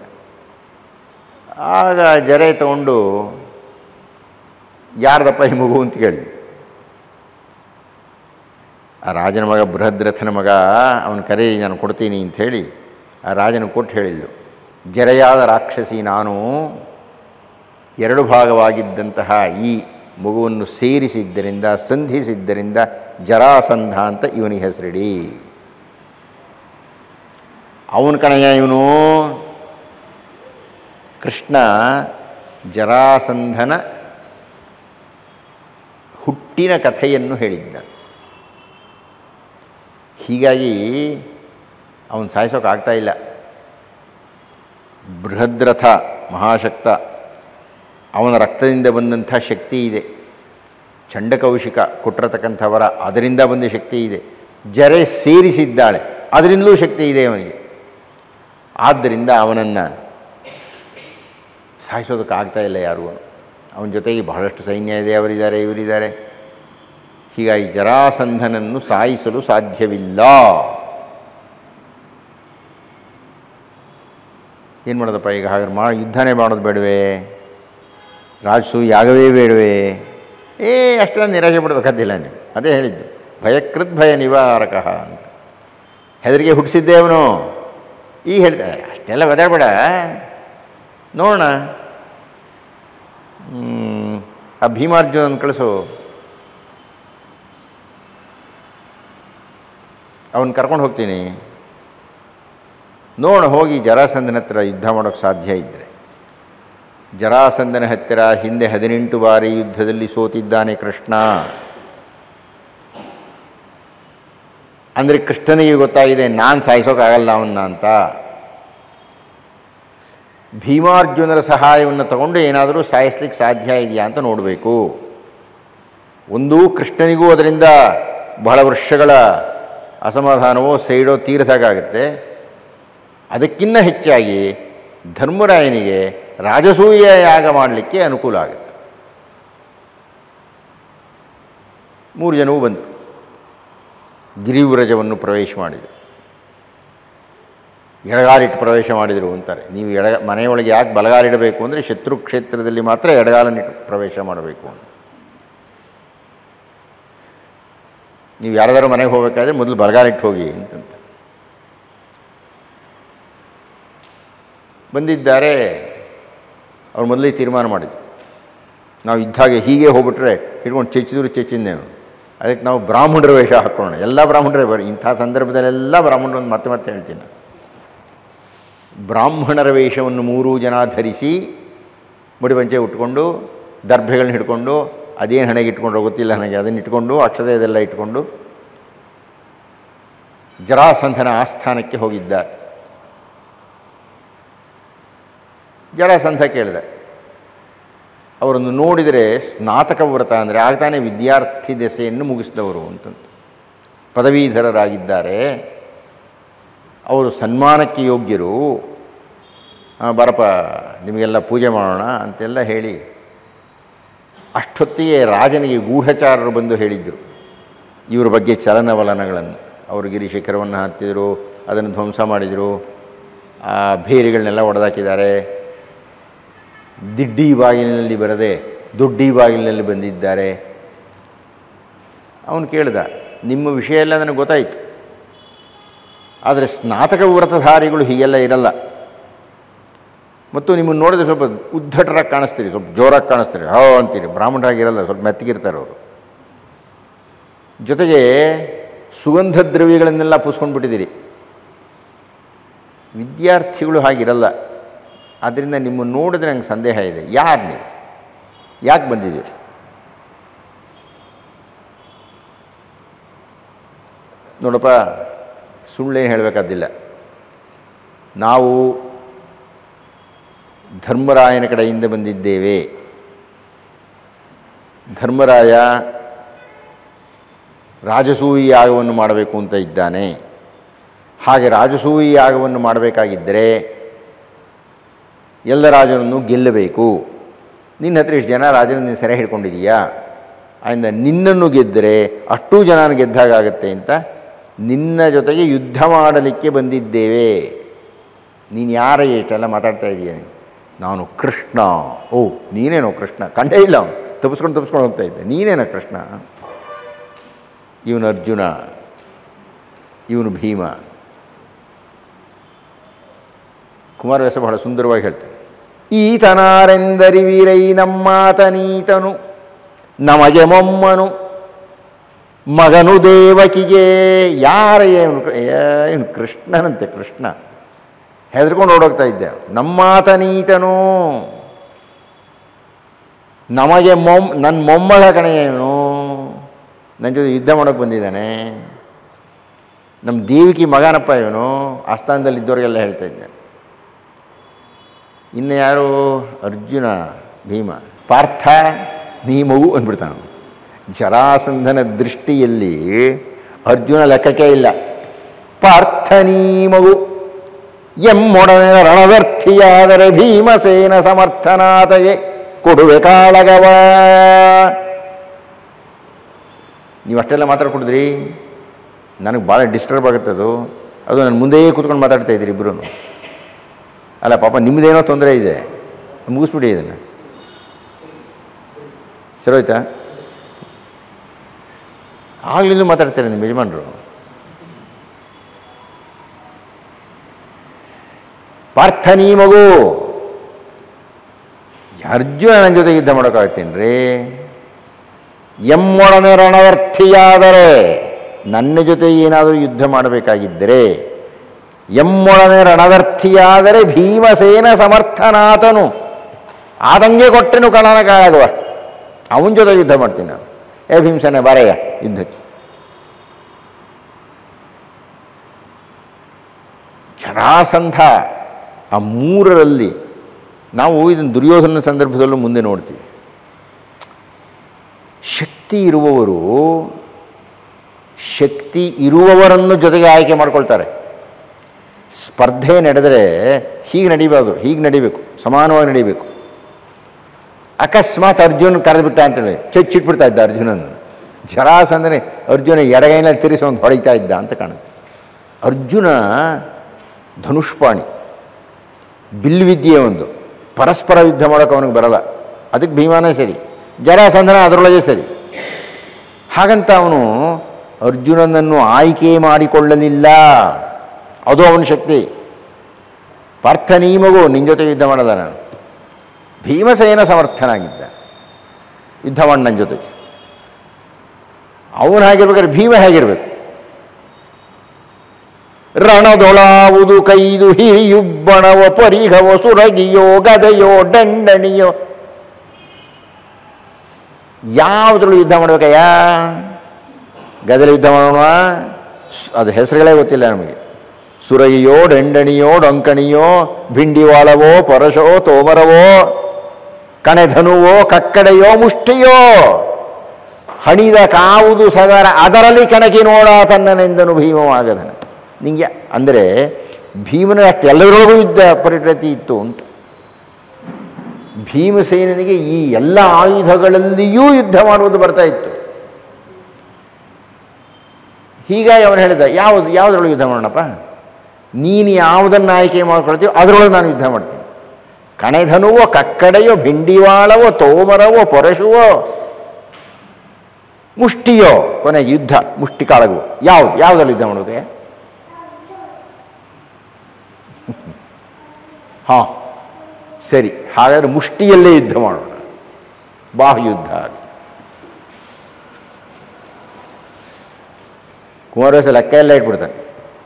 ಆಗ ಜರೆ ತಗೊಂಡು ಯಾರ್ದಪ್ಪ ಈ ಮಗು ಅಂತ ಕೇಳಿ ಆ ರಾಜನ ಮಗ ಬೃಹದ್ರಥನ ಮಗ ಅವನ ಕರೆ ನಾನು ಕೊಡ್ತೀನಿ ಅಂತ ಹೇಳಿ ಆ ರಾಜನ ಕೊಟ್ಟು ಹೇಳಿದ್ದು ಜರೆಯಾದ ರಾಕ್ಷಸಿ ನಾನು ಎರಡು ಭಾಗವಾಗಿದ್ದಂತಹ ಈ ಮಗುವನ್ನು ಸೇರಿಸಿದ್ದರಿಂದ ಸಂಧಿಸಿದ್ದರಿಂದ ಜರಾಸಂಧ ಅಂತ ಇವನಿಗೆ ಹೆಸರಿಡಿ ಅವನ ಕಣಯ್ಯ ಇವನು ಕೃಷ್ಣ ಜರಾಸಂಧನ ಹುಟ್ಟಿನ ಕಥೆಯನ್ನು ಹೇಳಿದ್ದ ಹೀಗಾಗಿ ಅವನು ಸಾಯಿಸೋಕ್ಕಾಗ್ತಾ ಇಲ್ಲ ಬೃಹದ್ರಥ ಮಹಾಶಕ್ತ ಅವನ ರಕ್ತದಿಂದ ಬಂದಂಥ ಶಕ್ತಿ ಇದೆ ಚಂಡಕೌಶಿಕ ಕೊಟ್ಟಿರತಕ್ಕಂಥವರ ಅದರಿಂದ ಬಂದ ಶಕ್ತಿ ಇದೆ ಜರೆ ಸೇರಿಸಿದ್ದಾಳೆ ಅದರಿಂದಲೂ ಶಕ್ತಿ ಇದೆ ಅವನಿಗೆ ಆದ್ದರಿಂದ ಅವನನ್ನು ಸಾಯಿಸೋದಕ್ಕಾಗ್ತಾ ಇಲ್ಲ ಯಾರೂ ಅವನ ಜೊತೆಗೆ ಬಹಳಷ್ಟು ಸೈನ್ಯ ಇದೆ ಅವರಿದ್ದಾರೆ ಇವರಿದ್ದಾರೆ ಹೀಗಾಗಿ ಜರಾಸಂಧನನ್ನು ಸಾಯಿಸಲು ಸಾಧ್ಯವಿಲ್ಲ ಏನು ಮಾಡೋದಪ್ಪ ಈಗ ಹಾಗಾದ್ರೆ ಮಾ ಯುದ್ಧನೇ ಮಾಡೋದು ಬೇಡವೇ ರಾಜಸು ಯಾಗವೇ ಬೇಡವೇ ಏ ಅಷ್ಟೆಲ್ಲ ನಿರಾಶೆ ಪಡಬೇಕಾದಿಲ್ಲ ನೀವು ಅದೇ ಹೇಳಿದ್ದು ಭಯಕೃತ್ ಭಯ ನಿವಾರಕ ಅಂತ ಹೆದರಿಗೆ ಹುಟ್ಟಿಸಿದ್ದೆ ಅವನು ಈಗ ಹೇಳ್ತಾರೆ ಅಷ್ಟೆಲ್ಲ ಒದಾಡಬೇಡ ನೋಡೋಣ ಹ್ಮ್, ಆ ಭೀಮಾರ್ಜುನನ ಕಳಿಸು ಅವನು ಕರ್ಕೊಂಡು ಹೋಗ್ತೀನಿ ನೋಡೋಣ ಹೋಗಿ ಜರಾಸಂಧನ ಹತ್ರ ಯುದ್ಧ ಮಾಡೋಕ್ಕೆ ಸಾಧ್ಯ ಇದ್ದರೆ ಜರಾಸಂಧನ ಹತ್ತಿರ ಹಿಂದೆ ಹದಿನೆಂಟು ಬಾರಿ ಯುದ್ಧದಲ್ಲಿ ಸೋತಿದ್ದಾನೆ ಕೃಷ್ಣ ಅಂದರೆ ಕೃಷ್ಣನಿಗೆ ಗೊತ್ತಾಗಿದೆ ನಾನು ಸಾಯಿಸೋಕ್ಕಾಗಲ್ಲ ಅವನ್ನ ಅಂತ ಭೀಮಾರ್ಜುನರ ಸಹಾಯವನ್ನು ತಗೊಂಡು ಏನಾದರೂ ಸಾಯಿಸ್ಲಿಕ್ಕೆ ಸಾಧ್ಯ ಇದೆಯಾ ಅಂತ ನೋಡಬೇಕು ಒಂದು ಕೃಷ್ಣನಿಗೂ ಅದರಿಂದ ಬಹಳ ವರ್ಷಗಳ ಅಸಮಾಧಾನವೋ ಸೈಡೋ ತೀರಿದಾಗುತ್ತೆ ಅದಕ್ಕಿಂತ ಹೆಚ್ಚಾಗಿ ಧರ್ಮರಾಯನಿಗೆ ರಾಜಸೂಯ ಯಾಗ ಮಾಡಲಿಕ್ಕೆ ಅನುಕೂಲ ಆಗುತ್ತೆ ಮೂರು ಜನವೂ ಬಂದರು ಗಿರಿವ್ರಜವನ್ನು ಪ್ರವೇಶ ಮಾಡಿದರು ಎಡಗಾಲಿಟ್ಟು ಪ್ರವೇಶ ಮಾಡಿದರು ಅಂತಾರೆ ನೀವು ಎಡ ಮನೆಯೊಳಗೆ ಯಾಕೆ ಬಲಗಾಲಿಡಬೇಕು ಅಂದರೆ ಶತ್ರು ಕ್ಷೇತ್ರದಲ್ಲಿ ಮಾತ್ರ ಎಡಗಾಲನ್ನಿಟ್ಟು ಪ್ರವೇಶ ಮಾಡಬೇಕು ಅಂತ ನೀವು ಯಾರಾದರೂ ಮನೆಗೆ ಹೋಗಬೇಕಾದ್ರೆ ಮೊದಲು ಬಲಗಾಲಿಟ್ಟು ಹೋಗಿ ಅಂತಂತ ಬಂದಿದ್ದಾರೆ ಅವ್ರು ಮೊದಲೇ ತೀರ್ಮಾನ ಮಾಡಿದ್ರು ನಾವು ಇದ್ದಾಗೆ ಹೀಗೆ ಹೋಗ್ಬಿಟ್ರೆ ಹಿಡ್ಕೊಂಡು ಚೆಚ್ಚಿದ್ರು ಚೆಚ್ಚಿದ್ದೇವೆ ಅದಕ್ಕೆ ನಾವು ಬ್ರಾಹ್ಮಣರ ವೇಷ ಹಾಕ್ಕೊಳ್ಳೋಣ ಎಲ್ಲ ಬ್ರಾಹ್ಮಣರೇ ಬರೀ ಇಂಥ ಸಂದರ್ಭದಲ್ಲೆಲ್ಲ ಬ್ರಾಹ್ಮಣರು ಅಂತ ಮತ್ತೆ ಮತ್ತೆ ಹೇಳ್ತೀನಿ ನಾನು. ಬ್ರಾಹ್ಮಣರ ವೇಷವನ್ನು ಮೂರೂ ಜನ ಧರಿಸಿ ಮುಡಿಪಂಚೆ ಉಟ್ಕೊಂಡು ದರ್ಭೆಗಳನ್ನ ಹಿಡ್ಕೊಂಡು ಅದೇನು ಹಣೆಗೆ ಇಟ್ಕೊಂಡ್ರೋ ಗೊತ್ತಿಲ್ಲ ನನಗೆ ಅದನ್ನು ಇಟ್ಕೊಂಡು ಅಕ್ಷತೆ ಇದೆಲ್ಲ ಇಟ್ಕೊಂಡು ಜರಾಸಂಧನ ಆಸ್ಥಾನಕ್ಕೆ ಹೋಗಿದ್ದಾರೆ ಜರಾಸಂಧ ಕೇಳಿದೆ ಅವರನ್ನು ನೋಡಿದರೆ ಸ್ನಾತಕ ವ್ರತ ಅಂದರೆ ಆಗ್ತಾನೆ ವಿದ್ಯಾರ್ಥಿ ದೆಸೆಯನ್ನು ಮುಗಿಸಿದವರು ಅಂತಂದು ಪದವೀಧರರಾಗಿದ್ದಾರೆ ಅವರು ಸನ್ಮಾನಕ್ಕೆ ಯೋಗ್ಯರು ಆ, ಬರಪ್ಪ ನಿಮಗೆಲ್ಲ ಪೂಜೆ ಮಾಡೋಣ ಅಂತೆಲ್ಲ ಹೇಳಿ ಅಷ್ಟೊತ್ತಿಗೆ ರಾಜನಿಗೆ ಗೂಢಚಾರರು ಬಂದು ಹೇಳಿದ್ದರು ಇವರ ಬಗ್ಗೆ ಚಲನವಲನಗಳನ್ನು ಅವರು ಗಿರಿಶಿಖರವನ್ನು ಹತ್ತಿದರು ಅದನ್ನು ಧ್ವಂಸ ಮಾಡಿದರು ಆ ಬೇರಿಗಳನ್ನೆಲ್ಲ ಒಡೆದಾಕಿದ್ದಾರೆ ದಿಡ್ಡಿ ಬಾಗಿಲಿನಲ್ಲಿ ಬರದೆ ದೊಡ್ಡಿ ಬಾಗಿಲಿನಲ್ಲಿ ಬಂದಿದ್ದಾರೆ ಅವನು ಕೇಳ್ದ ನಿಮ್ಮ ವಿಷಯ ಎಲ್ಲ ನನಗೆ ಗೊತ್ತಾಯಿತು ಆದರೆ ಸ್ನಾತಕ ವ್ರತಧಾರಿಗಳು ಹೀಗೆಲ್ಲ ಇರಲ್ಲ ಮತ್ತು ನಿಮ್ಮನ್ನು ನೋಡಿದ್ರೆ ಸ್ವಲ್ಪ ಉದ್ದಟರಾಗಿ ಕಾಣಿಸ್ತೀರಿ ಸ್ವಲ್ಪ ಜೋರಾಗಿ ಕಾಣಿಸ್ತೀರಿ ಹೋ ಅಂತೀರಿ ಬ್ರಾಹ್ಮಣರಾಗಿರಲ್ಲ ಸ್ವಲ್ಪ ಮೆತ್ತಗಿರ್ತಾರೆ ಅವರು ಜೊತೆಗೆ ಸುಗಂಧ ದ್ರವ್ಯಗಳನ್ನೆಲ್ಲ ಪೂಸ್ಕೊಂಡು ಬಿಟ್ಟಿದ್ದೀರಿ ವಿದ್ಯಾರ್ಥಿಗಳು ಹಾಗಿರಲ್ಲ ಆದ್ದರಿಂದ ನಿಮ್ಮನ್ನು ನೋಡಿದ್ರೆ ನಂಗೆ ಸಂದೇಹ ಇದೆ ಯಾರು ನೀವು ಯಾಕೆ ಬಂದಿದ್ದೀರಿ ನೋಡಪ್ಪ ಸುಳ್ಳೇನು ಹೇಳಬೇಕಾದಿಲ್ಲ ನಾವು ಧರ್ಮರಾಯನ ಕಡೆಯಿಂದ ಬಂದಿದ್ದೇವೆ ಧರ್ಮರಾಯ ರಾಜಸೂಯಿ ಯಾಗವನ್ನು ಮಾಡಬೇಕು ಅಂತ ಇದ್ದಾನೆ ಹಾಗೆ ರಾಜಸೂಯಿ ಯಾಗವನ್ನು ಮಾಡಬೇಕಾಗಿದ್ದರೆ ಎಲ್ಲ ರಾಜರನ್ನು ಗೆಲ್ಲಬೇಕು ನಿನ್ನ ಹತ್ರ ಇಷ್ಟು ಜನ ರಾಜರನ್ನು ನೀನು ಸೆರೆ ಹಿಡ್ಕೊಂಡಿದೀಯಾ ಆದ್ದರಿಂದ ನಿನ್ನನ್ನು ಗೆದ್ದರೆ ಅಷ್ಟೂ ಜನ ಗೆದ್ದಾಗತ್ತೆ ಅಂತ ನಿನ್ನ ಜೊತೆಗೆ ಯುದ್ಧ ಮಾಡಲಿಕ್ಕೆ ಬಂದಿದ್ದೇವೆ ನೀನು ಯಾರ ಎಷ್ಟೆಲ್ಲ ಮಾತಾಡ್ತಾ ಇದೀಯ ನೀನು ನಾನು ಕೃಷ್ಣ ಓ ನೀನೇನೋ ಕೃಷ್ಣ ಕಂಡೇ ಇಲ್ಲ ಅವನು ತಪ್ಪಿಸ್ಕೊಂಡು ತಪ್ಪಿಸ್ಕೊಂಡು ಹೋಗ್ತಾ ಇದ್ದೆ ನೀನೇನೋ ಕೃಷ್ಣ ಇವನು ಅರ್ಜುನ ಇವನು ಭೀಮ ಕುಮಾರವ್ಯಾಸ ಬಹಳ ಸುಂದರವಾಗಿ ಹೇಳ್ತಾರೆ ಈತನಾರೆಂದರಿ ವೀರೈ ನಮ್ಮಾತನೀತನು ನಮಗೆ ಮೊಮ್ಮನು ಮಗನು ದೇವಕಿಗೆ ಯಾರ ಏನು ಏನು ಕೃಷ್ಣನಂತೆ ಕೃಷ್ಣ ಹೆದರ್ಕೊಂಡು ಓಡೋಗ್ತಾ ಇದ್ದೆ ನಮ್ಮಾತನೀತನು ನಮಗೆ ಮೊಮ್ ನನ್ನ ಮೊಮ್ಮಳ ಕಣೆ ಏನು ನನ್ನ ಜೊತೆ ಯುದ್ಧ ಮಾಡೋಕ್ಕೆ ಬಂದಿದ್ದಾನೆ ನಮ್ಮ ದೇವಿಕಿ ಮಗನಪ್ಪ ಇವನು ಆಸ್ಥಾನದಲ್ಲಿ ಇದ್ದವರಿಗೆಲ್ಲ ಹೇಳ್ತಾ ಇದ್ದೆ ಇನ್ನು ಯಾರು ಅರ್ಜುನ ಭೀಮ ಪಾರ್ಥ ನೀ ಮಗು ಅಂದ್ಬಿಡ್ತಾನೆ ಜರಾಸಂಧನ ದೃಷ್ಟಿಯಲ್ಲಿ ಅರ್ಜುನ ಲೆಕ್ಕಕ್ಕೆ ಇಲ್ಲ ಪಾರ್ಥ ನೀ ಮಗು ಎಮ್ಮೊಡನೆ ರಣದರ್ಥಿಯಾದರೆ ಭೀಮಸೇನ ಸಮರ್ಥನಾತಯೇ ಕೊಡುವೆ ಕಾಳಗವ ನೀವು ಅಷ್ಟೆಲ್ಲ ಮಾತಾಡ್ಕೊಡಿದ್ರಿ ನನಗೆ ಭಾಳ ಡಿಸ್ಟರ್ಬ್ ಆಗುತ್ತೆ ಅದು ಅದು ನನ್ನ ಮುಂದೆಯೇ ಕೂತ್ಕೊಂಡು ಮಾತಾಡ್ತಾ ಇದ್ದೀರಿ ಇಬ್ಬರು ಅಲ್ಲ ಪಾಪ ನಿಮ್ಮದೇನೋ ತೊಂದರೆ ಇದೆ ಮುಗಿಸ್ಬಿಡಿ ಇದನ್ನು ಸರಿ ಹೋಯ್ತಾ ಆಗ್ಲಿಂದ ಮಾತಾಡ್ತಾರೆ ನಿಮ್ಮ ಯಜಮಾನರು ಪಾರ್ಥನೀ ಮಗು ಅರ್ಜುನ ನನ್ನ ಜೊತೆ ಯುದ್ಧ ಮಾಡೋಕ್ಕಾಗ್ತೇನ್ರಿ ಎಮ್ಮೊಡನೆ ರಣವರ್ಥಿಯಾದರೆ ನನ್ನ ಜೊತೆ ಏನಾದರೂ ಯುದ್ಧ ಮಾಡಬೇಕಾಗಿದ್ದರೆ ಎಮ್ಮೊಡನೆ ರಣದರ್ಥಿಯಾದರೆ ಭೀಮಸೇನ ಸಮರ್ಥನಾಥನು ಆದಂಗೆ ಕೊಟ್ಟೆನು ಕಣನ ಕಾಳಗುವ ಅವನ ಜೊತೆ ಯುದ್ಧ ಮಾಡ್ತೀನಿ ನಾನು ಏ ಭೀಮಸೇನ ಬಾರಯ್ಯ ಯುದ್ಧಕ್ಕೆ ಜರಾಸಂಧ ಆ ಮೂರರಲ್ಲಿ ನಾವು ಇದನ್ನು ದುರ್ಯೋಧನ ಸಂದರ್ಭದಲ್ಲೂ ಮುಂದೆ ನೋಡ್ತೀವಿ ಶಕ್ತಿ ಇರುವವರು ಶಕ್ತಿ ಇರುವವರನ್ನು ಜೊತೆಗೆ ಆಯ್ಕೆ ಮಾಡ್ಕೊಳ್ತಾರೆ ಸ್ಪರ್ಧೆ ನಡೆದರೆ ಹೀಗೆ ನಡಿಬಾರ್ದು ಹೀಗೆ ನಡಿಬೇಕು ಸಮಾನವಾಗಿ ನಡಿಬೇಕು ಅಕಸ್ಮಾತ್ ಅರ್ಜುನ್ ಕರೆದುಬಿಟ್ಟ ಅಂತೇಳಿ ಚಚ್ಚಿಟ್ಬಿಡ್ತಾ ಇದ್ದ ಅರ್ಜುನನ್ ಜರಾಸಂದನೆ ಅರ್ಜುನ ಎಡಗೈನಲ್ಲಿ ತಿರುಗಿಸಿ ಒಂದು ಹೊಡಿತಾ ಇದ್ದ ಅಂತ ಕಾಣುತ್ತೆ ಅರ್ಜುನ ಧನುಷ್ಪಾಣಿ ಬಿಲ್ವಿದ್ಯೆ ಒಂದು ಪರಸ್ಪರ ಯುದ್ಧ ಮಾಡೋಕೆ ಅವನಿಗೆ ಬರಲ್ಲ ಅದಕ್ಕೆ ಭೀಮಾನೇ ಸರಿ ಜರಾಸಂಧನ ಅದರೊಳಗೆ ಸರಿ ಹಾಗಂತ ಅವನು ಅರ್ಜುನನನ್ನು ಆಯ್ಕೆ ಮಾಡಿಕೊಳ್ಳಲಿಲ್ಲ ಅದು ಅವನ ಶಕ್ತಿ ಪಾರ್ಥ ನೀ ಮಗು ನಿನ್ನ ಜೊತೆ ಯುದ್ಧ ಮಾಡಲ್ಲ ನಾನು ಭೀಮಸೇನ ಸಮರ್ಥನಾಗಿದ್ದ ಯುದ್ಧ ಮಾಡಿ ನನ್ನ ಜೊತೆಗೆ ಅವನು ಹಾಗಿರ್ಬೇಕಾದ್ರೆ ಭೀಮ ಹೇಗಿರ್ಬೇಕು ರಣದೊಳಾವುದು ಕೈದು ಹಿರಿಯುಬ್ಬಣವ ಪರಿಹವ ಸುರಗಿಯೋ ಗದೆಯೋ ದಂಡಣಿಯೋ ಯಾವುದ್ರಲ್ಲೂ ಯುದ್ಧ ಮಾಡ್ಬೇಕಯ್ಯ ಗದೆಲಿ ಯುದ್ಧ ಮಾಡೋಣ ಸ್- ಅದು ಹೆಸರುಗಳೇ ಗೊತ್ತಿಲ್ಲ ನಮಗೆ ಸುರಗಿಯೋ ಡೆಂಡಣಿಯೋ ಡೊಂಕಣಿಯೋ ಭಿಂಡಿವಾಳವೋ ಪರಶೋ ತೋಮರವೋ ಕಣೆಧನುವೋ ಕಕ್ಕಡೆಯೋ ಮುಷ್ಟಿಯೋ ಹಣಿದ ಕಾವುದು ಸಗರ ಅದರಲ್ಲಿ ಕಣಕಿ ನೋಡ ತನ್ನನೆಂದನು ಭೀಮವಾಗದನ ನಿಂಗೆ ಅಂದರೆ ಭೀಮನ ಅಷ್ಟೆಲ್ಲರೊಳಗೂ ಯುದ್ಧ ಪರಿಣತಿ ಇತ್ತು ಅಂತ ಭೀಮಸೇನಿಗೆ ಈ ಎಲ್ಲ ಆಯುಧಗಳಲ್ಲಿಯೂ ಯುದ್ಧ ಮಾಡುವುದು ಬರ್ತಾ ಇತ್ತು ಹೀಗಾಗಿ ಅವನು ಹೇಳಿದ ಯಾವುದು ಯಾವುದ್ರೊಳಗೆ ಯುದ್ಧ ಮಾಡೋಣಪ್ಪ ನೀನು ಯಾವುದನ್ನು ಆಯ್ಕೆ ಮಾಡ್ಕೊಳ್ತೀವೋ ಅದರೊಳಗೆ ನಾನು ಯುದ್ಧ ಮಾಡ್ತೀನಿ ಕಣೆಧನುವೋ ಕಕ್ಕಡೆಯೋ ಭಿಂಡಿವಾಳವೋ ತೋಮರವೋ ಪೊರಶುವೋ ಮುಷ್ಟಿಯೋ ಕೊನೆಗೆ ಯುದ್ಧ ಮುಷ್ಟಿ ಕಾಳಗು ಯಾವ್ದು ಯಾವುದ್ರಲ್ಲಿ ಯುದ್ಧ ಮಾಡೋದು ಹಾಂ ಸರಿ ಹಾಗಾದರೆ ಮುಷ್ಟಿಯಲ್ಲೇ ಯುದ್ಧ ಮಾಡೋಣ ಬಾಹುಯುದ್ಧ ಕುಮಾರವ್ಯಾಸ ಲೆಕ್ಕ ಎಲ್ಲ ಇಟ್ಬಿಡ್ತಾನೆ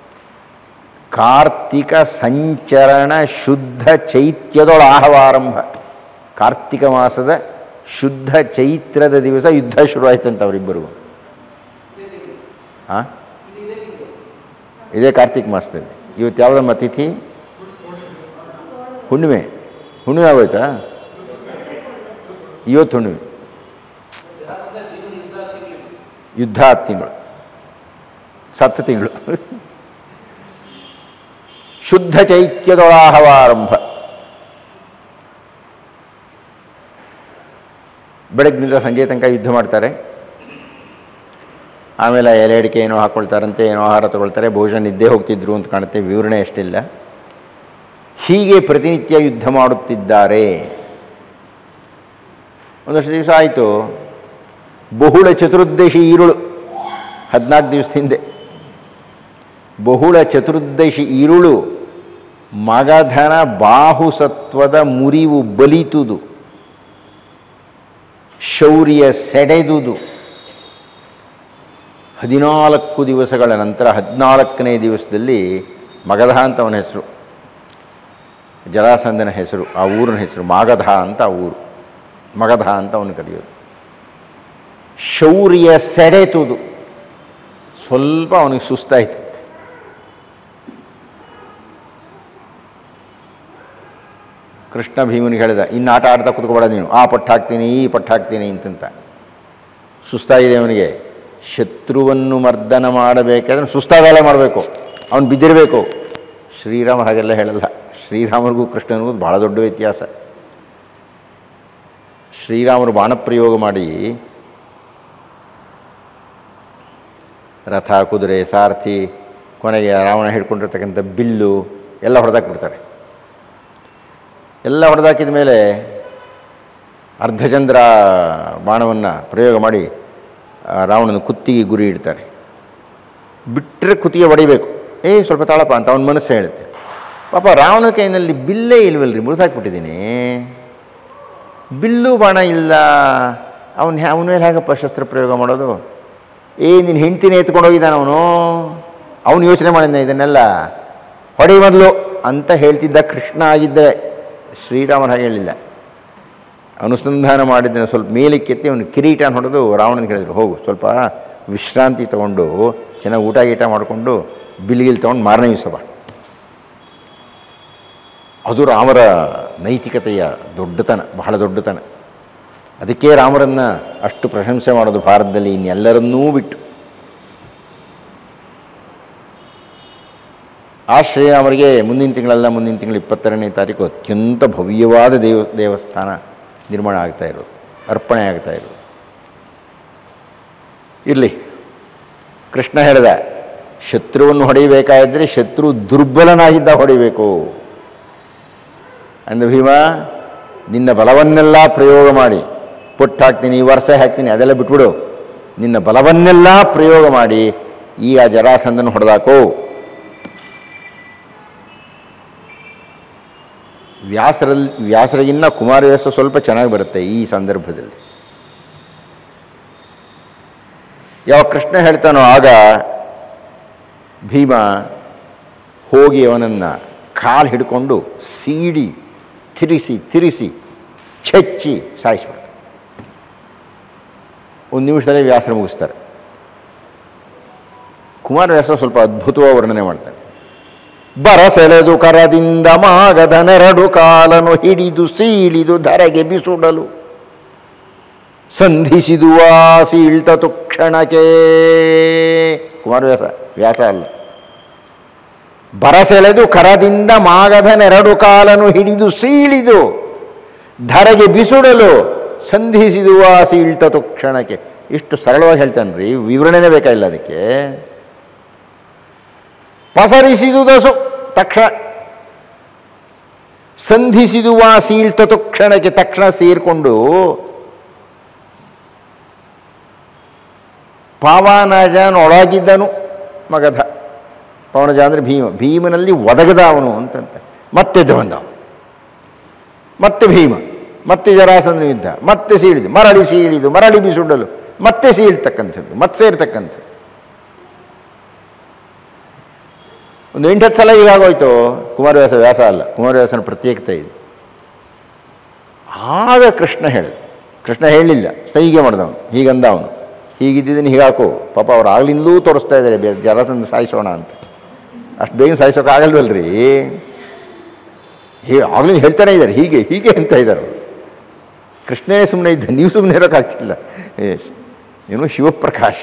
ಕಾರ್ತಿಕ ಸಂಚರಣ ಶುದ್ಧ ಚೈತ್ಯದೊಳ ಆಹವಾರಂಭ ಕಾರ್ತಿಕ ಮಾಸದ ಶುದ್ಧ ಚೈತ್ರದ ದಿವಸ ಯುದ್ಧ ಶುರುವಾಯ್ತಂತ ಅವರಿಬ್ಬರಿಗೂ ಹಾಂ ಇದೇ ಕಾರ್ತಿಕ ಮಾಸದಲ್ಲಿ ಇವತ್ತು ಯಾವುದಮ್ಮ ತಿಥಿ ಹುಣ್ಣಿಮೆ ಹುಣ್ಣಿಮೆ ಆಗೋಯ್ತಾ ಇವತ್ತು ಹುಣ್ಣಿಮೆ ಯುದ್ಧ ಹತ್ತು ತಿಂಗಳು ಸತ್ತು ತಿಂಗಳು ಶುದ್ಧ ಚೈತ್ಯದೊಳಾಹವಾರಂಭ ಬೆಳಗ್ಗಿನಿಂದ ಸಂಜೆ ತನಕ ಯುದ್ಧ ಮಾಡ್ತಾರೆ ಆಮೇಲೆ ಎಲೆ ಅಡಿಕೆ ಏನೋ ಹಾಕ್ಕೊಳ್ತಾರಂತೆ ಏನೋ ಆಹಾರ ತಗೊಳ್ತಾರೆ ಬಹುಶಃ ನಿದ್ದೆ ಹೋಗ್ತಿದ್ರು ಅಂತ ಕಾಣುತ್ತೆ ವಿವರಣೆ ಅಷ್ಟಿಲ್ಲ ಹೀಗೆ ಪ್ರತಿನಿತ್ಯ ಯುದ್ಧ ಮಾಡುತ್ತಿದ್ದಾರೆ ಒಂದಷ್ಟು ದಿವಸ ಆಯಿತು ಬಹುಳ ಚತುರ್ದಶಿ ಈರುಳು ಹದಿನಾಲ್ಕು ದಿವಸದ ಹಿಂದೆ ಬಹುಳ ಚತುರ್ದಶಿ ಈರುಳು ಮಗಧನ ಬಾಹುಸತ್ವದ ಮುರಿವು ಬಲಿತುದು ಶೌರ್ಯ ಸೆಡೆದುದು ಹದಿನಾಲ್ಕು ದಿವಸಗಳ ನಂತರ ಹದಿನಾಲ್ಕನೇ ದಿವಸದಲ್ಲಿ ಮಗಧ ಅಂತ ಅವನ ಹೆಸರು ಜರಾಸಂಧನ ಹೆಸರು ಆ ಊರಿನ ಹೆಸರು ಮಾಗಧ ಅಂತ ಆ ಊರು ಮಗಧ ಅಂತ ಅವನು ಕರೆಯೋದು ಶೌರ್ಯ ಸೆಡೆತುದು ಸ್ವಲ್ಪ ಅವನಿಗೆ ಸುಸ್ತಾಯ್ತಂತೆ ಕೃಷ್ಣ ಭೀಮನಿಗೆ ಹೇಳಿದ ಇನ್ನು ಆಟ ಆಡ್ತಾ ಕೂತ್ಕೊಬೇಡ ನೀನು ಆ ಪಟ್ಟು ಹಾಕ್ತೀನಿ ಈ ಪಟ್ಟು ಹಾಕ್ತೀನಿ ಅಂತಂತ ಸುಸ್ತಾಗಿದೆ ಅವನಿಗೆ ಶತ್ರುವನ್ನು ಮರ್ದನ ಮಾಡಬೇಕಾದ್ರೆ ಸುಸ್ತಾದಲ್ಲ ಮಾಡಬೇಕು ಅವನು ಬಿದ್ದಿರಬೇಕು ಶ್ರೀರಾಮ ಹಾಗೆಲ್ಲ ಹೇಳಲ್ಲ ಶ್ರೀರಾಮನಿಗೂ ಕೃಷ್ಣನಿಗೂ ಭಾಳ ದೊಡ್ಡ ವ್ಯತ್ಯಾಸ ಶ್ರೀರಾಮರು ಬಾಣಪ್ರಯೋಗ ಮಾಡಿ ರಥ ಕುದುರೆ ಸಾರಥಿ ಕೊನೆಗೆ ರಾವಣ ಹಿಡ್ಕೊಂಡಿರ್ತಕ್ಕಂಥ ಬಿಲ್ಲು ಎಲ್ಲ ಹೊಡೆದಾಕ್ಬಿಡ್ತಾರೆ ಎಲ್ಲ ಹೊಡೆದಾಕಿದ ಮೇಲೆ ಅರ್ಧಚಂದ್ರ ಬಾಣವನ್ನು ಪ್ರಯೋಗ ಮಾಡಿ ಆ ರಾವಣನ ಕುತ್ತಿಗೆ ಗುರಿ ಇಡ್ತಾರೆ ಬಿಟ್ಟರೆ ಕುತ್ತಿಗೆ ಹೊಡಿಬೇಕು ಏ ಸ್ವಲ್ಪ ತಾಳಪ್ಪ ಅಂತ ಅವನ ಮನಸ್ಸು ಹೇಳುತ್ತೆ ಪಾಪ ರಾವಣ ಕೈನಲ್ಲಿ ಬಿಲ್ಲೇ ಇಲ್ವಲ್ರಿ ಮುರಿದಾಕ್ಬಿಟ್ಟಿದ್ದೀನಿ ಬಿಲ್ಲು ಬಾಣ ಇಲ್ಲ ಅವನು ಅವನ ಮೇಲೆ ಹೇಗಪ್ಪ ಶಸ್ತ್ರ ಪ್ರಯೋಗ ಮಾಡೋದು ಏ ನಿನ್ನ ಹೆಂಡ್ತಿನೇ ಎತ್ಕೊಂಡು ಹೋಗಿದ್ದಾನ ಅವನು ಅವನು ಯೋಚನೆ ಮಾಡಿದ್ದ ಇದನ್ನೆಲ್ಲ ಹೊಡಿ ಮೊದಲು ಅಂತ ಹೇಳ್ತಿದ್ದ ಕೃಷ್ಣ ಆಗಿದ್ದರೆ ಶ್ರೀರಾಮನ ಹಾಗೆ ಹೇಳಿಲ್ಲ ಅನುಸಂಧಾನ ಮಾಡಿದ್ದನ್ನು ಸ್ವಲ್ಪ ಮೇಲಕ್ಕೆತ್ತಿ ಅವನು ಕಿರೀಟ ಹೊಡೆದು ರಾವಣನಿಗೆ ಹೇಳಿದ್ರು ಹೋಗು ಸ್ವಲ್ಪ ವಿಶ್ರಾಂತಿ ತಗೊಂಡು ಚೆನ್ನಾಗಿ ಊಟ ಗೀಟ ಮಾಡಿಕೊಂಡು ಬಿಲ್ಗಿಲ್ ತೊಗೊಂಡು ಮಾರನೇ ದಿವಸ ಬಾ ಅದು ರಾಮರ ನೈತಿಕತೆಯ ದೊಡ್ಡತನ ಬಹಳ ದೊಡ್ಡತನ ಅದಕ್ಕೆ ರಾಮರನ್ನು ಅಷ್ಟು ಪ್ರಶಂಸೆ ಮಾಡೋದು ಭಾರತದಲ್ಲಿ ಇನ್ನೆಲ್ಲರನ್ನೂ ಬಿಟ್ಟು ಆ ಶ್ರೀರಾಮರಿಗೆ ಮುಂದಿನ ತಿಂಗಳಲ್ಲ ಮುಂದಿನ ತಿಂಗಳು ಇಪ್ಪತ್ತೆರಡನೇ ತಾರೀಕು ಅತ್ಯಂತ ಭವ್ಯವಾದ ದೇವ ದೇವಸ್ಥಾನ ನಿರ್ಮಾಣ ಆಗ್ತಾ ಇರೋದು ಅರ್ಪಣೆ ಆಗ್ತಾ ಇರೋದು ಇರಲಿ ಕೃಷ್ಣ ಹೇಳಿದ ಶತ್ರುವನ್ನು ಹೊಡೆಯಬೇಕಾದ್ರೆ ಶತ್ರು ದುರ್ಬಲನಾಗಿದ್ದ ಹೊಡಿಬೇಕು ಅಂದ ಭೀಮ ನಿನ್ನ ಬಲವನ್ನೆಲ್ಲ ಪ್ರಯೋಗ ಮಾಡಿ ಪುಟ್ಟು ಹಾಕ್ತೀನಿ ವರ್ಷ ಹಾಕ್ತೀನಿ ಅದೆಲ್ಲ ಬಿಟ್ಬಿಡು ನಿನ್ನ ಬಲವನ್ನೆಲ್ಲ ಪ್ರಯೋಗ ಮಾಡಿ ಈ ಆ ಜರಾಸಂದನ ಹೊಡೆದಾಕೋ ವ್ಯಾಸರಲ್ಲಿ ವ್ಯಾಸರಿಗಿನ್ನ ಕುಮಾರವ್ಯಾಸ ಸ್ವಲ್ಪ ಚೆನ್ನಾಗಿ ಬರುತ್ತೆ ಈ ಸಂದರ್ಭದಲ್ಲಿ ಯಾವ ಕೃಷ್ಣ ಹೇಳ್ತಾನೋ ಆಗ ಭೀಮ ಹೋಗಿ ಅವನನ್ನು ಕಾಲು ಹಿಡ್ಕೊಂಡು ಸೀಡಿ ತಿರಿಸಿ ತಿರಿಸಿ ಚೆಚ್ಚಿ ಸಾಯಿಸ್ಬಿಡ್ತಾರೆ ಒಂದು ನಿಮಿಷದಲ್ಲಿ ವ್ಯಾಸರ ಮುಗಿಸ್ತಾರೆ ಕುಮಾರವ್ಯಾಸ ಸ್ವಲ್ಪ ಅದ್ಭುತವಾಗಿ ವರ್ಣನೆ ಮಾಡ್ತಾರೆ ಬರಸೆಳೆದು ಕರದಿಂದ ಮಾಗದ ನೆರಡು ಕಾಲನು ಹಿಡಿದು ಸೀಳಿದು ಧರೆಗೆ ಬಿಸುಡಲು ಸಂಧಿಸಿದು ಆ ಸೀಳ್ತ ತುಕ್ಷಣಕ್ಕೆ ಕುಮಾರವ್ಯಾಸ ವ್ಯಾಸ ಅಲ್ಲ ಬರಸೆಳೆದು ಕರದಿಂದ ಮಾಗದ ನೆರಡು ಕಾಲನು ಹಿಡಿದು ಸೀಳಿದು ಧರೆಗೆ ಬಿಸುಡಲು ಸಂಧಿಸಿದು ಆ ಸೀಳ್ತ ತುಕ್ಷಣಕ್ಕೆ ಇಷ್ಟು ಸರಳವಾಗಿ ಹೇಳ್ತಾನೆ ರೀ ವಿವರಣೆನೇ ಬೇಕಾಗಿಲ್ಲ ಅದಕ್ಕೆ ಪಸರಿಸಿದುದಸು ತಕ್ಷಣ ಸಂಧಿಸಿದುವ ಸೀಳ್ತತು ಕ್ಷಣಕ್ಕೆ ತಕ್ಷಣ ಸೇರಿಕೊಂಡು ಪಾವಾನಜನೊಳಗಿದ್ದನು ಮಗಧ ಪವನಜ ಅಂದರೆ ಭೀಮ ಭೀಮನಲ್ಲಿ ಒದಗದ ಅವನು ಅಂತಂತ ಮತ್ತೆ ಎದ್ದು ಬಂದ ಮತ್ತೆ ಭೀಮ ಮತ್ತೆ ಜರಾಸಂದ್ರ ಯುದ್ಧ ಮತ್ತೆ ಸೀಳಿದು ಮರಳಿ ಸೀಳಿದು ಮರಳಿ ಬಿಸುಡಲು ಮತ್ತೆ ಸೀಳ್ತಕ್ಕಂಥದ್ದು ಮತ್ತೆ ಸೇರ್ತಕ್ಕಂಥದ್ದು ಒಂದು ಎಂಟತ್ತು ಸಲ ಹೀಗಾಗೋಯ್ತು ಕುಮಾರವ್ಯಾಸ ವ್ಯಾಸ ಅಲ್ಲ ಕುಮಾರವ್ಯಾಸನ ಪ್ರತ್ಯೇಕತೆ ಇದೆ ಆಗ ಕೃಷ್ಣ ಹೇಳಿದ ಕೃಷ್ಣ ಹೇಳಲಿಲ್ಲ ಸೈಗೆ ಮಾಡಿದವನು ಹೀಗಂದ ಅವನು ಹೀಗಿದ್ದಿದ್ದೀನಿ ಹೀಗಾಕು ಪಾಪ ಅವ್ರು ಆಗ್ಲಿಂದಲೂ ತೋರಿಸ್ತಾ ಇದ್ದಾರೆ ಬೇ ಜರಾಸಂದ ಸಾಯಿಸೋಣ ಅಂತ ಅಷ್ಟು ಬೇಗ ಸಾಯಿಸೋಕ್ಕಾಗಲ್ವಲ್ರಿ ಹೇ ಆಗಲೂ ಹೇಳ್ತಾನೆ ಇದ್ದಾರೆ ಹೀಗೆ ಹೀಗೆ ಅಂತ ಇದ್ದಾರೆ ಅವರು ಕೃಷ್ಣನೇ ಸುಮ್ಮನೆ ಇದ್ದ ನೀವು ಸುಮ್ಮನೆ ಇರೋಕ್ಕಾಗ್ತಿಲ್ಲ ಏ, ಏನು ಶಿವಪ್ರಕಾಶ್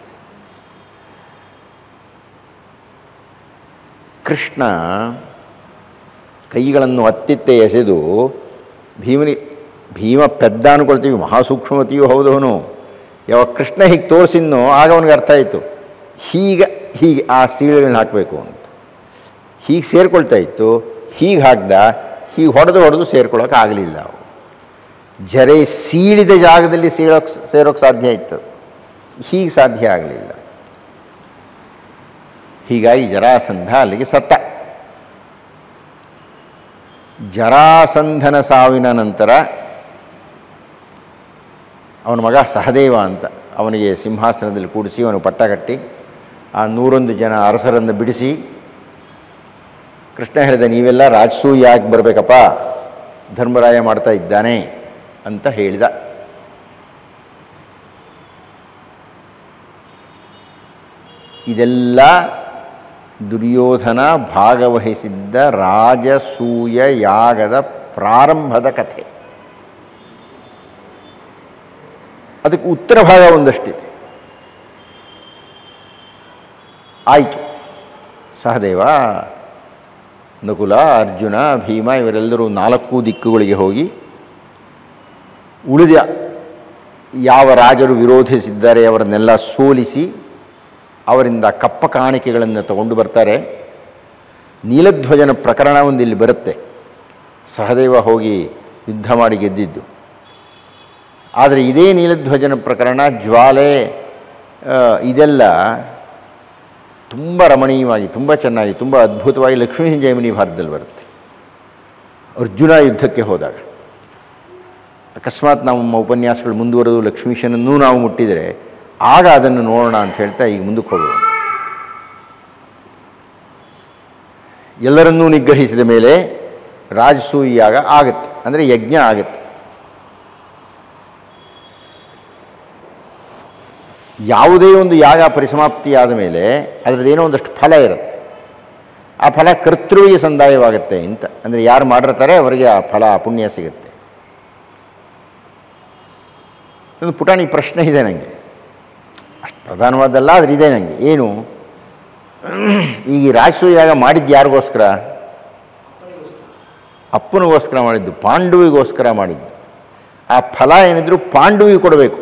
ಕೃಷ್ಣ ಕೈಗಳನ್ನು ಅತ್ತಿತ್ತೆ ಎಸೆದು ಭೀಮನಿ ಭೀಮ ಪೆದ್ದ ಅನ್ಕೊಳ್ತೀವಿ ಮಹಾಸೂಕ್ಷ್ಮತಿಯೂ ಹೌದು ಅವನು ಯಾವಾಗ ಕೃಷ್ಣ ಹೀಗೆ ತೋರಿಸಿದ್ನೋ ಆಗ ಅವನಿಗೆ ಅರ್ಥ ಆಯಿತು ಹೀಗೆ ಹೀಗೆ ಆ ಸೀಳುಗಳನ್ನ ಹಾಕಬೇಕು ಅಂತ ಹೀಗೆ ಸೇರ್ಕೊಳ್ತಾ ಇತ್ತು ಹೀಗೆ ಹಾಕ್ದ ಹೀಗೆ ಹೊಡೆದು ಹೊಡೆದು ಸೇರ್ಕೊಳ್ಳೋಕೆ ಆಗಲಿಲ್ಲ ಅವು ಜರೆ ಸೀಳಿದ ಜಾಗದಲ್ಲಿ ಸೀಳೋಕ್ಕೆ ಸೇರೋಕ್ಕೆ ಸಾಧ್ಯ ಇತ್ತು ಹೀಗೆ ಸಾಧ್ಯ ಆಗಲಿಲ್ಲ ಹೀಗಾಗಿ ಜರಾಸಂಧ ಅಲ್ಲಿಗೆ ಸತ್ತ ಜರಾಸಂಧನ ಸಾವಿನ ನಂತರ ಅವನ ಮಗ ಸಹದೇವ ಅಂತ ಅವನಿಗೆ ಸಿಂಹಾಸನದಲ್ಲಿ ಕೂಡಿಸಿ ಅವನು ಪಟ್ಟ ಕಟ್ಟಿ ಆ ನೂರೊಂದು ಜನ ಅರಸರನ್ನು ಬಿಡಿಸಿ ಕೃಷ್ಣ ಹೇಳಿದ ನೀವೆಲ್ಲ ರಾಜಸೂ ಯಾಕೆ ಬರಬೇಕಪ್ಪ ಧರ್ಮರಾಯ ಮಾಡ್ತಾ ಇದ್ದಾನೆ ಅಂತ ಹೇಳಿದ ಇದೆಲ್ಲ ದುರ್ಯೋಧನ ಭಾಗವಹಿಸಿದ್ದ ರಾಜಸೂಯ ಯಾಗದ ಪ್ರಾರಂಭದ ಕಥೆ ಅದಕ್ಕೆ ಉತ್ತರ ಭಾಗ ಒಂದಷ್ಟಿದೆ ಆಯಿತು ಸಹದೇವ ನಕುಲ ಅರ್ಜುನ ಭೀಮ ಇವರೆಲ್ಲರೂ ನಾಲ್ಕು ದಿಕ್ಕುಗಳಿಗೆ ಹೋಗಿ ಉಳಿದ ಯಾವ ರಾಜರು ವಿರೋಧಿಸಿದ್ದಾರೆ ಅವರನ್ನೆಲ್ಲ ಸೋಲಿಸಿ ಅವರಿಂದ ಕಪ್ಪ ಕಾಣಿಕೆಗಳನ್ನು ತಗೊಂಡು ಬರ್ತಾರೆ ನೀಲಧ್ವಜನ ಪ್ರಕರಣ ಒಂದು ಇಲ್ಲಿ ಬರುತ್ತೆ ಸಹದೇವ ಹೋಗಿ ಯುದ್ಧ ಮಾಡಿ ಗೆದ್ದಿದ್ದು ಆದರೆ ಇದೇ ನೀಲಧ್ವಜನ ಪ್ರಕರಣ ಜ್ವಾಲೆ ಆ, ಇದೆಲ್ಲ ತುಂಬ ರಮಣೀಯವಾಗಿ ತುಂಬ ಚೆನ್ನಾಗಿ ತುಂಬ ಅದ್ಭುತವಾಗಿ ಲಕ್ಷ್ಮೀ ಜಯಮಿನಿ ಭಾರತದಲ್ಲಿ ಬರುತ್ತೆ ಅರ್ಜುನ ಯುದ್ಧಕ್ಕೆ ಹೋದಾಗ ಅಕಸ್ಮಾತ್ ನಾವು ನಮ್ಮ ಉಪನ್ಯಾಸಗಳು ಮುಂದುವರೆದು ಲಕ್ಷ್ಮೀಶನನ್ನೂ ನಾವು ಮುಟ್ಟಿದರೆ ಆಗ ಅದನ್ನು ನೋಡೋಣ ಅಂತ ಹೇಳ್ತಾ ಈಗ ಮುಂದಕ್ಕೆ ಹೋಗೋಣ ಎಲ್ಲರನ್ನೂ ನಿಗ್ರಹಿಸಿದ ಮೇಲೆ ರಾಜಸೂಯ ಯಾಗ ಆಗುತ್ತೆ ಅಂದರೆ ಯಜ್ಞ ಆಗುತ್ತೆ ಯಾವುದೇ ಒಂದು ಯಾಗ ಪರಿಸಮಾಪ್ತಿಯಾದ ಮೇಲೆ ಅದರದ್ದೇನೋ ಒಂದಷ್ಟು ಫಲ ಇರುತ್ತೆ ಆ ಫಲ ಕರ್ತೃವಿಗೆ ಸಂದಾಯವಾಗುತ್ತೆ ಅಂತ ಅಂದರೆ ಯಾರು ಮಾಡಿರ್ತಾರೆ ಅವರಿಗೆ ಆ ಫಲ ಆ ಪುಣ್ಯ ಸಿಗುತ್ತೆ ಒಂದು ಪುಟಾಣಿ ಪ್ರಶ್ನೆ ಇದೆ ನನಗೆ ಅಷ್ಟು ಪ್ರಧಾನವಾದಲ್ಲ ಆದರೆ ಇದೆ ನನಗೆ ಏನು ಈಗ ಈ ರಾಜಸೂಯ ಯಾಗ ಮಾಡಿದ್ದು ಯಾರಿಗೋಸ್ಕರ ಅಪ್ಪನಿಗೋಸ್ಕರ ಮಾಡಿದ್ದು ಪಾಂಡುವಿಗೋಸ್ಕರ ಮಾಡಿದ್ದು ಆ ಫಲ ಏನಿದ್ರು ಪಾಂಡುವಿಗೆ ಕೊಡಬೇಕು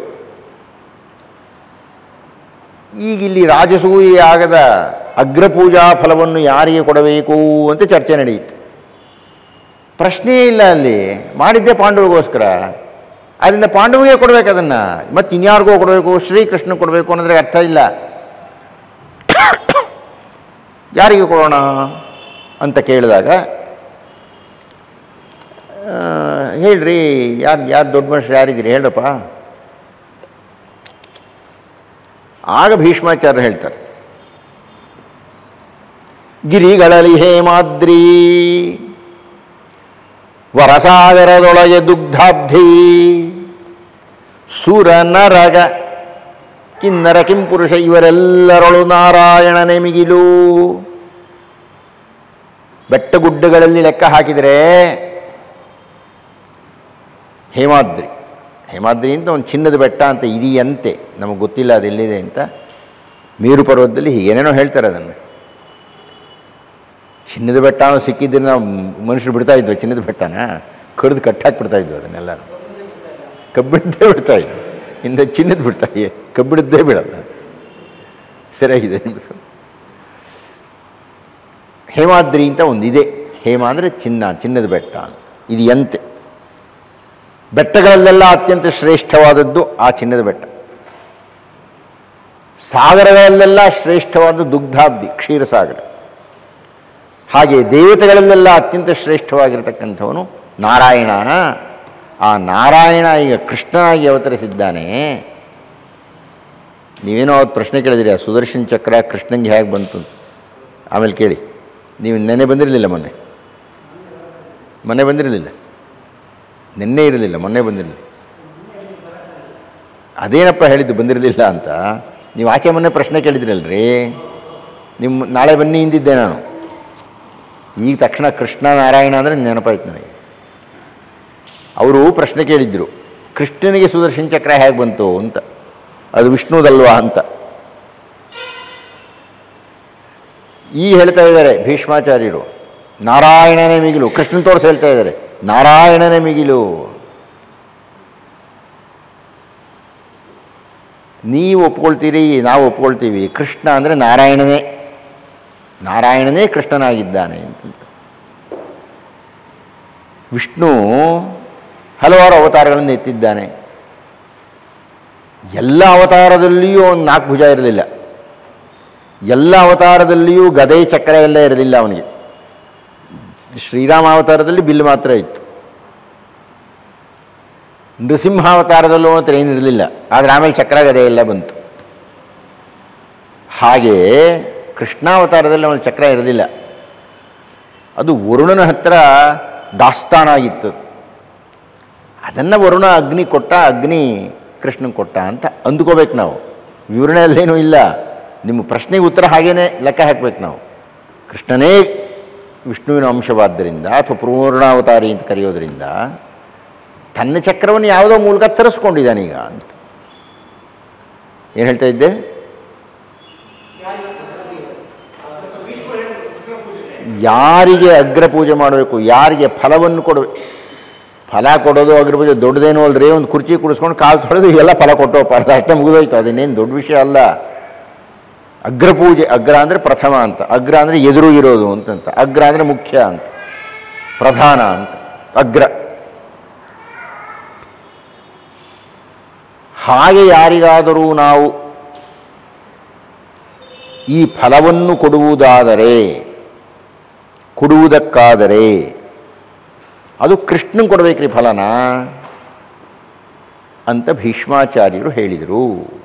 ಈಗ ಇಲ್ಲಿ ರಾಜಸೂಯ ಯಾಗದ ಅಗ್ರಪೂಜಾ ಫಲವನ್ನು ಯಾರಿಗೆ ಕೊಡಬೇಕು ಅಂತ ಚರ್ಚೆ ನಡೆಯಿತು ಪ್ರಶ್ನೆಯೇ ಇಲ್ಲ ಅಲ್ಲಿ ಮಾಡಿದ್ದೇ ಪಾಂಡವಿಗೋಸ್ಕರ ಅದರಿಂದ ಪಾಂಡವಿಗೆ ಕೊಡಬೇಕು ಅದನ್ನು ಮತ್ತು ಇನ್ಯಾರಿಗೋ ಕೊಡಬೇಕು ಶ್ರೀಕೃಷ್ಣ ಕೊಡಬೇಕು ಅನ್ನೋದ್ರೆ ಅರ್ಥ ಇಲ್ಲ ಯಾರಿಗೆ ಕೊಡೋಣ ಅಂತ ಕೇಳಿದಾಗ ಆ, ಹೇಳ್ರಿ ಯಾರು ಯಾರು ದೊಡ್ಡ ಮನುಷ್ಯರು ಯಾರಿದ್ದೀರಿ ಹೇಳ್ರಪ್ಪ ಆಗ ಭೀಷ್ಮಾಚಾರ್ಯ ಹೇಳ್ತಾರೆ ಗಿರಿಗಳಲ್ಲಿ ಹೇಮಾದ್ರಿ ವರಸಾಗರದೊಳಗೆ ದುಗ್ಧಾಬ್ಧಿ ಸುರ ನರಗ ಕಿನ್ನರ ಕಿಂಪುರುಷ ಇವರೆಲ್ಲರೊಳು ನಾರಾಯಣನೆ ಮಿಗಿಲು ಬೆಟ್ಟಗುಡ್ಡಗಳಲ್ಲಿ ಲೆಕ್ಕ ಹಾಕಿದರೆ ಹೇಮಾದ್ರಿ ಹೇಮಾದ್ರಿ ಅಂತ ಒಂದು ಚಿನ್ನದ ಬೆಟ್ಟ ಅಂತ ಇದೆಯಂತೆ ನಮಗೆ ಗೊತ್ತಿಲ್ಲ ಅದೆಲ್ಲಿದೆ ಅಂತ ಮೇರು ಪರ್ವತದಲ್ಲಿ ಹೀಗೇನೇನೋ ಹೇಳ್ತಾರೆ ಅದನ್ನು ಚಿನ್ನದ ಬೆಟ್ಟ ಅನ್ನೋ ಸಿಕ್ಕಿದ್ರೆ ನಾವು ಮನುಷ್ಯರು ಬಿಡ್ತಾ ಇದ್ವು ಚಿನ್ನದ ಬೆಟ್ಟನ ಕಡ್ದು ಕಟ್ಟಾಕಿ ಬಿಡ್ತಾ ಇದ್ವು ಅದನ್ನೆಲ್ಲ ಕಬ್ಬಿಣದ್ದೇ ಬಿಡ್ತಾ ಇದ್ವು ಇಂದ ಚಿನ್ನದ ಬಿಡ್ತಾ ಇದೆ ಕಬ್ಬಿಣದ್ದೇ ಬಿಡಲ್ಲ ಸರಿಯಾಗಿದೆ ನಿಮ್ಮದು ಹೇಮಾದ್ರಿ ಅಂತ ಒಂದಿದೆ ಹೇಮ ಅಂದರೆ ಚಿನ್ನ ಚಿನ್ನದ ಬೆಟ್ಟ ಅಂತ ಇದು ಎಂತೆ ಬೆಟ್ಟಗಳಲ್ಲೆಲ್ಲ ಅತ್ಯಂತ ಶ್ರೇಷ್ಠವಾದದ್ದು ಆ ಚಿನ್ನದ ಬೆಟ್ಟ ಸಾಗರಗಳಲ್ಲೆಲ್ಲ ಶ್ರೇಷ್ಠವಾದ ದುಗ್ಧಾಬ್ದಿ ಕ್ಷೀರಸಾಗರ ಹಾಗೆ ದೇವತೆಗಳಲ್ಲೆಲ್ಲ ಅತ್ಯಂತ ಶ್ರೇಷ್ಠವಾಗಿರತಕ್ಕಂಥವನು ನಾರಾಯಣ ಆ ನಾರಾಯಣ ಈಗ ಕೃಷ್ಣನಾಗಿ ಅವತರಿಸಿದ್ದಾನೆ ನೀವೇನೋ ಅವತ್ತು ಪ್ರಶ್ನೆ ಕೇಳಿದಿರಿ ಆ ಸುದರ್ಶನ್ ಚಕ್ರ ಕೃಷ್ಣಂಗೆ ಹೇಗೆ ಬಂತು ಅಂತ ಆಮೇಲೆ ಕೇಳಿ ನೀವು ನೆನೆ ಬಂದಿರಲಿಲ್ಲ ಮೊನ್ನೆ ಮೊನ್ನೆ ಬಂದಿರಲಿಲ್ಲ ನಿನ್ನೆ ಇರಲಿಲ್ಲ ಮೊನ್ನೆ ಬಂದಿರಲಿಲ್ಲ ಅದೇನಪ್ಪ ಹೇಳಿದ್ದು ಬಂದಿರಲಿಲ್ಲ ಅಂತ ನೀವು ಆಚೆ ಮೊನ್ನೆ ಪ್ರಶ್ನೆ ಕೇಳಿದ್ರಲ್ರಿ ನಿಮ್ಮ ನಾಳೆ ಬನ್ನಿ ಹಿಂದಿದ್ದೆ ನಾನು ಈಗ ತಕ್ಷಣ ಕೃಷ್ಣ ನಾರಾಯಣ ಅಂದರೆ ನೆನಪಾಯ್ತು ನನಗೆ ಅವರು ಪ್ರಶ್ನೆ ಕೇಳಿದ್ರು ಕೃಷ್ಣನಿಗೆ ಸುದರ್ಶನ ಚಕ್ರ ಹೇಗೆ ಬಂತು ಅಂತ ಅದು ವಿಷ್ಣುದಲ್ವಾ ಅಂತ ಈ ಹೇಳ್ತಾ ಇದ್ದಾರೆ ಭೀಷ್ಮಾಚಾರ್ಯರು ನಾರಾಯಣನೇ ಮಿಗಿಲು ಕೃಷ್ಣನ್ ತೋರಿಸಿ ಹೇಳ್ತಾ ಇದ್ದಾರೆ ನಾರಾಯಣನೇ ಮಿಗಿಲು ನೀವು ಒಪ್ಕೊಳ್ತೀರಿ ನಾವು ಒಪ್ಕೊಳ್ತೀವಿ ಕೃಷ್ಣ ಅಂದರೆ ನಾರಾಯಣನೇ ನಾರಾಯಣನೇ ಕೃಷ್ಣನಾಗಿದ್ದಾನೆ ಅಂತ ವಿಷ್ಣು ಹಲವಾರು ಅವತಾರಗಳನ್ನು ಎತ್ತಿದ್ದಾನೆ ಎಲ್ಲ ಅವತಾರದಲ್ಲಿಯೂ ಒಂದು ನಾಲ್ಕು ಭುಜ ಇರಲಿಲ್ಲ ಎಲ್ಲ ಅವತಾರದಲ್ಲಿಯೂ ಗದೆ ಚಕ್ರ ಎಲ್ಲ ಇರಲಿಲ್ಲ ಅವನಿಗೆ ಶ್ರೀರಾಮ ಅವತಾರದಲ್ಲಿ ಬಿಲ್ ಮಾತ್ರ ಇತ್ತು ನೃಸಿಂಹಾವತಾರದಲ್ಲೂ ಮಾತ್ರ ಏನಿರಲಿಲ್ಲ ಆದರೆ ಆಮೇಲೆ ಚಕ್ರ ಗದೆ ಎಲ್ಲ ಬಂತು ಹಾಗೆಯೇ ಕೃಷ್ಣಾವತಾರದಲ್ಲಿ ಅವನ ಚಕ್ರ ಇರಲಿಲ್ಲ ಅದು ವರುಣನ ಹತ್ರ ದಾಸ್ತಾನಾಗಿತ್ತು ಅದನ್ನು ವರುಣ ಅಗ್ನಿ ಕೊಟ್ಟ ಅಗ್ನಿ ಕೃಷ್ಣನ್ ಕೊಟ್ಟ ಅಂತ ಅಂದ್ಕೋಬೇಕು ನಾವು ವಿವರಣೆಯಲ್ಲೇನೂ ಇಲ್ಲ ನಿಮ್ಮ ಪ್ರಶ್ನೆಗೆ ಉತ್ತರ ಹಾಗೇನೆ ಲೆಕ್ಕ ಹಾಕಬೇಕು ನಾವು ಕೃಷ್ಣನೇ ವಿಷ್ಣುವಿನ ಅಂಶವಾದ್ದರಿಂದ ಅಥವಾ ಪೂರ್ಣಾವತಾರಿ ಅಂತ ಕರೆಯೋದರಿಂದ ತನ್ನ ಚಕ್ರವನ್ನು ಯಾವುದೋ ಮೂಲಕ ತರಿಸ್ಕೊಂಡಿದ್ದಾನೀಗ ಅಂತ ಏನು ಹೇಳ್ತಾ ಇದ್ದೆ ಯಾರಿಗೆ ಅಗ್ರ ಪೂಜೆ ಮಾಡಬೇಕು ಯಾರಿಗೆ ಫಲವನ್ನು ಕೊಡಬೇಕು ಫಲ ಕೊಡೋದು ಅಗ್ರ ಪೂಜೆ ದೊಡ್ಡದೇನೋ ಅಲ್ರಿ ಒಂದು ಕುರ್ಚಿ ಕುಡಿಸ್ಕೊಂಡು ಕಾಲು ತೊಳೆದು ಇವೆಲ್ಲ ಫಲ ಕೊಟ್ಟೋ ಪಾರ್ಥ ಅಷ್ಟೇ ಮುಗಿದೋಯ್ತು ಅದನ್ನೇನು ದೊಡ್ಡ ವಿಷಯ ಅಲ್ಲ ಅಗ್ರ ಪೂಜೆ ಅಗ್ರ ಅಂದರೆ ಪ್ರಥಮ ಅಂತ ಅಗ್ರ ಅಂದರೆ ಎದುರು ಇರೋದು ಅಂತಂತ ಅಗ್ರ ಅಂದರೆ ಮುಖ್ಯ ಅಂತ ಪ್ರಧಾನ ಅಂತ ಅಗ್ರ ಹಾಗೆ ಯಾರಿಗಾದರೂ ನಾವು ಈ ಫಲವನ್ನು ಕೊಡುವುದಾದರೆ ಕೊಡುವುದಕ್ಕಾದರೆ ಅದು ಕೃಷ್ಣನ್ ಕೊಡಬೇಕ್ರಿ ಫಲನ ಅಂತ ಭೀಷ್ಮಾಚಾರ್ಯರು ಹೇಳಿದರು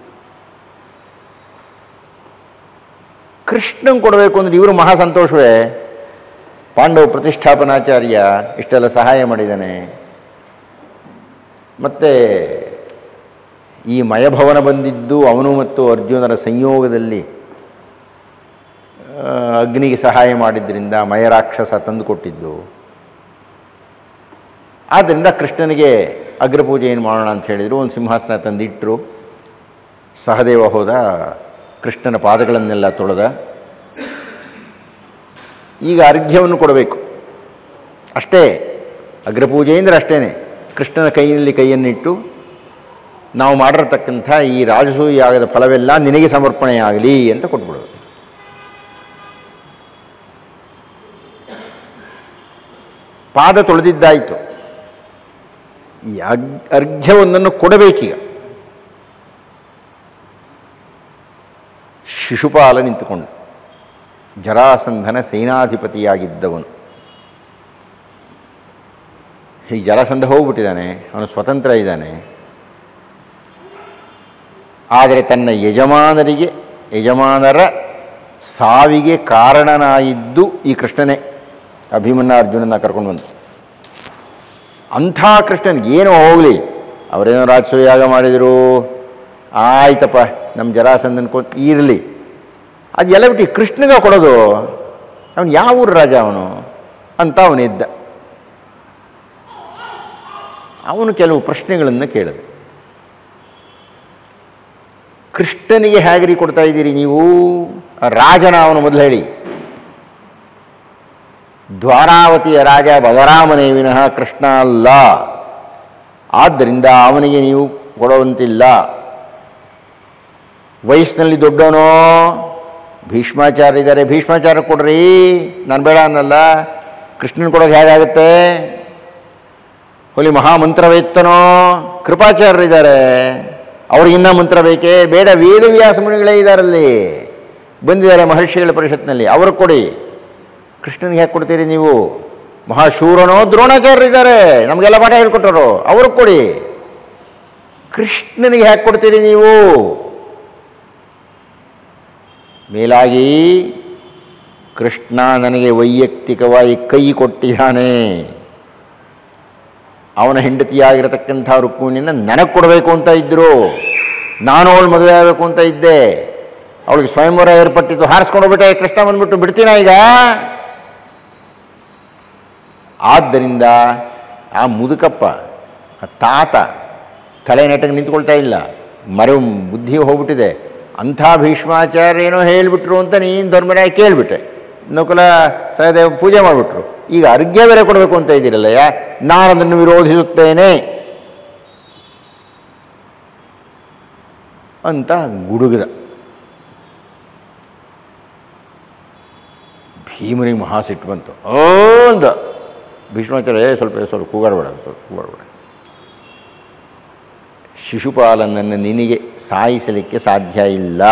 ಕೃಷ್ಣನ್ ಕೊಡಬೇಕು ಅಂದರೆ ಇವರು ಮಹಾ ಸಂತೋಷವೇ ಪಾಂಡವ ಪ್ರತಿಷ್ಠಾಪನಾಚಾರ್ಯ ಇಷ್ಟೆಲ್ಲ ಸಹಾಯ ಮಾಡಿದ್ದಾನೆ ಮತ್ತು ಈ ಮಯಭವನ ಬಂದಿದ್ದು ಅವನು ಮತ್ತು ಅರ್ಜುನರ ಸಂಯೋಗದಲ್ಲಿ ಆ, ಅಗ್ನಿಗೆ ಸಹಾಯ ಮಾಡಿದ್ದರಿಂದ ಮಯರಾಕ್ಷಸ ತಂದುಕೊಟ್ಟಿದ್ದು ಆದ್ದರಿಂದ ಕೃಷ್ಣನಿಗೆ ಅಗ್ರಪೂಜೆ ಏನು ಮಾಡೋಣ ಅಂತ ಹೇಳಿದರು ಒಂದು ಸಿಂಹಾಸನ ತಂದಿಟ್ಟರು ಸಹದೇವ ಹೋದ ಕೃಷ್ಣನ ಪಾದಗಳನ್ನೆಲ್ಲ ತೊಳೆದ ಈಗ ಅರ್ಘ್ಯವನ್ನು ಕೊಡಬೇಕು ಅಷ್ಟೇ ಅಗ್ರಪೂಜೆ ಅಂದರೆ ಅಷ್ಟೇ ಕೃಷ್ಣನ ಕೈಯಲ್ಲಿ ಕೈಯನ್ನಿಟ್ಟು ನಾವು ಮಾಡಿರತಕ್ಕಂಥ ಈ ರಾಜಸೂಯಾಗದ ಫಲವೆಲ್ಲ ನಿನಗೆ ಸಮರ್ಪಣೆಯಾಗಲಿ ಅಂತ ಕೊಟ್ಬಿಡೋದು ಪಾದ ತೊಳೆದಿದ್ದಾಯಿತು ಈ ಅಗ್ ಅರ್ಘ್ಯವೊಂದನ್ನು ಕೊಡಬೇಕೀಗ ಶಿಶುಪಾಲ ನಿಂತುಕೊಂಡು ಜರಾಸಂಧನ ಸೇನಾಧಿಪತಿಯಾಗಿದ್ದವನು ಈ ಜರಾಸಂಧ ಹೋಗ್ಬಿಟ್ಟಿದ್ದಾನೆ ಅವನು ಸ್ವತಂತ್ರ ಇದ್ದಾನೆ ಆದರೆ ತನ್ನ ಯಜಮಾನರಿಗೆ ಯಜಮಾನರ ಸಾವಿಗೆ ಕಾರಣನಾಗಿದ್ದು ಈ ಕೃಷ್ಣನೇ ಅಭಿಮನ್ಯ ಅರ್ಜುನನ ಕರ್ಕೊಂಡು ಬಂದು ಅಂಥ ಕೃಷ್ಣನಿಗೆ ಏನೋ ಹೋಗಲಿ ಅವರೇನೋ ರಾಜಸೂಯಾಗ ಮಾಡಿದರು ಆಯ್ತಪ್ಪ ನಮ್ಮ ಜರಾಸಂಧನ್ ಕೊ ಇರಲಿ ಅದು ಎಲ್ಲ ಬಿಟ್ಟು ಕೃಷ್ಣಗ ಕೊಡೋದು ಅವನು ಯಾವ ಊರು ರಾಜ ಅವನು ಅಂತ ಅವನಿದ್ದ ಅವನು ಕೆಲವು ಪ್ರಶ್ನೆಗಳನ್ನು ಕೇಳಿದ ಕೃಷ್ಣನಿಗೆ ಹೇಗ್ರಿ ಕೊಡ್ತಾ ಇದ್ದೀರಿ ನೀವು ರಾಜನ ಅವನು ಮೊದಲು ಹೇಳಿ ದ್ವಾರಾವತಿಯ ರಾಜ ಬಲರಾಮನೇ ವಿನಃ ಕೃಷ್ಣ ಅಲ್ಲ ಆದ್ದರಿಂದ ಅವನಿಗೆ ನೀವು ಕೊಡುವಂತಿಲ್ಲ ವಯಸ್ಸಿನಲ್ಲಿ ಕೃಷ್ಣನ್ ಕೊಡೋದು ಹೇಗಾಗುತ್ತೆ ಹುಲಿ ಮಹಾಮಂತ್ರವೇತ್ತನೋ ಕೃಪಾಚಾರ್ಯರಿದ್ದಾರೆ ಅವ್ರಿಗಿನ್ನ ಮಂತ್ರ ಬೇಕೇ ಬೇಡ ವೇದವ್ಯಾಸ ಮುನಿಗಳೇ ಇದ್ದಾರಲ್ಲಿ ಬಂದಿದ್ದಾರೆ ಮಹರ್ಷಿಗಳ ಪರಿಷತ್ನಲ್ಲಿ ಅವ್ರಿಗೆ ಕೊಡಿ ಕೃಷ್ಣನಿಗೆ ಹೇಗೆ ಕೊಡ್ತೀರಿ ನೀವು ಮಹಾಶೂರನೋ ದ್ರೋಣಾಚಾರ್ಯರಿದ್ದಾರೆ ನಮಗೆಲ್ಲ ಪಾಠ ಹೇಳ್ಕೊಟ್ಟರು ಅವ್ರಿಗೆ ಕೊಡಿ ಕೃಷ್ಣನಿಗೆ ಹೇಗೆ ಕೊಡ್ತೀರಿ ನೀವು ಮೇಲಾಗಿ ಕೃಷ್ಣ ನನಗೆ ವೈಯಕ್ತಿಕವಾಗಿ ಕೈ ಕೊಟ್ಟಿದ್ದಾನೆ ಅವನ ಹೆಂಡತಿಯಾಗಿರತಕ್ಕಂಥ ರುಕ್ಮಿಣಿನ ನನಗೆ ಕೊಡಬೇಕು ಅಂತ ಇದ್ದರು ನಾನು ಅವಳು ಮದುವೆ ಆಗಬೇಕು ಅಂತ ಇದ್ದೆ ಅವಳಿಗೆ ಸ್ವಯಂವರ ಏರ್ಪಟ್ಟಿತ್ತು ಹಾರಿಸ್ಕೊಂಡು ಹೋಗ್ಬಿಟ್ಟೆ ಕೃಷ್ಣ ಬಂದ್ಬಿಟ್ಟು ಬಿಡ್ತೀನ ಈಗ ಆದ್ದರಿಂದ ಆ ಮುದುಕಪ್ಪ ಆ ತಾತ ತಲೆ ನೆಟ್ಟಗೆ ನಿಂತ್ಕೊಳ್ತಾ ಇಲ್ಲ ಮರೆ ಬುದ್ಧಿ ಹೋಗ್ಬಿಟ್ಟಿದೆ ಅಂಥ ಭೀಷ್ಮಾಚಾರ್ಯ ಏನೋ ಹೇಳಿಬಿಟ್ರು ಅಂತ ನೀನು ಧರ್ಮರಾಯ ಕೇಳಿಬಿಟ್ಟೆ ನಕುಲ ಸಹದೇವ ಪೂಜೆ ಮಾಡಿಬಿಟ್ರು ಈಗ ಅರ್ಘ್ಯ ಬೇರೆ ಕೊಡಬೇಕು ಅಂತ ಇದ್ದೀರಲ್ಲ ಯಾ ನಾನು ಅದನ್ನು ವಿರೋಧಿಸುತ್ತೇನೆ ಅಂತ ಗುಡುಗಿದ ಭೀಮನಿಗೆ ಮಹಾ ಸಿಟ್ಟು ಬಂತು ಓ ಅಂದ ಭೀಷ್ಮಾಚಾರ್ಯ "ಏ, ಸ್ವಲ್ಪ ಸ್ವಲ್ಪ ಕೂಗಾಡಬೇಡ ಸ್ವಲ್ಪ ಕೂಗಾಡಬೇಡ ಶಿಶುಪಾಲನನ್ನು ನಿನಗೆ ಸಾಯಿಸಲಿಕ್ಕೆ ಸಾಧ್ಯ ಇಲ್ಲ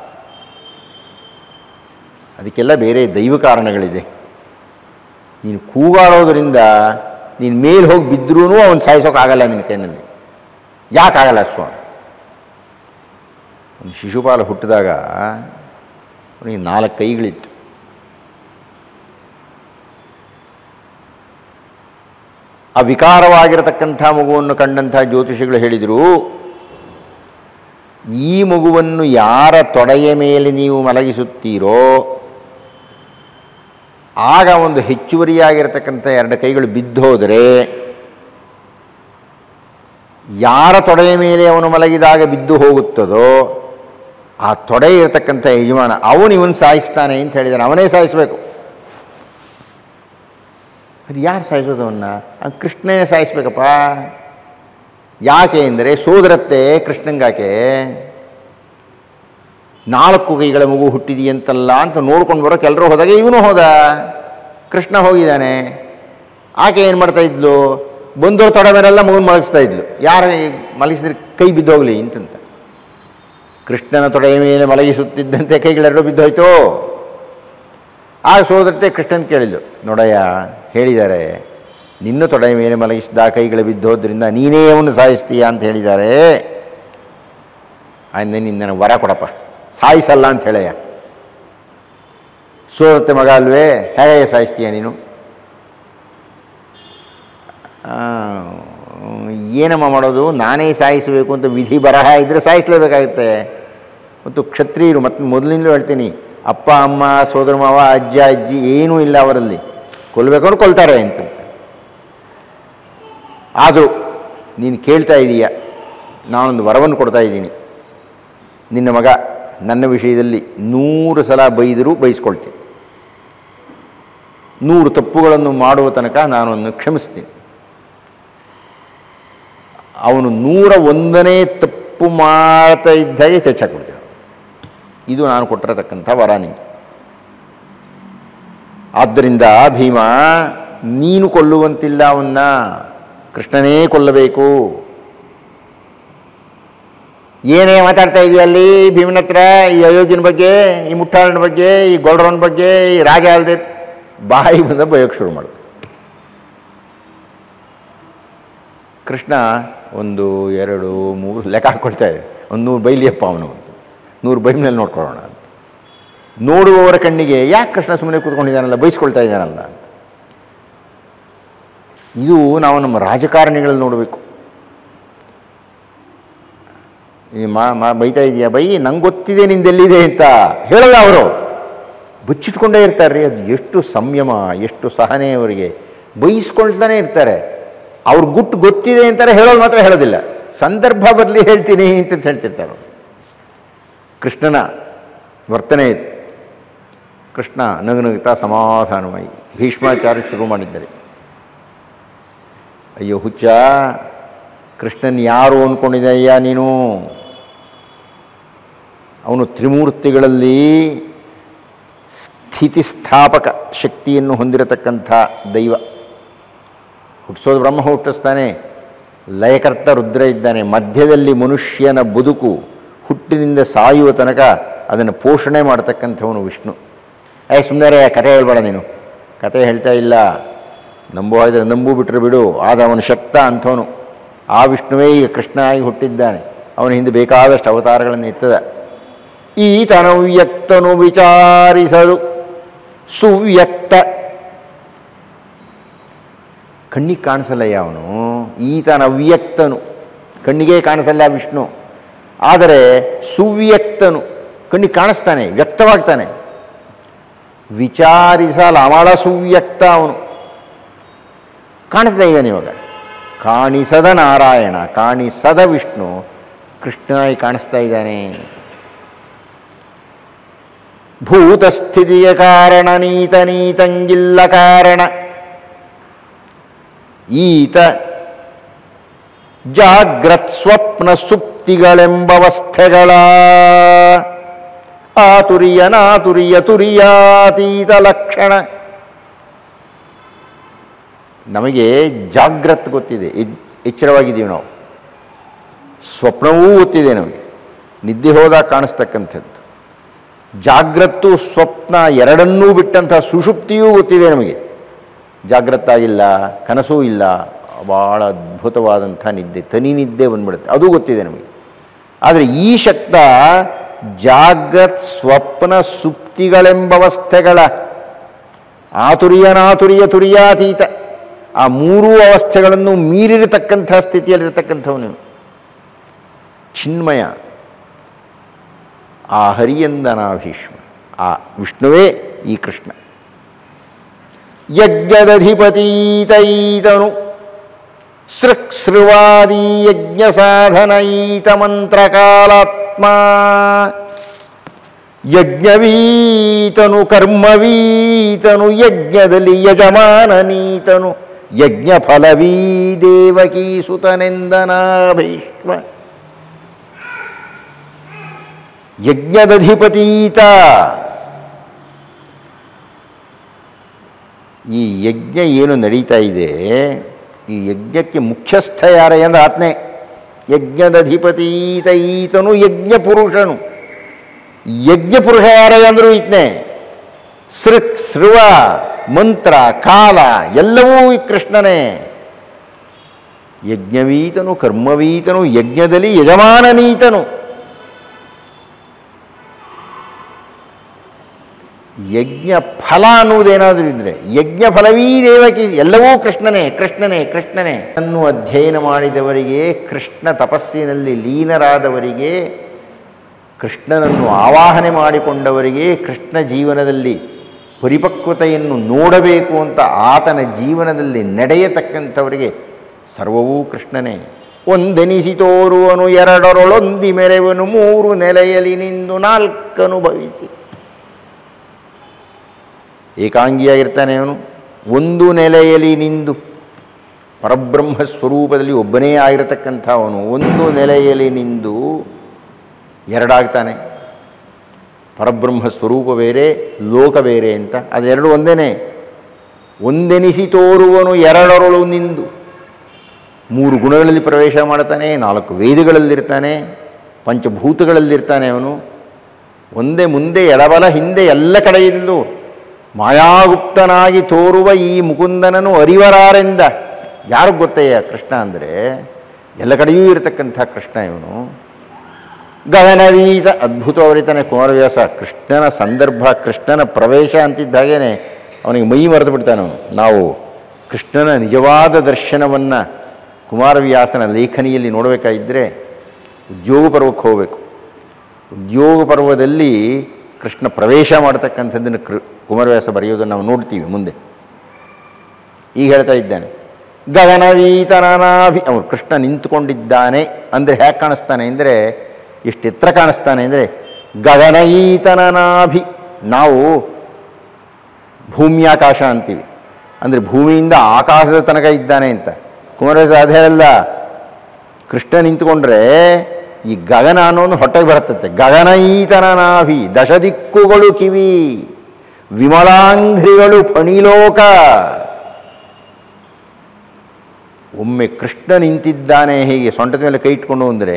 ಅದಕ್ಕೆಲ್ಲ ಬೇರೆ ದೈವ ಕಾರಣಗಳಿದೆ ನೀನು ಕೂಗಾಡೋದ್ರಿಂದ ನೀನು ಮೇಲೆ ಹೋಗಿ ಬಿದ್ದರೂ ಅವನು ಸಾಯಿಸೋಕ್ಕಾಗಲ್ಲ ನಿನ್ನ ಕೈನಲ್ಲಿ ಯಾಕಾಗಲ್ಲ ಸ್ವಾಮಿ ಒಂದು ಶಿಶುಪಾಲ ಹುಟ್ಟಿದಾಗ ಅವನಿಗೆ ನಾಲ್ಕು ಕೈಗಳಿತ್ತು ಆ ವಿಕಾರವಾಗಿರತಕ್ಕಂಥ ಮಗುವನ್ನು ಕಂಡಂಥ ಜ್ಯೋತಿಷಿಗಳು ಹೇಳಿದರು ಈ ಮಗುವನ್ನು ಯಾರ ತೊಡೆಯ ಮೇಲೆ ನೀವು ಮಲಗಿಸುತ್ತೀರೋ ಆಗ ಒಂದು ಹೆಚ್ಚುವರಿಯಾಗಿರತಕ್ಕಂಥ ಎರಡು ಕೈಗಳು ಬಿದ್ದೋದರೆ ಯಾರ ತೊಡೆಯ ಮೇಲೆ ಅವನು ಮಲಗಿದಾಗ ಬಿದ್ದು ಹೋಗುತ್ತದೋ ಆ ತೊಡೆ ಇರತಕ್ಕಂಥ ಯಜಮಾನ ಅವನು ಇವನು ಸಾಯಿಸ್ತಾನೆ ಅಂತ ಹೇಳಿದಾನೆ ಅವನೇ ಸಾಯಿಸಬೇಕು ಅದು ಯಾರು ಸಾಯಿಸೋದು ಅವನ್ನ ಆ ಕೃಷ್ಣನೇ ಸಾಯಿಸ್ಬೇಕಪ್ಪ ಯಾಕೆ ಅಂದರೆ ಸೋದರತ್ತೆ ಕೃಷ್ಣಂಗಾಕೆ ನಾಲ್ಕು ಕೈಗಳ ಮಗು ಹುಟ್ಟಿದೆಯಂತಲ್ಲ ಅಂತ ನೋಡ್ಕೊಂಡು ಬರೋಕೆ ಎಲ್ಲರೂ ಹೋದಾಗ ಇವನು ಹೋದ ಕೃಷ್ಣ ಹೋಗಿದ್ದಾನೆ ಆಕೆ ಏನು ಮಾಡ್ತಾ ಇದ್ಲು ಬಂದವ್ರ ತೊಡೆ ಮೇಲೆಲ್ಲ ಮಗುನ ಮಲಗಿಸ್ತಾ ಇದ್ಲು ಯಾರು ಮಲಗಿಸಿದ್ರೆ ಕೈ ಬಿದ್ದೋಗ್ಲಿ ಅಂತಂತ ಕೃಷ್ಣನ ತೊಡೆಯ ಮೇಲೆ ಮಲಗಿಸುತ್ತಿದ್ದಂತೆ ಕೈಗಳೆರಡು ಬಿದ್ದೋಯ್ತು ಆಗ ಸೋದರತೆ ಕೃಷ್ಣನ್ ಕೇಳಿದ್ಲು ನೋಡಯ್ಯ ಹೇಳಿದ್ದಾರೆ ನಿನ್ನ ತೊಡೆಯ ಮೇಲೆ ಮಲಗಿಸಿದ ಕೈಗಳು ಬಿದ್ದೋದ್ರಿಂದ ನೀನೇ ಅವನು ಸಾಯಿಸ್ತೀಯ ಅಂತ ಹೇಳಿದ್ದಾರೆ ಆಯ್ತು ನಿನ್ನ ವರ ಕೊಡಪ್ಪ ಸಾಯಿಸಲ್ಲ ಅಂತ ಹೇಳಯ್ಯ ಸೋದರತೆ ಮಗ ಅಲ್ವೇ ಹೇಗೆ ಸಾಯಿಸ್ತೀಯ ನೀನು ಆ, ಏನಮ್ಮ ಮಾಡೋದು ನಾನೇ ಸಾಯಿಸಬೇಕು ಅಂತ ವಿಧಿ ಬರಹ ಇದ್ದರೆ ಸಾಯಿಸಲೇಬೇಕಾಗುತ್ತೆ ಮತ್ತು ಕ್ಷತ್ರಿಯರು ಮತ್ತು ಮೊದಲಿಂದಲೂ ಹೇಳ್ತೀನಿ ಅಪ್ಪ ಅಮ್ಮ ಸೋದರ ಮಾವ ಅಜ್ಜ ಅಜ್ಜಿ ಏನೂ ಇಲ್ಲ ಅವರಲ್ಲಿ ಕೊಲ್ಲಬೇಕಂದ್ರೆ ಕೊಲ್ತಾರೆ ಅಂತಂತ ಆದರೂ ನೀನು ಕೇಳ್ತಾ ಇದೀಯ ನಾನೊಂದು ವರವನ್ನು ಕೊಡ್ತಾ ಇದ್ದೀನಿ ನಿನ್ನ ಮಗ ನನ್ನ ವಿಷಯದಲ್ಲಿ ನೂರು ಸಲ ಬೈದರೂ ಬೈಸ್ಕೊಳ್ತೀನಿ ನೂರು ತಪ್ಪುಗಳನ್ನು ಮಾಡುವ ತನಕ ನಾನೊಂದು ಕ್ಷಮಿಸ್ತೀನಿ ಅವನು ನೂರ ಒಂದನೇ ತಪ್ಪು ಮಾಡ್ತಾ ಇದ್ದಾಗೆ ಚಚ್ಚಾಕ್ಬಿಡ್ತೀನಿ ಇದು ನಾನು ಕೊಟ್ಟಿರತಕ್ಕಂಥ ವರ ನಿಂಗೆ ಆದ್ದರಿಂದ ಭೀಮ ನೀನು ಕೊಲ್ಲುವಂತಿಲ್ಲ ಅವನ್ನ ಕೃಷ್ಣನೇ ಕೊಲ್ಲಬೇಕು ಏನೇ ಮಾತಾಡ್ತಾ ಇದೆಯಲ್ಲಿ ಭೀಮನ ಹತ್ರ ಈ ಅಯೋಗ್ಯನ ಬಗ್ಗೆ ಈ ಮುಟ್ಟಾಳನ ಬಗ್ಗೆ ಈ ಗೊಲ್ರವನ ಬಗ್ಗೆ ಈ ರಾಜ ಅಲ್ದೆ ಬಾಯಿ ಬಂದ ಬಯೋಕ್ಕೆ ಶುರು ಮಾಡಿದೆ ಕೃಷ್ಣ ಒಂದು ಎರಡು ಮೂರು ಲೆಕ್ಕ ಹಾಕ್ಕೊಳ್ತಾ ಇದೆ ಒಂದು ನೂರು ಬೈಲಿಯಪ್ಪ ಅವನು ಅಂತ ನೂರು ಬೈ ಮೇಲೆ ನೋಡ್ಕೊಳ್ಳೋಣ ಅಂತ ನೋಡುವವರ ಕಣ್ಣಿಗೆ ಯಾಕೆ ಕೃಷ್ಣ ಸುಮ್ಮನೆ ಕೂತ್ಕೊಂಡಿದ್ದಾನಲ್ಲ ಬೈಸ್ಕೊಳ್ತಾ ಇದ್ದಾನಲ್ಲ ಅಂತ ಇದು ನಾವು ನಮ್ಮ ರಾಜಕಾರಣಿಗಳಲ್ಲಿ ನೋಡಬೇಕು ಈ ಮಾ ಮಾ ಬೈತಾ ಇದೆಯಾ ಬೈ ನಂಗೆ ಗೊತ್ತಿದೆ ನಿಂದೆಲ್ಲಿದೆ ಅಂತ ಹೇಳಲ್ಲ ಅವರು ಬಚ್ಚಿಟ್ಕೊಂಡೇ ಇರ್ತಾರೆ ರೀ ಅದು ಎಷ್ಟು ಸಂಯಮ ಎಷ್ಟು ಸಹನೆ ಅವರಿಗೆ ಬೈಸ್ಕೊಳ್ತಾನೆ ಇರ್ತಾರೆ ಅವ್ರ ಗುಟ್ಟು ಗೊತ್ತಿದೆ ಅಂತಾರೆ ಹೇಳೋದು ಮಾತ್ರ ಹೇಳೋದಿಲ್ಲ ಸಂದರ್ಭ ಬದಲಿ ಹೇಳ್ತೀನಿ ಅಂತ ಹೇಳ್ತಿರ್ತಾರೆ ಅವ್ರು. ಕೃಷ್ಣನ ವರ್ತನೆ ಇದು ಕೃಷ್ಣ ನಗುನಗುತ್ತಾ ಸಮಾಧಾನವಾಗಿ ಭೀಷ್ಮಾಚಾರ್ಯ ಶುರು ಮಾಡಿದ್ದಾರೆ ಅಯ್ಯೋ ಹುಚ್ಚ ಕೃಷ್ಣನ್ ಯಾರು ಅಂದ್ಕೊಂಡಿದ್ದಯ್ಯ ನೀನು ಅವನು ತ್ರಿಮೂರ್ತಿಗಳಲ್ಲಿ ಸ್ಥಿತಿಸ್ಥಾಪಕ ಶಕ್ತಿಯನ್ನು ಹೊಂದಿರತಕ್ಕಂಥ ದೈವ ಹುಟ್ಟಿಸೋದು ಬ್ರಹ್ಮ ಹುಟ್ಟಿಸ್ತಾನೆ ಲಯಕರ್ತ ರುದ್ರ ಇದ್ದಾನೆ ಮಧ್ಯದಲ್ಲಿ ಮನುಷ್ಯನ ಬದುಕು ಹುಟ್ಟಿನಿಂದ ಸಾಯುವ ತನಕ ಅದನ್ನು ಪೋಷಣೆ ಮಾಡತಕ್ಕಂಥವನು ವಿಷ್ಣು ಏ ಸುಮ್ಮನೆ ಕತೆ ಹೇಳ್ಬೇಡ ನೀನು ಕತೆ ಹೇಳ್ತಾ ಇಲ್ಲ ನಂಬು ಹಾಗಿದ್ರೆ ನಂಬು ಬಿಟ್ಟರೆ ಬಿಡು ಆದ ಅವನು ಶಕ್ತ ಅಂಥವನು ಆ ವಿಷ್ಣುವೇ ಈಗ ಕೃಷ್ಣ ಆಗಿ ಹುಟ್ಟಿದ್ದಾನೆ ಅವನ ಹಿಂದೆ ಬೇಕಾದಷ್ಟು ಅವತಾರಗಳನ್ನು ಎತ್ತದ ಈತನು ವ್ಯಕ್ತನು ವಿಚಾರಿಸಲು ಸುವ್ಯಕ್ತ ಕಣ್ಣಿಗೆ ಕಾಣಿಸಲ್ಲಯ್ಯ ಅವನು ಈತನ ಅವ್ಯಕ್ತನು ಕಣ್ಣಿಗೆ ಕಾಣಿಸಲ್ಲ ವಿಷ್ಣು ಆದರೆ ಸುವ್ಯಕ್ತನು ಕಣ್ಣಿಗೆ ಕಾಣಿಸ್ತಾನೆ ವ್ಯಕ್ತವಾಗ್ತಾನೆ ವಿಚಾರಿಸಲ ಅಮಳ ಸುವ್ಯಕ್ತ ಅವನು ಕಾಣಿಸ್ತಾ ಇದ್ದಾನೆ ಇವಾಗ ಕಾಣಿಸದ ನಾರಾಯಣ ಕಾಣಿಸದ ವಿಷ್ಣು ಕೃಷ್ಣನಾಗಿ ಕಾಣಿಸ್ತಾ ಇದ್ದಾನೆ ಭೂತಸ್ಥಿತಿಯ ಕಾರಣ ನೀತ ನೀತಂಗಿಲ್ಲ ಕಾರಣ ಈತ ಜಾಗ್ರತ್ ಸ್ವಪ್ನ ಸುಪ್ತಿಗಳೆಂಬವಸ್ಥೆಗಳ ಆತುರಿಯ ನಾತುರಿಯ ತುರಿಯಾತೀತ ಲಕ್ಷಣ ನಮಗೆ ಜಾಗ್ರತ್ ಗೊತ್ತಿದೆ ಎಚ್- ಎಚ್ಚರವಾಗಿದ್ದೀವಿ ನಾವು ಸ್ವಪ್ನವೂ ಗೊತ್ತಿದೆ ನಮಗೆ ನಿದ್ದೆ ಹೋದಾಗ ಕಾಣಿಸ್ತಕ್ಕಂಥದ್ದು ಜಾಗ್ರತ್ತು ಸ್ವಪ್ನ ಎರಡನ್ನೂ ಬಿಟ್ಟಂಥ ಸುಷುಪ್ತಿಯೂ ಗೊತ್ತಿದೆ ನಮಗೆ ಜಾಗ್ರತ್ತಾಗಿಲ್ಲ ಕನಸೂ ಇಲ್ಲ ಭಾಳ ಅದ್ಭುತವಾದಂಥ ನಿದ್ದೆ ತನಿ ನಿದ್ದೆ ಬಂದ್ಬಿಡುತ್ತೆ ಅದು ಗೊತ್ತಿದೆ ನಮಗೆ ಆದರೆ ಈ ಶಕ್ತ ಜಾಗ್ರತ್ ಸ್ವಪ್ನ ಸುಪ್ತಿಗಳೆಂಬವಸ್ಥೆಗಳ ಆತುರಿಯನಾತುರಿಯ ತುರಿಯಾತೀತ ಆ ಮೂರೂ ಅವಸ್ಥೆಗಳನ್ನು ಮೀರಿರತಕ್ಕಂಥ ಸ್ಥಿತಿಯಲ್ಲಿರತಕ್ಕಂಥವನು ಚಿನ್ಮಯ ಆ ಹರಿಯಂದನಾಭೀಷ್ಮ ಆ ವಿಷ್ಣುವೇ ಈ ಕೃಷ್ಣ ಯಜ್ಞದಧಿಪತೀತೈತನು ಸೃಕ್ಸೃವಾದಿ ಯಜ್ಞ ಸಾಧನೈತ ಮಂತ್ರಕಾಲಾತ್ಮ ಯಜ್ಞವೀತನು ಕರ್ಮವೀತನು ಯಜ್ಞದಲ್ಲಿ ಯಜಮಾನನೀತನು ಯಜ್ಞ ಫಲವೀ ದೇವಕೀ ಸುತನೆಂದನಾಭೀಷ್ಮ ಯಜ್ಞದಧಿಪತೀತ ಈ ಯಜ್ಞ ಏನು ನಡೀತಾ ಇದೆ ಈ ಯಜ್ಞಕ್ಕೆ ಮುಖ್ಯಸ್ಥ ಯಾರ ಎಂದ ಆತ್ಮೆ ಯಜ್ಞದಧಿಪತೀತ ಈತನು ಯಜ್ಞ ಪುರುಷನು ಯಜ್ಞ ಪುರುಷ ಯಾರ ಅಂದರೂ ಈತನೇ ಸೃಕ್ ಸೃವ ಮಂತ್ರ ಕಾಲ ಎಲ್ಲವೂ ಈ ಕೃಷ್ಣನೇ ಯಜ್ಞವೀತನು ಕರ್ಮವೀತನು ಯಜ್ಞದಲ್ಲಿ ಯಜಮಾನನೀತನು ಯಜ್ಞ ಫಲ ಅನ್ನುವುದೇನಾದರೂ ಇದ್ದರೆ ಯಜ್ಞ ಫಲವೀ ದೇವಕಿ ಎಲ್ಲವೂ ಕೃಷ್ಣನೇ ಕೃಷ್ಣನೇ ಕೃಷ್ಣನೇ ಅನ್ನು ಅಧ್ಯಯನ ಮಾಡಿದವರಿಗೆ ಕೃಷ್ಣ ತಪಸ್ಸಿನಲ್ಲಿ ಲೀನರಾದವರಿಗೆ ಕೃಷ್ಣನನ್ನು ಆವಾಹನೆ ಮಾಡಿಕೊಂಡವರಿಗೆ ಕೃಷ್ಣ ಜೀವನದಲ್ಲಿ ಪರಿಪಕ್ವತೆಯನ್ನು ನೋಡಬೇಕು ಅಂತ ಆತನ ಜೀವನದಲ್ಲಿ ನಡೆಯತಕ್ಕಂಥವರಿಗೆ ಸರ್ವವೂ ಕೃಷ್ಣನೇ ಒಂದೆನಿಸಿ ತೋರುವನು ಎರಡರೊಳೊಂದಿ ಮೆರೆವನು ಮೂರು ನೆಲೆಯಲ್ಲಿ ನಿಂದು ನಾಲ್ಕನುಭವಿಸಿ ಏಕಾಂಗಿಯಾಗಿರ್ತಾನೆ ಅವನು ಒಂದು ನೆಲೆಯಲ್ಲಿ ನಿಂದು ಪರಬ್ರಹ್ಮ ಸ್ವರೂಪದಲ್ಲಿ ಒಬ್ಬನೇ ಆಗಿರತಕ್ಕಂಥ ಅವನು ಒಂದು ನೆಲೆಯಲ್ಲಿ ನಿಂದು ಎರಡಾಗ್ತಾನೆ ಪರಬ್ರಹ್ಮ ಸ್ವರೂಪ ಬೇರೆ ಲೋಕ ಬೇರೆ ಅಂತ ಅದೆರಡು ಒಂದೇನೆ ಒಂದೆನಿಸಿ ತೋರುವನು ಎರಡರೊಳು ನಿಂದು ಮೂರು ಗುಣಗಳಲ್ಲಿ ಪ್ರವೇಶ ಮಾಡ್ತಾನೆ ನಾಲ್ಕು ವೇದಗಳಲ್ಲಿರ್ತಾನೆ ಪಂಚಭೂತಗಳಲ್ಲಿರ್ತಾನೆ ಅವನು ಒಂದೇ ಮುಂದೆ ಎಡಬಲ ಹಿಂದೆ ಎಲ್ಲ ಕಡೆಯಲ್ಲೂ ಮಾಯಾಗುಪ್ತನಾಗಿ ತೋರುವ ಈ ಮುಕುಂದನನು ಅರಿವರಾರೆಂದ ಯಾರು ಗೊತ್ತಯ್ಯ ಕೃಷ್ಣ ಅಂದರೆ ಎಲ್ಲ ಕಡೆಯೂ ಇರತಕ್ಕಂಥ ಕೃಷ್ಣ ಇವನು ಗಗನವೀತ ಅದ್ಭುತವರಿತಾನೆ ಕುಮಾರವ್ಯಾಸ ಕೃಷ್ಣನ ಸಂದರ್ಭ ಕೃಷ್ಣನ ಪ್ರವೇಶ ಅಂತಿದ್ದ ಹಾಗೇನೆ ಅವನಿಗೆ ಮೈ ಮರೆತು ಬಿಡ್ತಾನೆ ಅವನು ನಾವು ಕೃಷ್ಣನ ನಿಜವಾದ ದರ್ಶನವನ್ನು ಕುಮಾರವ್ಯಾಸನ ಲೇಖನಿಯಲ್ಲಿ ನೋಡಬೇಕಾಗಿದ್ದರೆ ಉದ್ಯೋಗ ಪರ್ವಕ್ಕೆ ಹೋಗಬೇಕು ಉದ್ಯೋಗ ಪರ್ವದಲ್ಲಿ ಕೃಷ್ಣ ಪ್ರವೇಶ ಮಾಡತಕ್ಕಂಥದ್ದನ್ನು ಕೃ ಕುಮಾರವ್ಯಾಸ ಬರೆಯೋದನ್ನು ನಾವು ನೋಡ್ತೀವಿ ಮುಂದೆ ಈಗ ಹೇಳ್ತಾ ಇದ್ದಾನೆ ಗಗನವೀತನಾಭಿ ಅವನು ಕೃಷ್ಣ ನಿಂತುಕೊಂಡಿದ್ದಾನೆ ಅಂದರೆ ಹೇಗೆ ಕಾಣಿಸ್ತಾನೆ ಅಂದರೆ ಎಷ್ಟು ಎತ್ತರ ಕಾಣಿಸ್ತಾನೆ ಅಂದರೆ ಗಗನೀತನಾಭಿ ನಾವು ಭೂಮಿಯಾಕಾಶ ಅಂತೀವಿ ಅಂದರೆ ಭೂಮಿಯಿಂದ ಆಕಾಶದ ತನಕ ಇದ್ದಾನೆ ಅಂತ ಕುಮಾರವ್ಯಾಸ ಅದೇ ಅಲ್ಲ ಕೃಷ್ಣ ನಿಂತುಕೊಂಡ್ರೆ ಈ ಗಗನ ಅನ್ನೋದು ಹೊಟ್ಟೆಗೆ ಬರುತ್ತಂತೆ ಗಗನೈತನ ನಾಭಿ ದಶ ದಿಕ್ಕುಗಳು ಕಿವಿ ವಿಮಲಾಂಘ್ರಿಗಳು ಫಣಿಲೋಕ ಒಮ್ಮೆ ಕೃಷ್ಣ ನಿಂತಿದ್ದಾನೆ ಹೀಗೆ ಸೊಂಟದ ಮೇಲೆ ಕೈ ಇಟ್ಕೊಂಡು ಅಂದರೆ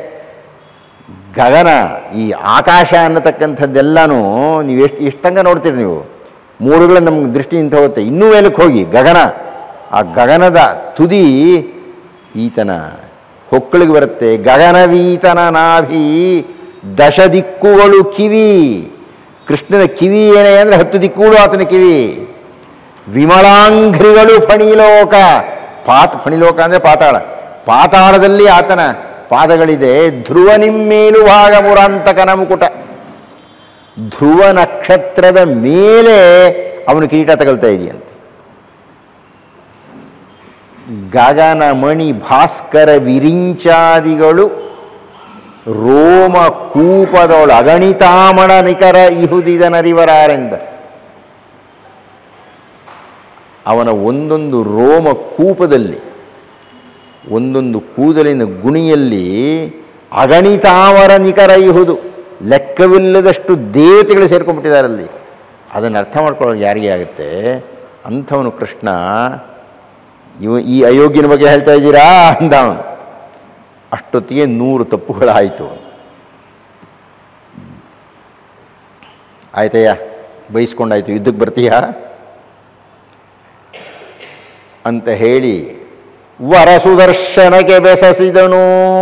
ಗಗನ ಈ ಆಕಾಶ ಅನ್ನತಕ್ಕಂಥದ್ದೆಲ್ಲನೂ ನೀವು ಎಷ್ಟು ಎಷ್ಟಂಗ ನೋಡ್ತೀರಿ ನೀವು ಮೂರುಗಳ ನಮ್ಗೆ ದೃಷ್ಟಿ ನಿಂತು ಹೋಗುತ್ತೆ ಇನ್ನೂ ಮೇಲಕ್ಕೆ ಹೋಗಿ ಗಗನ ಆ ಗಗನದ ತುದಿ ಈತನ ಹೊಕ್ಕಳಿಗೆ ಬರುತ್ತೆ ಗಗನವೀತನ ನಾಭಿ ದಶ ದಿಕ್ಕುಗಳು ಕಿವಿ ಕೃಷ್ಣನ ಕಿವಿ ಏನೇ ಅಂದರೆ ಹತ್ತು ದಿಕ್ಕುಗಳು ಆತನ ಕಿವಿ ವಿಮಲಾಂಘ್ರಿಗಳು ಫಣಿಲೋಕ ಪಾತ ಫಣಿಲೋಕ ಅಂದರೆ ಪಾತಾಳ ಪಾತಾಳದಲ್ಲಿ ಆತನ ಪಾದಗಳಿದೆ ಧ್ರುವ ನಿಮ್ಮೇಲು ಭಾಗ ಮುರಾಂತಕನ ಮುಕುಟ ಧ್ರುವ ನಕ್ಷತ್ರದ ಮೇಲೆ ಅವನು ಕಿರೀಟ ತಗೊಳ್ತಾ ಇದೆಯಂತೆ ಗಗನ ಮಣಿ ಭಾಸ್ಕರ ವಿರಿಂಚಾದಿಗಳು ರೋಮ ಕೂಪದವಳು ಅಗಣಿತಾಮಣ ನಿಕರ ಇಹುದಿದನರಿವರಾರೆಂದ ಅವನ ಒಂದೊಂದು ರೋಮ ಕೂಪದಲ್ಲಿ ಒಂದೊಂದು ಕೂದಲಿನ ಗುಣಿಯಲ್ಲಿ ಅಗಣಿತಾಮರ ನಿಕರ ಇಹುದು ಲೆಕ್ಕವಿಲ್ಲದಷ್ಟು ದೇವತೆಗಳು ಸೇರ್ಕೊಂಡ್ಬಿಟ್ಟಿದ್ದಾರೆ ಅಲ್ಲಿ ಅದನ್ನು ಅರ್ಥ ಮಾಡ್ಕೊಳ್ಳೋದು ಯಾರಿಗೆ ಆಗುತ್ತೆ ಅಂಥವನು ಕೃಷ್ಣ ಇವ ಈ ಅಯೋಗ್ಯನ ಬಗ್ಗೆ ಹೇಳ್ತಾ ಇದ್ದೀರಾ ಅಂದ ಅವನು ಅಷ್ಟೊತ್ತಿಗೆ ನೂರು ತಪ್ಪುಗಳಾಯಿತು ಆಯ್ತಯ್ಯ ಬೈಸ್ಕೊಂಡಾಯ್ತು ಯುದ್ಧಕ್ಕೆ ಬರ್ತೀಯಾ ಅಂತ ಹೇಳಿ ವರ ಸುದರ್ಶನಕ್ಕೆ ಬೆಸಸಿದನು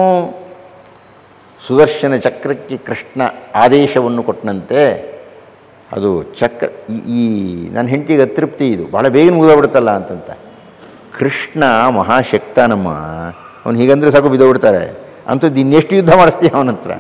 ಸುದರ್ಶನ ಚಕ್ರಕ್ಕೆ ಕೃಷ್ಣ ಆದೇಶವನ್ನು ಕೊಟ್ಟನಂತೆ ಅದು ಚಕ್ರ ಈ ಈ ನನ್ನ ಹೆಂಡತಿಗೆ ಅತೃಪ್ತಿ ಇದು ಭಾಳ ಬೇಗ ಮುಗಿದೋಗ್ಬಿಡುತ್ತಲ್ಲ ಅಂತಂತ ಕೃಷ್ಣ ಮಹಾಶಕ್ತ ನಮ್ಮ ಅವನು ಹೀಗಂದ್ರೆ ಸಾಕು ಬಿದ್ದೋಗ್ಬಿಡ್ತಾರೆ ಅಂಥದ್ದು ಇನ್ನೆಷ್ಟು ಯುದ್ಧ ಮಾಡಿಸ್ತೀಯ ಅವನ ಹತ್ರ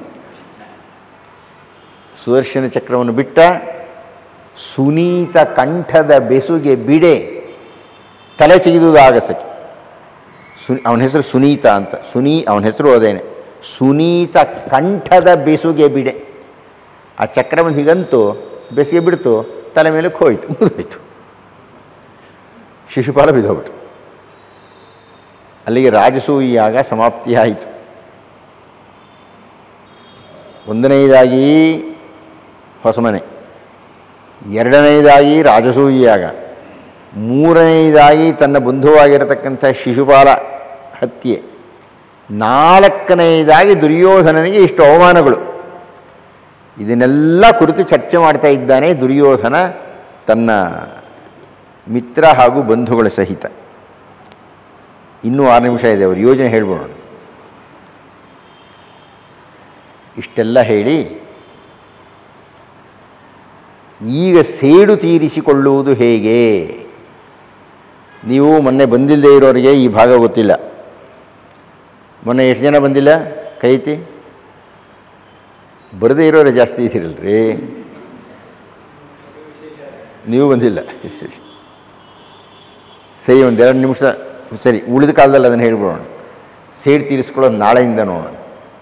ಸುದರ್ಶನ ಚಕ್ರವನ್ನು ಬಿಟ್ಟ ಸುನೀತ ಕಂಠದ ಬೆಸುಗೆ ಬಿಡೆ ತಲೆ ಚಿಗಿದುದು ಆಗಸಕ್ಕೆ ಸು ಅವನ ಹೆಸರು ಸುನೀತ ಅಂತ ಸುನೀ ಅವನ ಹೆಸರು ಅದೇನೆ ಸುನೀತ ಕಂಠದ ಬೆಸುಗೆ ಬಿಡೆ ಆ ಚಕ್ರವನ್ನು ಹೀಗಂತೂ ಬೆಸಿಗೆ ಬಿಡ್ತು ತಲೆ ಮೇಲೆ ಹೋಯ್ತು ಮುಗಿದೋಯ್ತು ಶಿಶುಪಾಲ ಬಿದ್ದೋಗ್ಬಿಟ್ಟು ಅಲ್ಲಿಗೆ ರಾಜಸೂಯಾಗ ಸಮಾಪ್ತಿಯಾಯಿತು ಒಂದನೆಯದಾಗಿ ಹೊಸಮನೆ ಎರಡನೆಯದಾಗಿ ರಾಜಸೂಯಾಗ ಮೂರನೆಯದಾಗಿ ತನ್ನ ಬಂಧುವಾಗಿರತಕ್ಕಂಥ ಶಿಶುಪಾಲ ಹತ್ಯೆ ನಾಲ್ಕನೆಯದಾಗಿ ದುರ್ಯೋಧನನಿಗೆ ಇಷ್ಟು ಅವಮಾನಗಳು ಇದನ್ನೆಲ್ಲ ಕುರಿತು ಚರ್ಚೆ ಮಾಡ್ತಾ ಇದ್ದಾನೆ ದುರ್ಯೋಧನ ತನ್ನ ಮಿತ್ರ ಹಾಗೂ ಬಂಧುಗಳ ಸಹಿತ ಇನ್ನೂ ಆರು ನಿಮಿಷ ಇದೆ ಅವರು ಯೋಜನೆ ಹೇಳ್ಬೋಣ ಇಷ್ಟೆಲ್ಲ ಹೇಳಿ ಈಗ ಸೇಡು ತೀರಿಸಿಕೊಳ್ಳುವುದು ಹೇಗೆ ನೀವು ಮೊನ್ನೆ ಬಂದಿಲ್ಲದೆ ಇರೋರಿಗೆ ಈ ಭಾಗ ಗೊತ್ತಿಲ್ಲ ಮೊನ್ನೆ ಎಷ್ಟು ಜನ ಬಂದಿಲ್ಲ ಕೈ ಐತಿ ಬರದೇ ಇರೋರು ಜಾಸ್ತಿ ಇದ್ದೀರಲ್ರಿ ನೀವು ಬಂದಿಲ್ಲ ಸರಿ ಸರಿ ಒಂದೆರಡು ನಿಮಿಷ ಸರಿ ಉಳಿದ ಕಾಲದಲ್ಲಿ ಅದನ್ನು ಹೇಳ್ಬಿಡೋಣ ಸೇಡು ತೀರಿಸ್ಕೊಳ್ಳೋದು ನಾಳೆಯಿಂದ ನೋಡೋಣ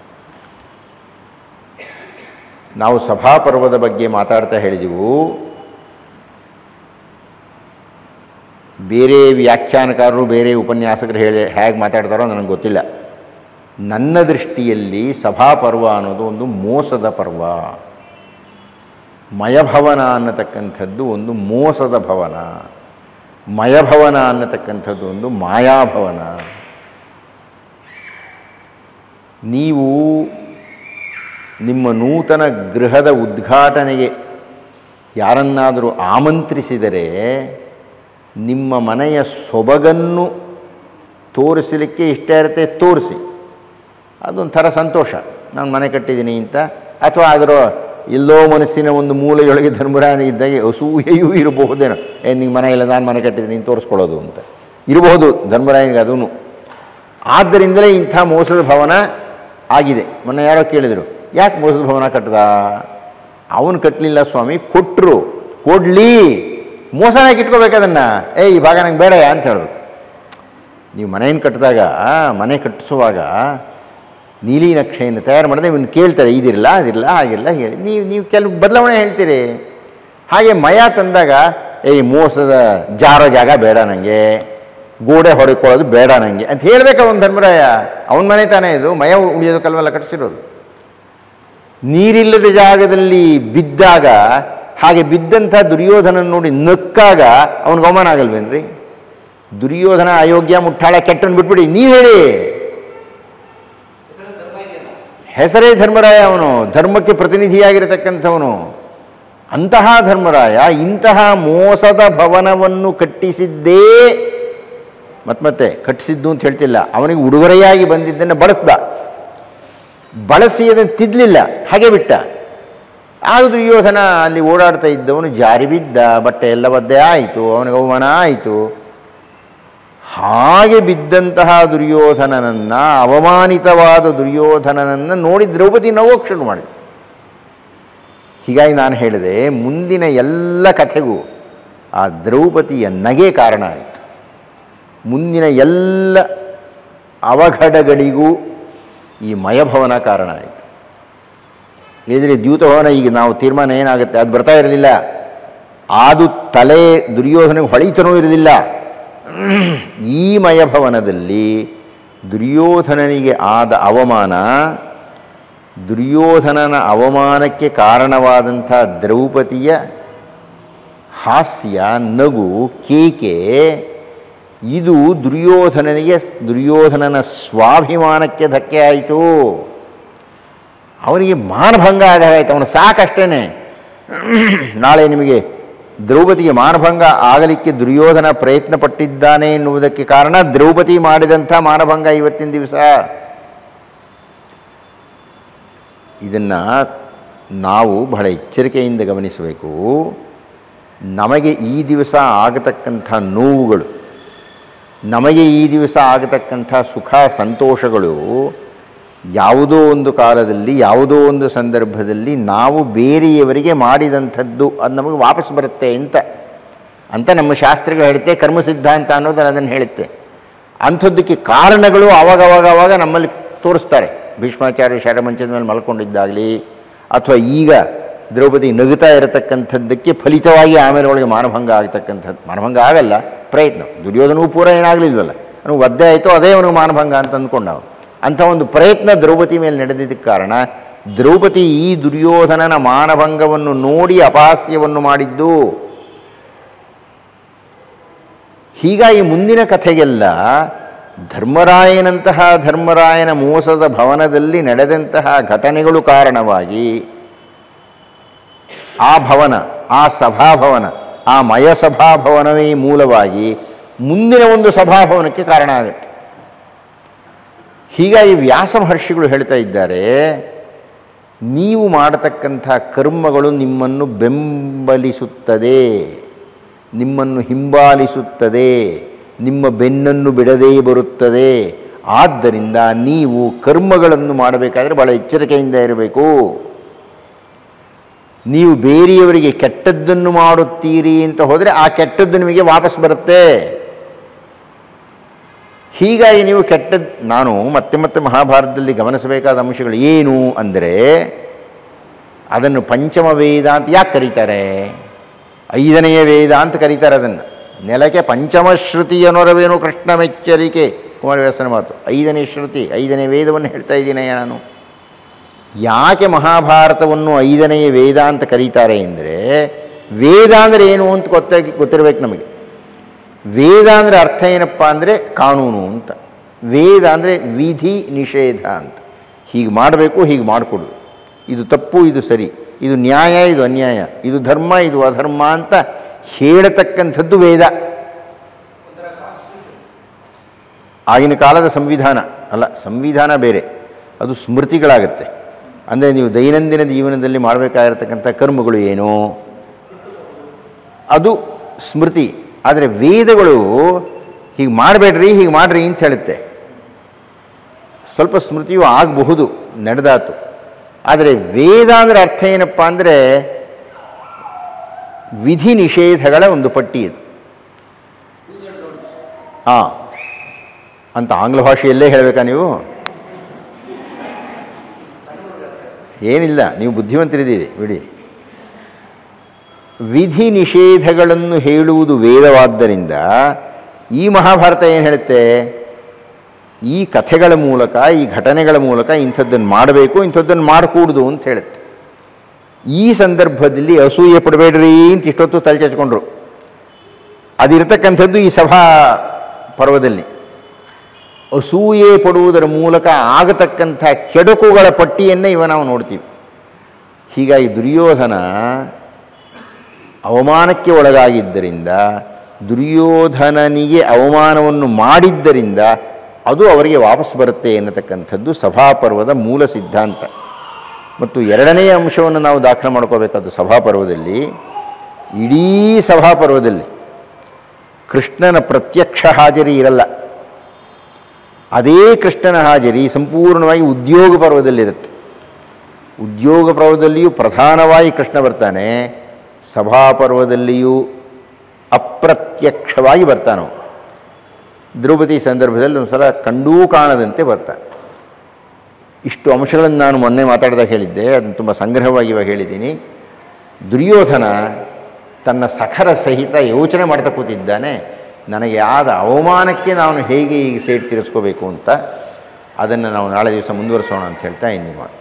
ನಾವು ಸಭಾಪರ್ವದ ಬಗ್ಗೆ ಮಾತಾಡ್ತಾ ಹೇಳಿದೆವು ಬೇರೆ ವ್ಯಾಖ್ಯಾನಕಾರರು ಬೇರೆ ಉಪನ್ಯಾಸಕರು ಹೇಳಿ ಹೇಗೆ ಮಾತಾಡ್ತಾರೋ ನನಗೆ ಗೊತ್ತಿಲ್ಲ ನನ್ನ ದೃಷ್ಟಿಯಲ್ಲಿ ಸಭಾಪರ್ವ ಅನ್ನೋದು ಒಂದು ಮೋಸದ ಪರ್ವ ಮಯಭವನ ಅನ್ನತಕ್ಕಂಥದ್ದು ಒಂದು ಮೋಸದ ಭವನ ಮಯಭವನ ಅನ್ನತಕ್ಕಂಥದ್ದು ಒಂದು ಮಾಯಾಭವನ ನೀವು ನಿಮ್ಮ ನೂತನ ಗೃಹದ ಉದ್ಘಾಟನೆಗೆ ಯಾರನ್ನಾದರೂ ಆಮಂತ್ರಿಸಿದರೆ ನಿಮ್ಮ ಮನೆಯ ಸೊಬಗನ್ನು ತೋರಿಸಲಿಕ್ಕೆ ಇಷ್ಟ ಇರುತ್ತೆ ತೋರಿಸಿ ಅದೊಂಥರ ಸಂತೋಷ ನಾನು ಮನೆ ಕಟ್ಟಿದ್ದೀನಿ ಅಂತ ಅಥವಾ ಅದರ ಎಲ್ಲೋ ಮನಸ್ಸಿನ ಒಂದು ಮೂಲೆಯೊಳಗೆ ಧರ್ಮರಾಯನಿಗಿದ್ದಾಗೆ ಅಸೂಯೆಯೂ ಇರಬಹುದೇನೋ ಏ ನಿಂಗೆ ಮನೆ ಇಲ್ಲ ನಾನು ಮನೆ ಕಟ್ಟಿದ್ದೀನಿ ನೀನು ತೋರಿಸ್ಕೊಳ್ಳೋದು ಅಂತ ಇರಬಹುದು ಧರ್ಮರಾಯನಿಗೆ ಅದೂ ಆದ್ದರಿಂದಲೇ ಇಂಥ ಮೋಸದ ಭವನ ಆಗಿದೆ ಮೊನ್ನೆ ಯಾರೋ ಕೇಳಿದರು ಯಾಕೆ ಮೋಸದ ಭವನ ಕಟ್ಟದ ಅವನು ಕಟ್ಟಲಿಲ್ಲ ಸ್ವಾಮಿ ಕೊಟ್ಟರು ಕೊಡಲಿ ಮೋಸನಾಗಿ ಇಟ್ಕೋಬೇಕು ಅದನ್ನು ಏ ಈ ಭಾಗ ನಂಗೆ ಬೇಡ ಅಂತ ಹೇಳಬೇಕು ನೀವು ಮನೆಯನ್ನು ಕಟ್ಟಿದಾಗ ಮನೆ ಕಟ್ಟಿಸುವಾಗ ನೀಲಿ ನಕ್ಷೆಯನ್ನು ತಯಾರು ಮಾಡಿದ್ರೆ ಇವನು ಕೇಳ್ತಾರೆ ಇದಿರಲ್ಲ ಅದಿರಲ್ಲ ಹಾಗಿಲ್ಲ ಹೀಗೆ ನೀವು ನೀವು ಕೆಲವು ಬದಲಾವಣೆ ಹೇಳ್ತೀರಿ ಹಾಗೆ ಮಯ ತಂದಾಗ ಏಯ್ ಮೋಸದ ಜಾರೋ ಜಾಗ ಬೇಡ ನನಗೆ ಗೋಡೆ ಹೊಡ್ಕೊಳ್ಳೋದು ಬೇಡ ನನಗೆ ಅಂತ ಹೇಳ್ಬೇಕು ಅವನು ಧರ್ಮರಾಯ ಅವನ ಮನೆ ತಾನೇ ಇದು ಮಯ ಉಳಿಯೋದು ಕಲ್ವೆಲ್ಲ ಕಟ್ಟಿಸಿರೋದು ನೀರಿಲ್ಲದ ಜಾಗದಲ್ಲಿ ಬಿದ್ದಾಗ ಹಾಗೆ ಬಿದ್ದಂಥ ದುರ್ಯೋಧನ ನೋಡಿ ನಕ್ಕಾಗ ಅವನಿಗೆ ಅವಮಾನ ಆಗಲ್ವೇನ್ರಿ ದುರ್ಯೋಧನ ಅಯೋಗ್ಯ ಮುಟ್ಟಾಳ ಕೆಟ್ಟನ್ನು ಬಿಟ್ಬಿಡಿ ನೀವು ಹೇಳಿ ಹೆಸರೇ ಧರ್ಮರಾಯ ಅವನು ಧರ್ಮಕ್ಕೆ ಪ್ರತಿನಿಧಿಯಾಗಿರತಕ್ಕಂಥವನು ಅಂತಹ ಧರ್ಮರಾಯ ಇಂತಹ ಮೋಸದ ಭವನವನ್ನು ಕಟ್ಟಿಸಿದ್ದೇ ಮತ್ತೆ ಕಟ್ಟಿಸಿದ್ದು ಅಂತ ಹೇಳ್ತಿಲ್ಲ ಅವನಿಗೆ ಉಡುಗೊರೆಯಾಗಿ ಬಂದಿದ್ದನ್ನು ಬಳಸ್ದ ಬಳಸಿ ಅದನ್ನು ತಿದ್ದಲಿಲ್ಲ ಹಾಗೆ ಬಿಟ್ಟ ಆಗ ದುರ್ಯೋಧನ ಅಲ್ಲಿ ಓಡಾಡ್ತಾ ಇದ್ದವನು ಜಾರಿ ಬಿದ್ದ ಬಟ್ಟೆ ಎಲ್ಲ ಒದ್ದೆ ಆಯಿತು ಅವನಿಗೆ ಅವಮಾನ ಆಯಿತು ಹಾಗೆ ಬಿದ್ದಂತಹ ದುರ್ಯೋಧನನನ್ನು ಅವಮಾನಿತವಾದ ದುರ್ಯೋಧನನನ್ನು ನೋಡಿ ದ್ರೌಪದಿ ನಗೋಕ್ ಶುರು ಮಾಡಿದ ಹೀಗಾಗಿ ನಾನು ಹೇಳಿದೆ ಮುಂದಿನ ಎಲ್ಲ ಕಥೆಗೂ ಆ ದ್ರೌಪದಿಯ ನಗೆ ಕಾರಣ ಆಯಿತು ಮುಂದಿನ ಎಲ್ಲ ಅವಘಡಗಳಿಗೂ ಈ ಮಯಭವನ ಕಾರಣ ಆಯಿತು ಇಲ್ಲದ್ರೆ ದ್ಯೂತಭವನ ಈಗ ನಾವು ತೀರ್ಮಾನ ಏನಾಗುತ್ತೆ ಅದು ಬರ್ತಾ ಇರಲಿಲ್ಲ ಅದು ತಲೆ ದುರ್ಯೋಧನಿಗೆ ಹೊಳಿತನೂ ಇರಲಿಲ್ಲ ಈ ಮಯಭವನದಲ್ಲಿ ದುರ್ಯೋಧನನಿಗೆ ಆದ ಅವಮಾನ ದುರ್ಯೋಧನನ ಅವಮಾನಕ್ಕೆ ಕಾರಣವಾದಂಥ ದ್ರೌಪದಿಯ ಹಾಸ್ಯ ನಗು ಕೇಕೆ ಇದು ದುರ್ಯೋಧನನಿಗೆ ದುರ್ಯೋಧನನ ಸ್ವಾಭಿಮಾನಕ್ಕೆ ಧಕ್ಕೆ ಆಯಿತು ಅವನಿಗೆ ಮಾನಭಂಗ ಆದಾಗಾಯ್ತು ಅವನು ಸಾಕಷ್ಟೇ ನಾಳೆ ನಿಮಗೆ ದ್ರೌಪದಿಗೆ ಮಾನಭಂಗ ಆಗಲಿಕ್ಕೆ ದುರ್ಯೋಧನ ಪ್ರಯತ್ನ ಪಟ್ಟಿದ್ದಾನೆ ಎನ್ನುವುದಕ್ಕೆ ಕಾರಣ ದ್ರೌಪದಿ ಮಾಡಿದಂಥ ಮಾನಭಂಗ ಇವತ್ತಿನ ದಿವಸ ಇದನ್ನು ನಾವು ಬಹಳ ಎಚ್ಚರಿಕೆಯಿಂದ ಗಮನಿಸಬೇಕು ನಮಗೆ ಈ ದಿವಸ ಆಗತಕ್ಕಂಥ ನೋವುಗಳು ನಮಗೆ ಈ ದಿವಸ ಆಗತಕ್ಕಂಥ ಸುಖ ಸಂತೋಷಗಳು ಯಾವುದೋ ಒಂದು ಕಾಲದಲ್ಲಿ ಯಾವುದೋ ಒಂದು ಸಂದರ್ಭದಲ್ಲಿ ನಾವು ಬೇರೆಯವರಿಗೆ ಮಾಡಿದಂಥದ್ದು ಅದು ನಮಗೆ ವಾಪಸ್ ಬರುತ್ತೆ ಅಂತ ಅಂತ ನಮ್ಮ ಶಾಸ್ತ್ರಗಳು ಹೇಳುತ್ತೆ ಕರ್ಮ ಸಿದ್ಧಾಂತ ಅನ್ನೋದು ಅದನ್ನು ಹೇಳುತ್ತೆ ಅಂಥದ್ದಕ್ಕೆ ಕಾರಣಗಳು ಅವಾಗವಾಗ ಅವಾಗ ನಮ್ಮಲ್ಲಿ ತೋರಿಸ್ತಾರೆ ಭೀಷ್ಮಾಚಾರ್ಯ ಶರಮಂಚದ ಮೇಲೆ ಮಲ್ಕೊಂಡಿದ್ದಾಗಲಿ ಅಥವಾ ಈಗ ದ್ರೌಪದಿ ನಗುತ್ತಾ ಇರತಕ್ಕಂಥದ್ದಕ್ಕೆ ಫಲಿತವಾಗಿ ಆಮೇಲೆ ಒಳಗೆ ಮಾನಭಂಗ ಆಗ್ತಕ್ಕಂಥದ್ದು ಮಾನಭಂಗ ಆಗಲ್ಲ ಪ್ರಯತ್ನ ದುರ್ಯೋಧನವೂ ಪೂರ ಏನಾಗಲಿಲ್ವಲ್ಲ ಅವನು ಒದ್ದೆ ಆಯಿತು ಅದೇ ಅವನು ಮಾನಭಂಗ ಅಂತ ಅಂದ್ಕೊಂಡ ಅವನು ಅಂಥ ಒಂದು ಪ್ರಯತ್ನ ದ್ರೌಪದಿ ಮೇಲೆ ನಡೆದಿದ್ದಕ್ಕೆ ಕಾರಣ ದ್ರೌಪದಿ ಈ ದುರ್ಯೋಧನನ ಮಾನಭಂಗವನ್ನು ನೋಡಿ ಅಪಹಾಸ್ಯವನ್ನು ಮಾಡಿದ್ದು ಹೀಗಾಗಿ ಮುಂದಿನ ಕಥೆಗೆಲ್ಲ ಧರ್ಮರಾಯನಂತಹ ಧರ್ಮರಾಯನ ಮೋಸದ ಭವನದಲ್ಲಿ ನಡೆದಂತಹ ಘಟನೆಗಳು ಕಾರಣವಾಗಿ ಆ ಭವನ ಆ ಸಭಾಭವನ ಆ ಮಯ ಸಭಾಭವನವೇ ಮೂಲವಾಗಿ ಮುಂದಿನ ಒಂದು ಸಭಾಭವನಕ್ಕೆ ಕಾರಣ ಆಗುತ್ತೆ ಹೀಗಾಗಿ ವ್ಯಾಸ ಮಹರ್ಷಿಗಳು ಹೇಳ್ತಾ ಇದ್ದಾರೆ ನೀವು ಮಾಡತಕ್ಕಂಥ ಕರ್ಮಗಳು ನಿಮ್ಮನ್ನು ಬೆಂಬಲಿಸುತ್ತದೆ ನಿಮ್ಮನ್ನು ಹಿಂಬಾಲಿಸುತ್ತದೆ ನಿಮ್ಮ ಬೆನ್ನನ್ನು ಬಿಡದೇ ಬರುತ್ತದೆ ಆದ್ದರಿಂದ ನೀವು ಕರ್ಮಗಳನ್ನು ಮಾಡಬೇಕಾದ್ರೆ ಭಾಳ ಎಚ್ಚರಿಕೆಯಿಂದ ಇರಬೇಕು ನೀವು ಬೇರೆಯವರಿಗೆ ಕೆಟ್ಟದ್ದನ್ನು ಮಾಡುತ್ತೀರಿ ಅಂತ ಹೋದರೆ ಆ ಕೆಟ್ಟದ್ದು ನಿಮಗೆ ವಾಪಸ್ ಬರುತ್ತೆ ಹೀಗಾಗಿ ನೀವು ಕೆಟ್ಟದ್ದು ನಾನು ಮತ್ತೆ ಮತ್ತೆ ಮಹಾಭಾರತದಲ್ಲಿ ಗಮನಿಸಬೇಕಾದ ಅಂಶಗಳು ಏನು ಅಂದರೆ ಅದನ್ನು ಪಂಚಮ ವೇದ ಅಂತ ಯಾಕೆ ಕರೀತಾರೆ ಐದನೆಯ ವೇದ ಅಂತ ಕರೀತಾರೆ ಅದನ್ನು ನೆಲಕ್ಕೆ ಪಂಚಮ ಶ್ರುತಿ ಅನ್ನೋರವೇನು ಕೃಷ್ಣ ಮೆಚ್ಚರಿಕೆ ಕುಮಾರವ್ಯಾಸನ ಮಾತು ಐದನೇ ಶ್ರುತಿ ಐದನೇ ವೇದವನ್ನು ಹೇಳ್ತಾ ಇದ್ದೀನಯ್ಯ ನಾನು ಯಾಕೆ ಮಹಾಭಾರತವನ್ನು ಐದನೆಯ ವೇದ ಅಂತ ಕರೀತಾರೆ ಅಂದರೆ ವೇದ ಅಂದರೆ ಏನು ಅಂತ ಗೊತ್ತಾಗಿ ಗೊತ್ತಿರಬೇಕು ನಮಗೆ ವೇದ ಅಂದರೆ ಅರ್ಥ ಏನಪ್ಪ ಅಂದರೆ ಕಾನೂನು ಅಂತ ವೇದ ಅಂದರೆ ವಿಧಿ ನಿಷೇಧ ಅಂತ ಹೀಗೆ ಮಾಡಬೇಕು ಹೀಗೆ ಮಾಡಿಕೊಡು ಇದು ತಪ್ಪು ಇದು ಸರಿ ಇದು ನ್ಯಾಯ ಇದು ಅನ್ಯಾಯ ಇದು ಧರ್ಮ ಇದು ಅಧರ್ಮ ಅಂತ ಹೇಳತಕ್ಕಂಥದ್ದು ವೇದ ಆಗಿನ ಕಾಲದ ಸಂವಿಧಾನ ಅಲ್ಲ ಸಂವಿಧಾನ ಬೇರೆ ಅದು ಸ್ಮೃತಿಗಳಾಗತ್ತೆ ಅಂದರೆ ನೀವು ದೈನಂದಿನ ಜೀವನದಲ್ಲಿ ಮಾಡಬೇಕಾಗಿರತಕ್ಕಂಥ ಕರ್ಮಗಳು ಏನು ಅದು ಸ್ಮೃತಿ ಆದರೆ ವೇದಗಳು ಹೀಗೆ ಮಾಡಬೇಡ್ರಿ ಹೀಗೆ ಮಾಡ್ರಿ ಅಂತ ಹೇಳುತ್ತೆ ಸ್ವಲ್ಪ ಸ್ಮೃತಿಯು ಆಗಬಹುದು ನಡೆದಾತು ಆದರೆ ವೇದ ಅಂದರೆ ಅರ್ಥ ಏನಪ್ಪ ಅಂದರೆ ವಿಧಿ ನಿಷೇಧಗಳ ಒಂದು ಪಟ್ಟಿ ಇದು ಹಾಂ ಅಂತ ಆಂಗ್ಲ ಭಾಷೆಯಲ್ಲೇ ಹೇಳಬೇಕಾ ನೀವು ಏನಿಲ್ಲ ನೀವು ಬುದ್ಧಿವಂತರಿದ್ದೀರಿ ಬಿಡಿ ವಿಧಿ ನಿಷೇಧಗಳನ್ನು ಹೇಳುವುದು ವೇದವಾದ್ದರಿಂದ ಈ ಮಹಾಭಾರತ ಏನು ಹೇಳುತ್ತೆ ಈ ಕಥೆಗಳ ಮೂಲಕ ಈ ಘಟನೆಗಳ ಮೂಲಕ ಇಂಥದ್ದನ್ನು ಮಾಡಬೇಕು ಇಂಥದ್ದನ್ನು ಮಾಡಕೂಡ್ದು ಅಂತ ಹೇಳುತ್ತೆ ಈ ಸಂದರ್ಭದಲ್ಲಿ ಅಸೂಯೆ ಪಡಬೇಡ್ರಿ ಅಂತ ಇಷ್ಟೊತ್ತು ತಲೆ ಚಚ್ಕೊಂಡ್ರು ಅದಿರತಕ್ಕಂಥದ್ದು ಈ ಸಭಾ ಪರ್ವದಲ್ಲಿ ಅಸೂಯೆ ಪಡುವುದರ ಮೂಲಕ ಆಗತಕ್ಕಂಥ ಕೆಡುಕುಗಳ ಪಟ್ಟಿಯನ್ನೇ ಇವ ನಾವು ನೋಡ್ತೀವಿ ಹೀಗಾಗಿ ದುರ್ಯೋಧನ ಅವಮಾನಕ್ಕೆ ಒಳಗಾಗಿದ್ದರಿಂದ ದುರ್ಯೋಧನನಿಗೆ ಅವಮಾನವನ್ನು ಮಾಡಿದ್ದರಿಂದ ಅದು ಅವರಿಗೆ ವಾಪಸ್ ಬರುತ್ತೆ ಎನ್ನತಕ್ಕಂಥದ್ದು ಸಭಾಪರ್ವದ ಮೂಲ ಸಿದ್ಧಾಂತ ಮತ್ತು ಎರಡನೆಯ ಅಂಶವನ್ನು ನಾವು ದಾಖಲೆ ಮಾಡ್ಕೋಬೇಕಾದ್ದು ಸಭಾಪರ್ವದಲ್ಲಿ ಇಡೀ ಸಭಾಪರ್ವದಲ್ಲಿ ಕೃಷ್ಣನ ಪ್ರತ್ಯಕ್ಷ ಹಾಜರಿ ಇರಲ್ಲ ಅದೇ ಕೃಷ್ಣನ ಹಾಜರಿ ಸಂಪೂರ್ಣವಾಗಿ ಉದ್ಯೋಗ ಪರ್ವದಲ್ಲಿರುತ್ತೆ ಉದ್ಯೋಗ ಪರ್ವದಲ್ಲಿಯೂ ಪ್ರಧಾನವಾಗಿ ಕೃಷ್ಣ ಬರ್ತಾನೆ ಸಭಾಪರ್ವದಲ್ಲಿಯೂ ಅಪ್ರತ್ಯಕ್ಷವಾಗಿ ಬರ್ತಾನೋ ದ್ರೌಪದಿ ಸಂದರ್ಭದಲ್ಲಿ ಒಂದು ಸಲ ಕಂಡೂ ಕಾಣದಂತೆ ಬರ್ತಾನೆ ಇಷ್ಟು ಅಂಶಗಳನ್ನು ನಾನು ಮೊನ್ನೆ ಮಾತಾಡಿದಾಗ ಹೇಳಿದ್ದೆ ಅದನ್ನು ತುಂಬ ಸಂಗ್ರಹವಾಗಿ ಇವಾಗ ಹೇಳಿದ್ದೀನಿ ದುರ್ಯೋಧನ ತನ್ನ ಸಖರ ಸಹಿತ ಯೋಚನೆ ಮಾಡ್ತಾ ಕೂತಿದ್ದಾನೆ ನನಗೆ ಆದ ಅವಮಾನಕ್ಕೆ ನಾನು ಹೇಗೆ ಈಗ ಸೇಟ್ ತೀರಿಸ್ಕೋಬೇಕು ಅಂತ ಅದನ್ನು ನಾವು ನಾಳೆ ದಿವಸ ಮುಂದುವರಿಸೋಣ ಅಂತ ಹೇಳ್ತಾ ಇದ್ದೀನಿ ಮಾಡಿ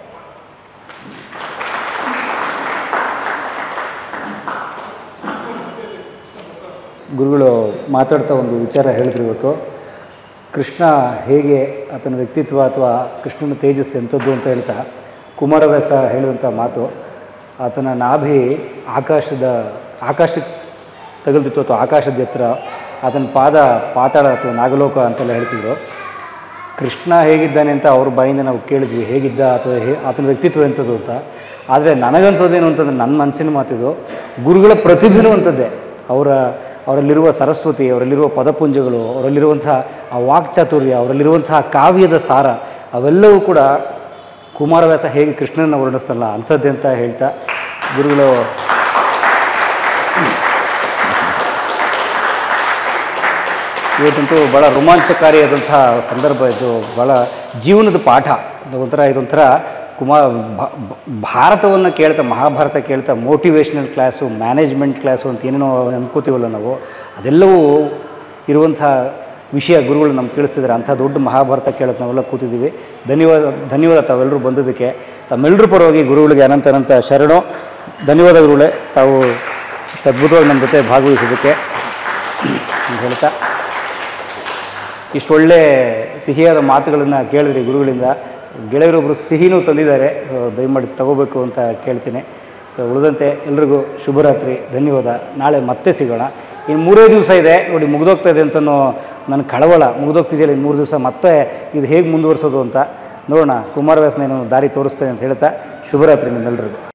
ಗುರುಗಳು ಮಾತಾಡ್ತಾ ಒಂದು ವಿಚಾರ ಹೇಳಿದ್ರು ಇವತ್ತು ಕೃಷ್ಣ ಹೇಗೆ ಆತನ ವ್ಯಕ್ತಿತ್ವ ಅಥವಾ ಕೃಷ್ಣನ ತೇಜಸ್ಸು ಎಂಥದ್ದು ಅಂತ ಹೇಳ್ತಾ ಕುಮಾರವ್ಯಾಸ ಹೇಳಿದಂಥ ಮಾತು ಆತನ ನಾಭಿ ಆಕಾಶದ ಆಕಾಶಕ್ಕೆ ತಗಲ್ತಿತ್ತು ಅಥವಾ ಆಕಾಶದ ಎತ್ತರ ಆತನ ಪಾದ ಪಾತಾಳ ಅಥವಾ ನಾಗಲೋಕ ಅಂತೆಲ್ಲ ಹೇಳ್ತಿದ್ರು ಕೃಷ್ಣ ಹೇಗಿದ್ದಾನೆ ಅಂತ ಅವ್ರ ಬಾಯಿಂದ ನಾವು ಕೇಳಿದ್ವಿ ಹೇಗಿದ್ದ ಅಥವಾ ಹೇ ಆತನ ವ್ಯಕ್ತಿತ್ವ ಎಂಥದ್ದು ಅಂತ ಆದರೆ ನನಗನ್ಸೋದೇನು ಅಂತಂದ್ರೆ ನನ್ನ ಮನಸ್ಸಿನ ಮಾತಿದು ಗುರುಗಳ ಪ್ರತಿಭೆನೂ ಅಂಥದ್ದೇ ಅವರ ಅವರಲ್ಲಿರುವ ಸರಸ್ವತಿ ಅವರಲ್ಲಿರುವ ಪದಪುಂಜಗಳು ಅವರಲ್ಲಿರುವಂಥ ಆ ವಾಕ್ಚಾತುರ್ಯ ಅವರಲ್ಲಿರುವಂತಹ ಕಾವ್ಯದ ಸಾರ ಅವೆಲ್ಲವೂ ಕೂಡ ಕುಮಾರವ್ಯಾಸ ಹೇಗೆ ಕೃಷ್ಣನ ವರ್ಣಿಸ್ತಲ್ಲ ಅಂಥದ್ದೇ ಅಂತ ಹೇಳ್ತಾ ಗುರುಗಳು ಇವತ್ತಂತೂ ಭಾಳ ರೋಮಾಂಚಕಾರಿಯಾದಂಥ ಸಂದರ್ಭ ಇದು ಭಾಳ ಜೀವನದ ಪಾಠ ಇದು ಒಂಥರ ಇದೊಂಥರ ಕುಮಾರ್ ಭ- ಭ- ಭಾರತವನ್ನು ಕೇಳ್ತಾ ಮಹಾಭಾರತ ಕೇಳ್ತಾ ಮೋಟಿವೇಶ್ನಲ್ ಕ್ಲಾಸು ಮ್ಯಾನೇಜ್ಮೆಂಟ್ ಕ್ಲಾಸು ಅಂತ ಏನೇನೋ ಅಂದ್ಕೋತೀವಲ್ಲ ನಾವು ಅದೆಲ್ಲವೂ ಇರುವಂಥ ವಿಷಯ ಗುರುಗಳು ನಮ್ಗೆ ತಿಳಿಸ್ತಿದ್ದಾರೆ ಅಂಥ ದೊಡ್ಡ ಮಹಾಭಾರತ ಕೇಳಕ್ಕೆ ನಾವೆಲ್ಲ ಕೂತಿದ್ದೀವಿ ಧನ್ಯವಾದ ಧನ್ಯವಾದ ತಾವೆಲ್ಲರೂ ಬಂದಿದ್ದಕ್ಕೆ ತಮ್ಮೆಲ್ಲರ ಪರವಾಗಿ ಗುರುಗಳಿಗೆ ಅನಂತ ಅನಂತ ಶರಣು ಧನ್ಯವಾದ ಗುರುಗಳೇ ತಾವು ಇಷ್ಟು ಅದ್ಭುತವಾಗಿ ನಮ್ಮ ಜೊತೆ ಭಾಗವಹಿಸಿದ್ದಕ್ಕೆ ಅಂತ ಹೇಳ್ತಾ ಇಷ್ಟೊಳ್ಳೆ ಸಿಹಿಯಾದ ಮಾತುಗಳನ್ನು ಕೇಳಿದ್ರಿ ಗುರುಗಳಿಂದ ಗೆಳೆಯರೊಬ್ಬರು ಸಿಹಿನೂ ತಂದಿದ್ದಾರೆ ಸೊ ದಯಮಾಡಿ ತಗೋಬೇಕು ಅಂತ ಕೇಳ್ತೀನಿ ಸೊ ಉಳಿದಂತೆ ಎಲ್ರಿಗೂ ಶುಭರಾತ್ರಿ ಧನ್ಯವಾದ ನಾಳೆ ಮತ್ತೆ ಸಿಗೋಣ ಇನ್ನು ಮೂರೇ ದಿವಸ ಇದೆ ನೋಡಿ ಮುಗಿದೋಗ್ತಾ ಇದೆ ಅಂತನೂ ನನ್ನ ಕಳವಳ ಮುಗಿದೋಗ್ತಿದೆಯಲ್ಲ ಇನ್ನು ಮೂರು ದಿವಸ ಮತ್ತೆ ಇದು ಹೇಗೆ ಮುಂದುವರಿಸೋದು ಅಂತ ನೋಡೋಣ ಕುಮಾರವ್ಯಾಸನೇನು ದಾರಿ ತೋರಿಸ್ತೇನೆ ಅಂತ ಹೇಳ್ತಾ ಶುಭರಾತ್ರಿ ನಿಮ್ಮೆಲ್ಲರಿಗೂ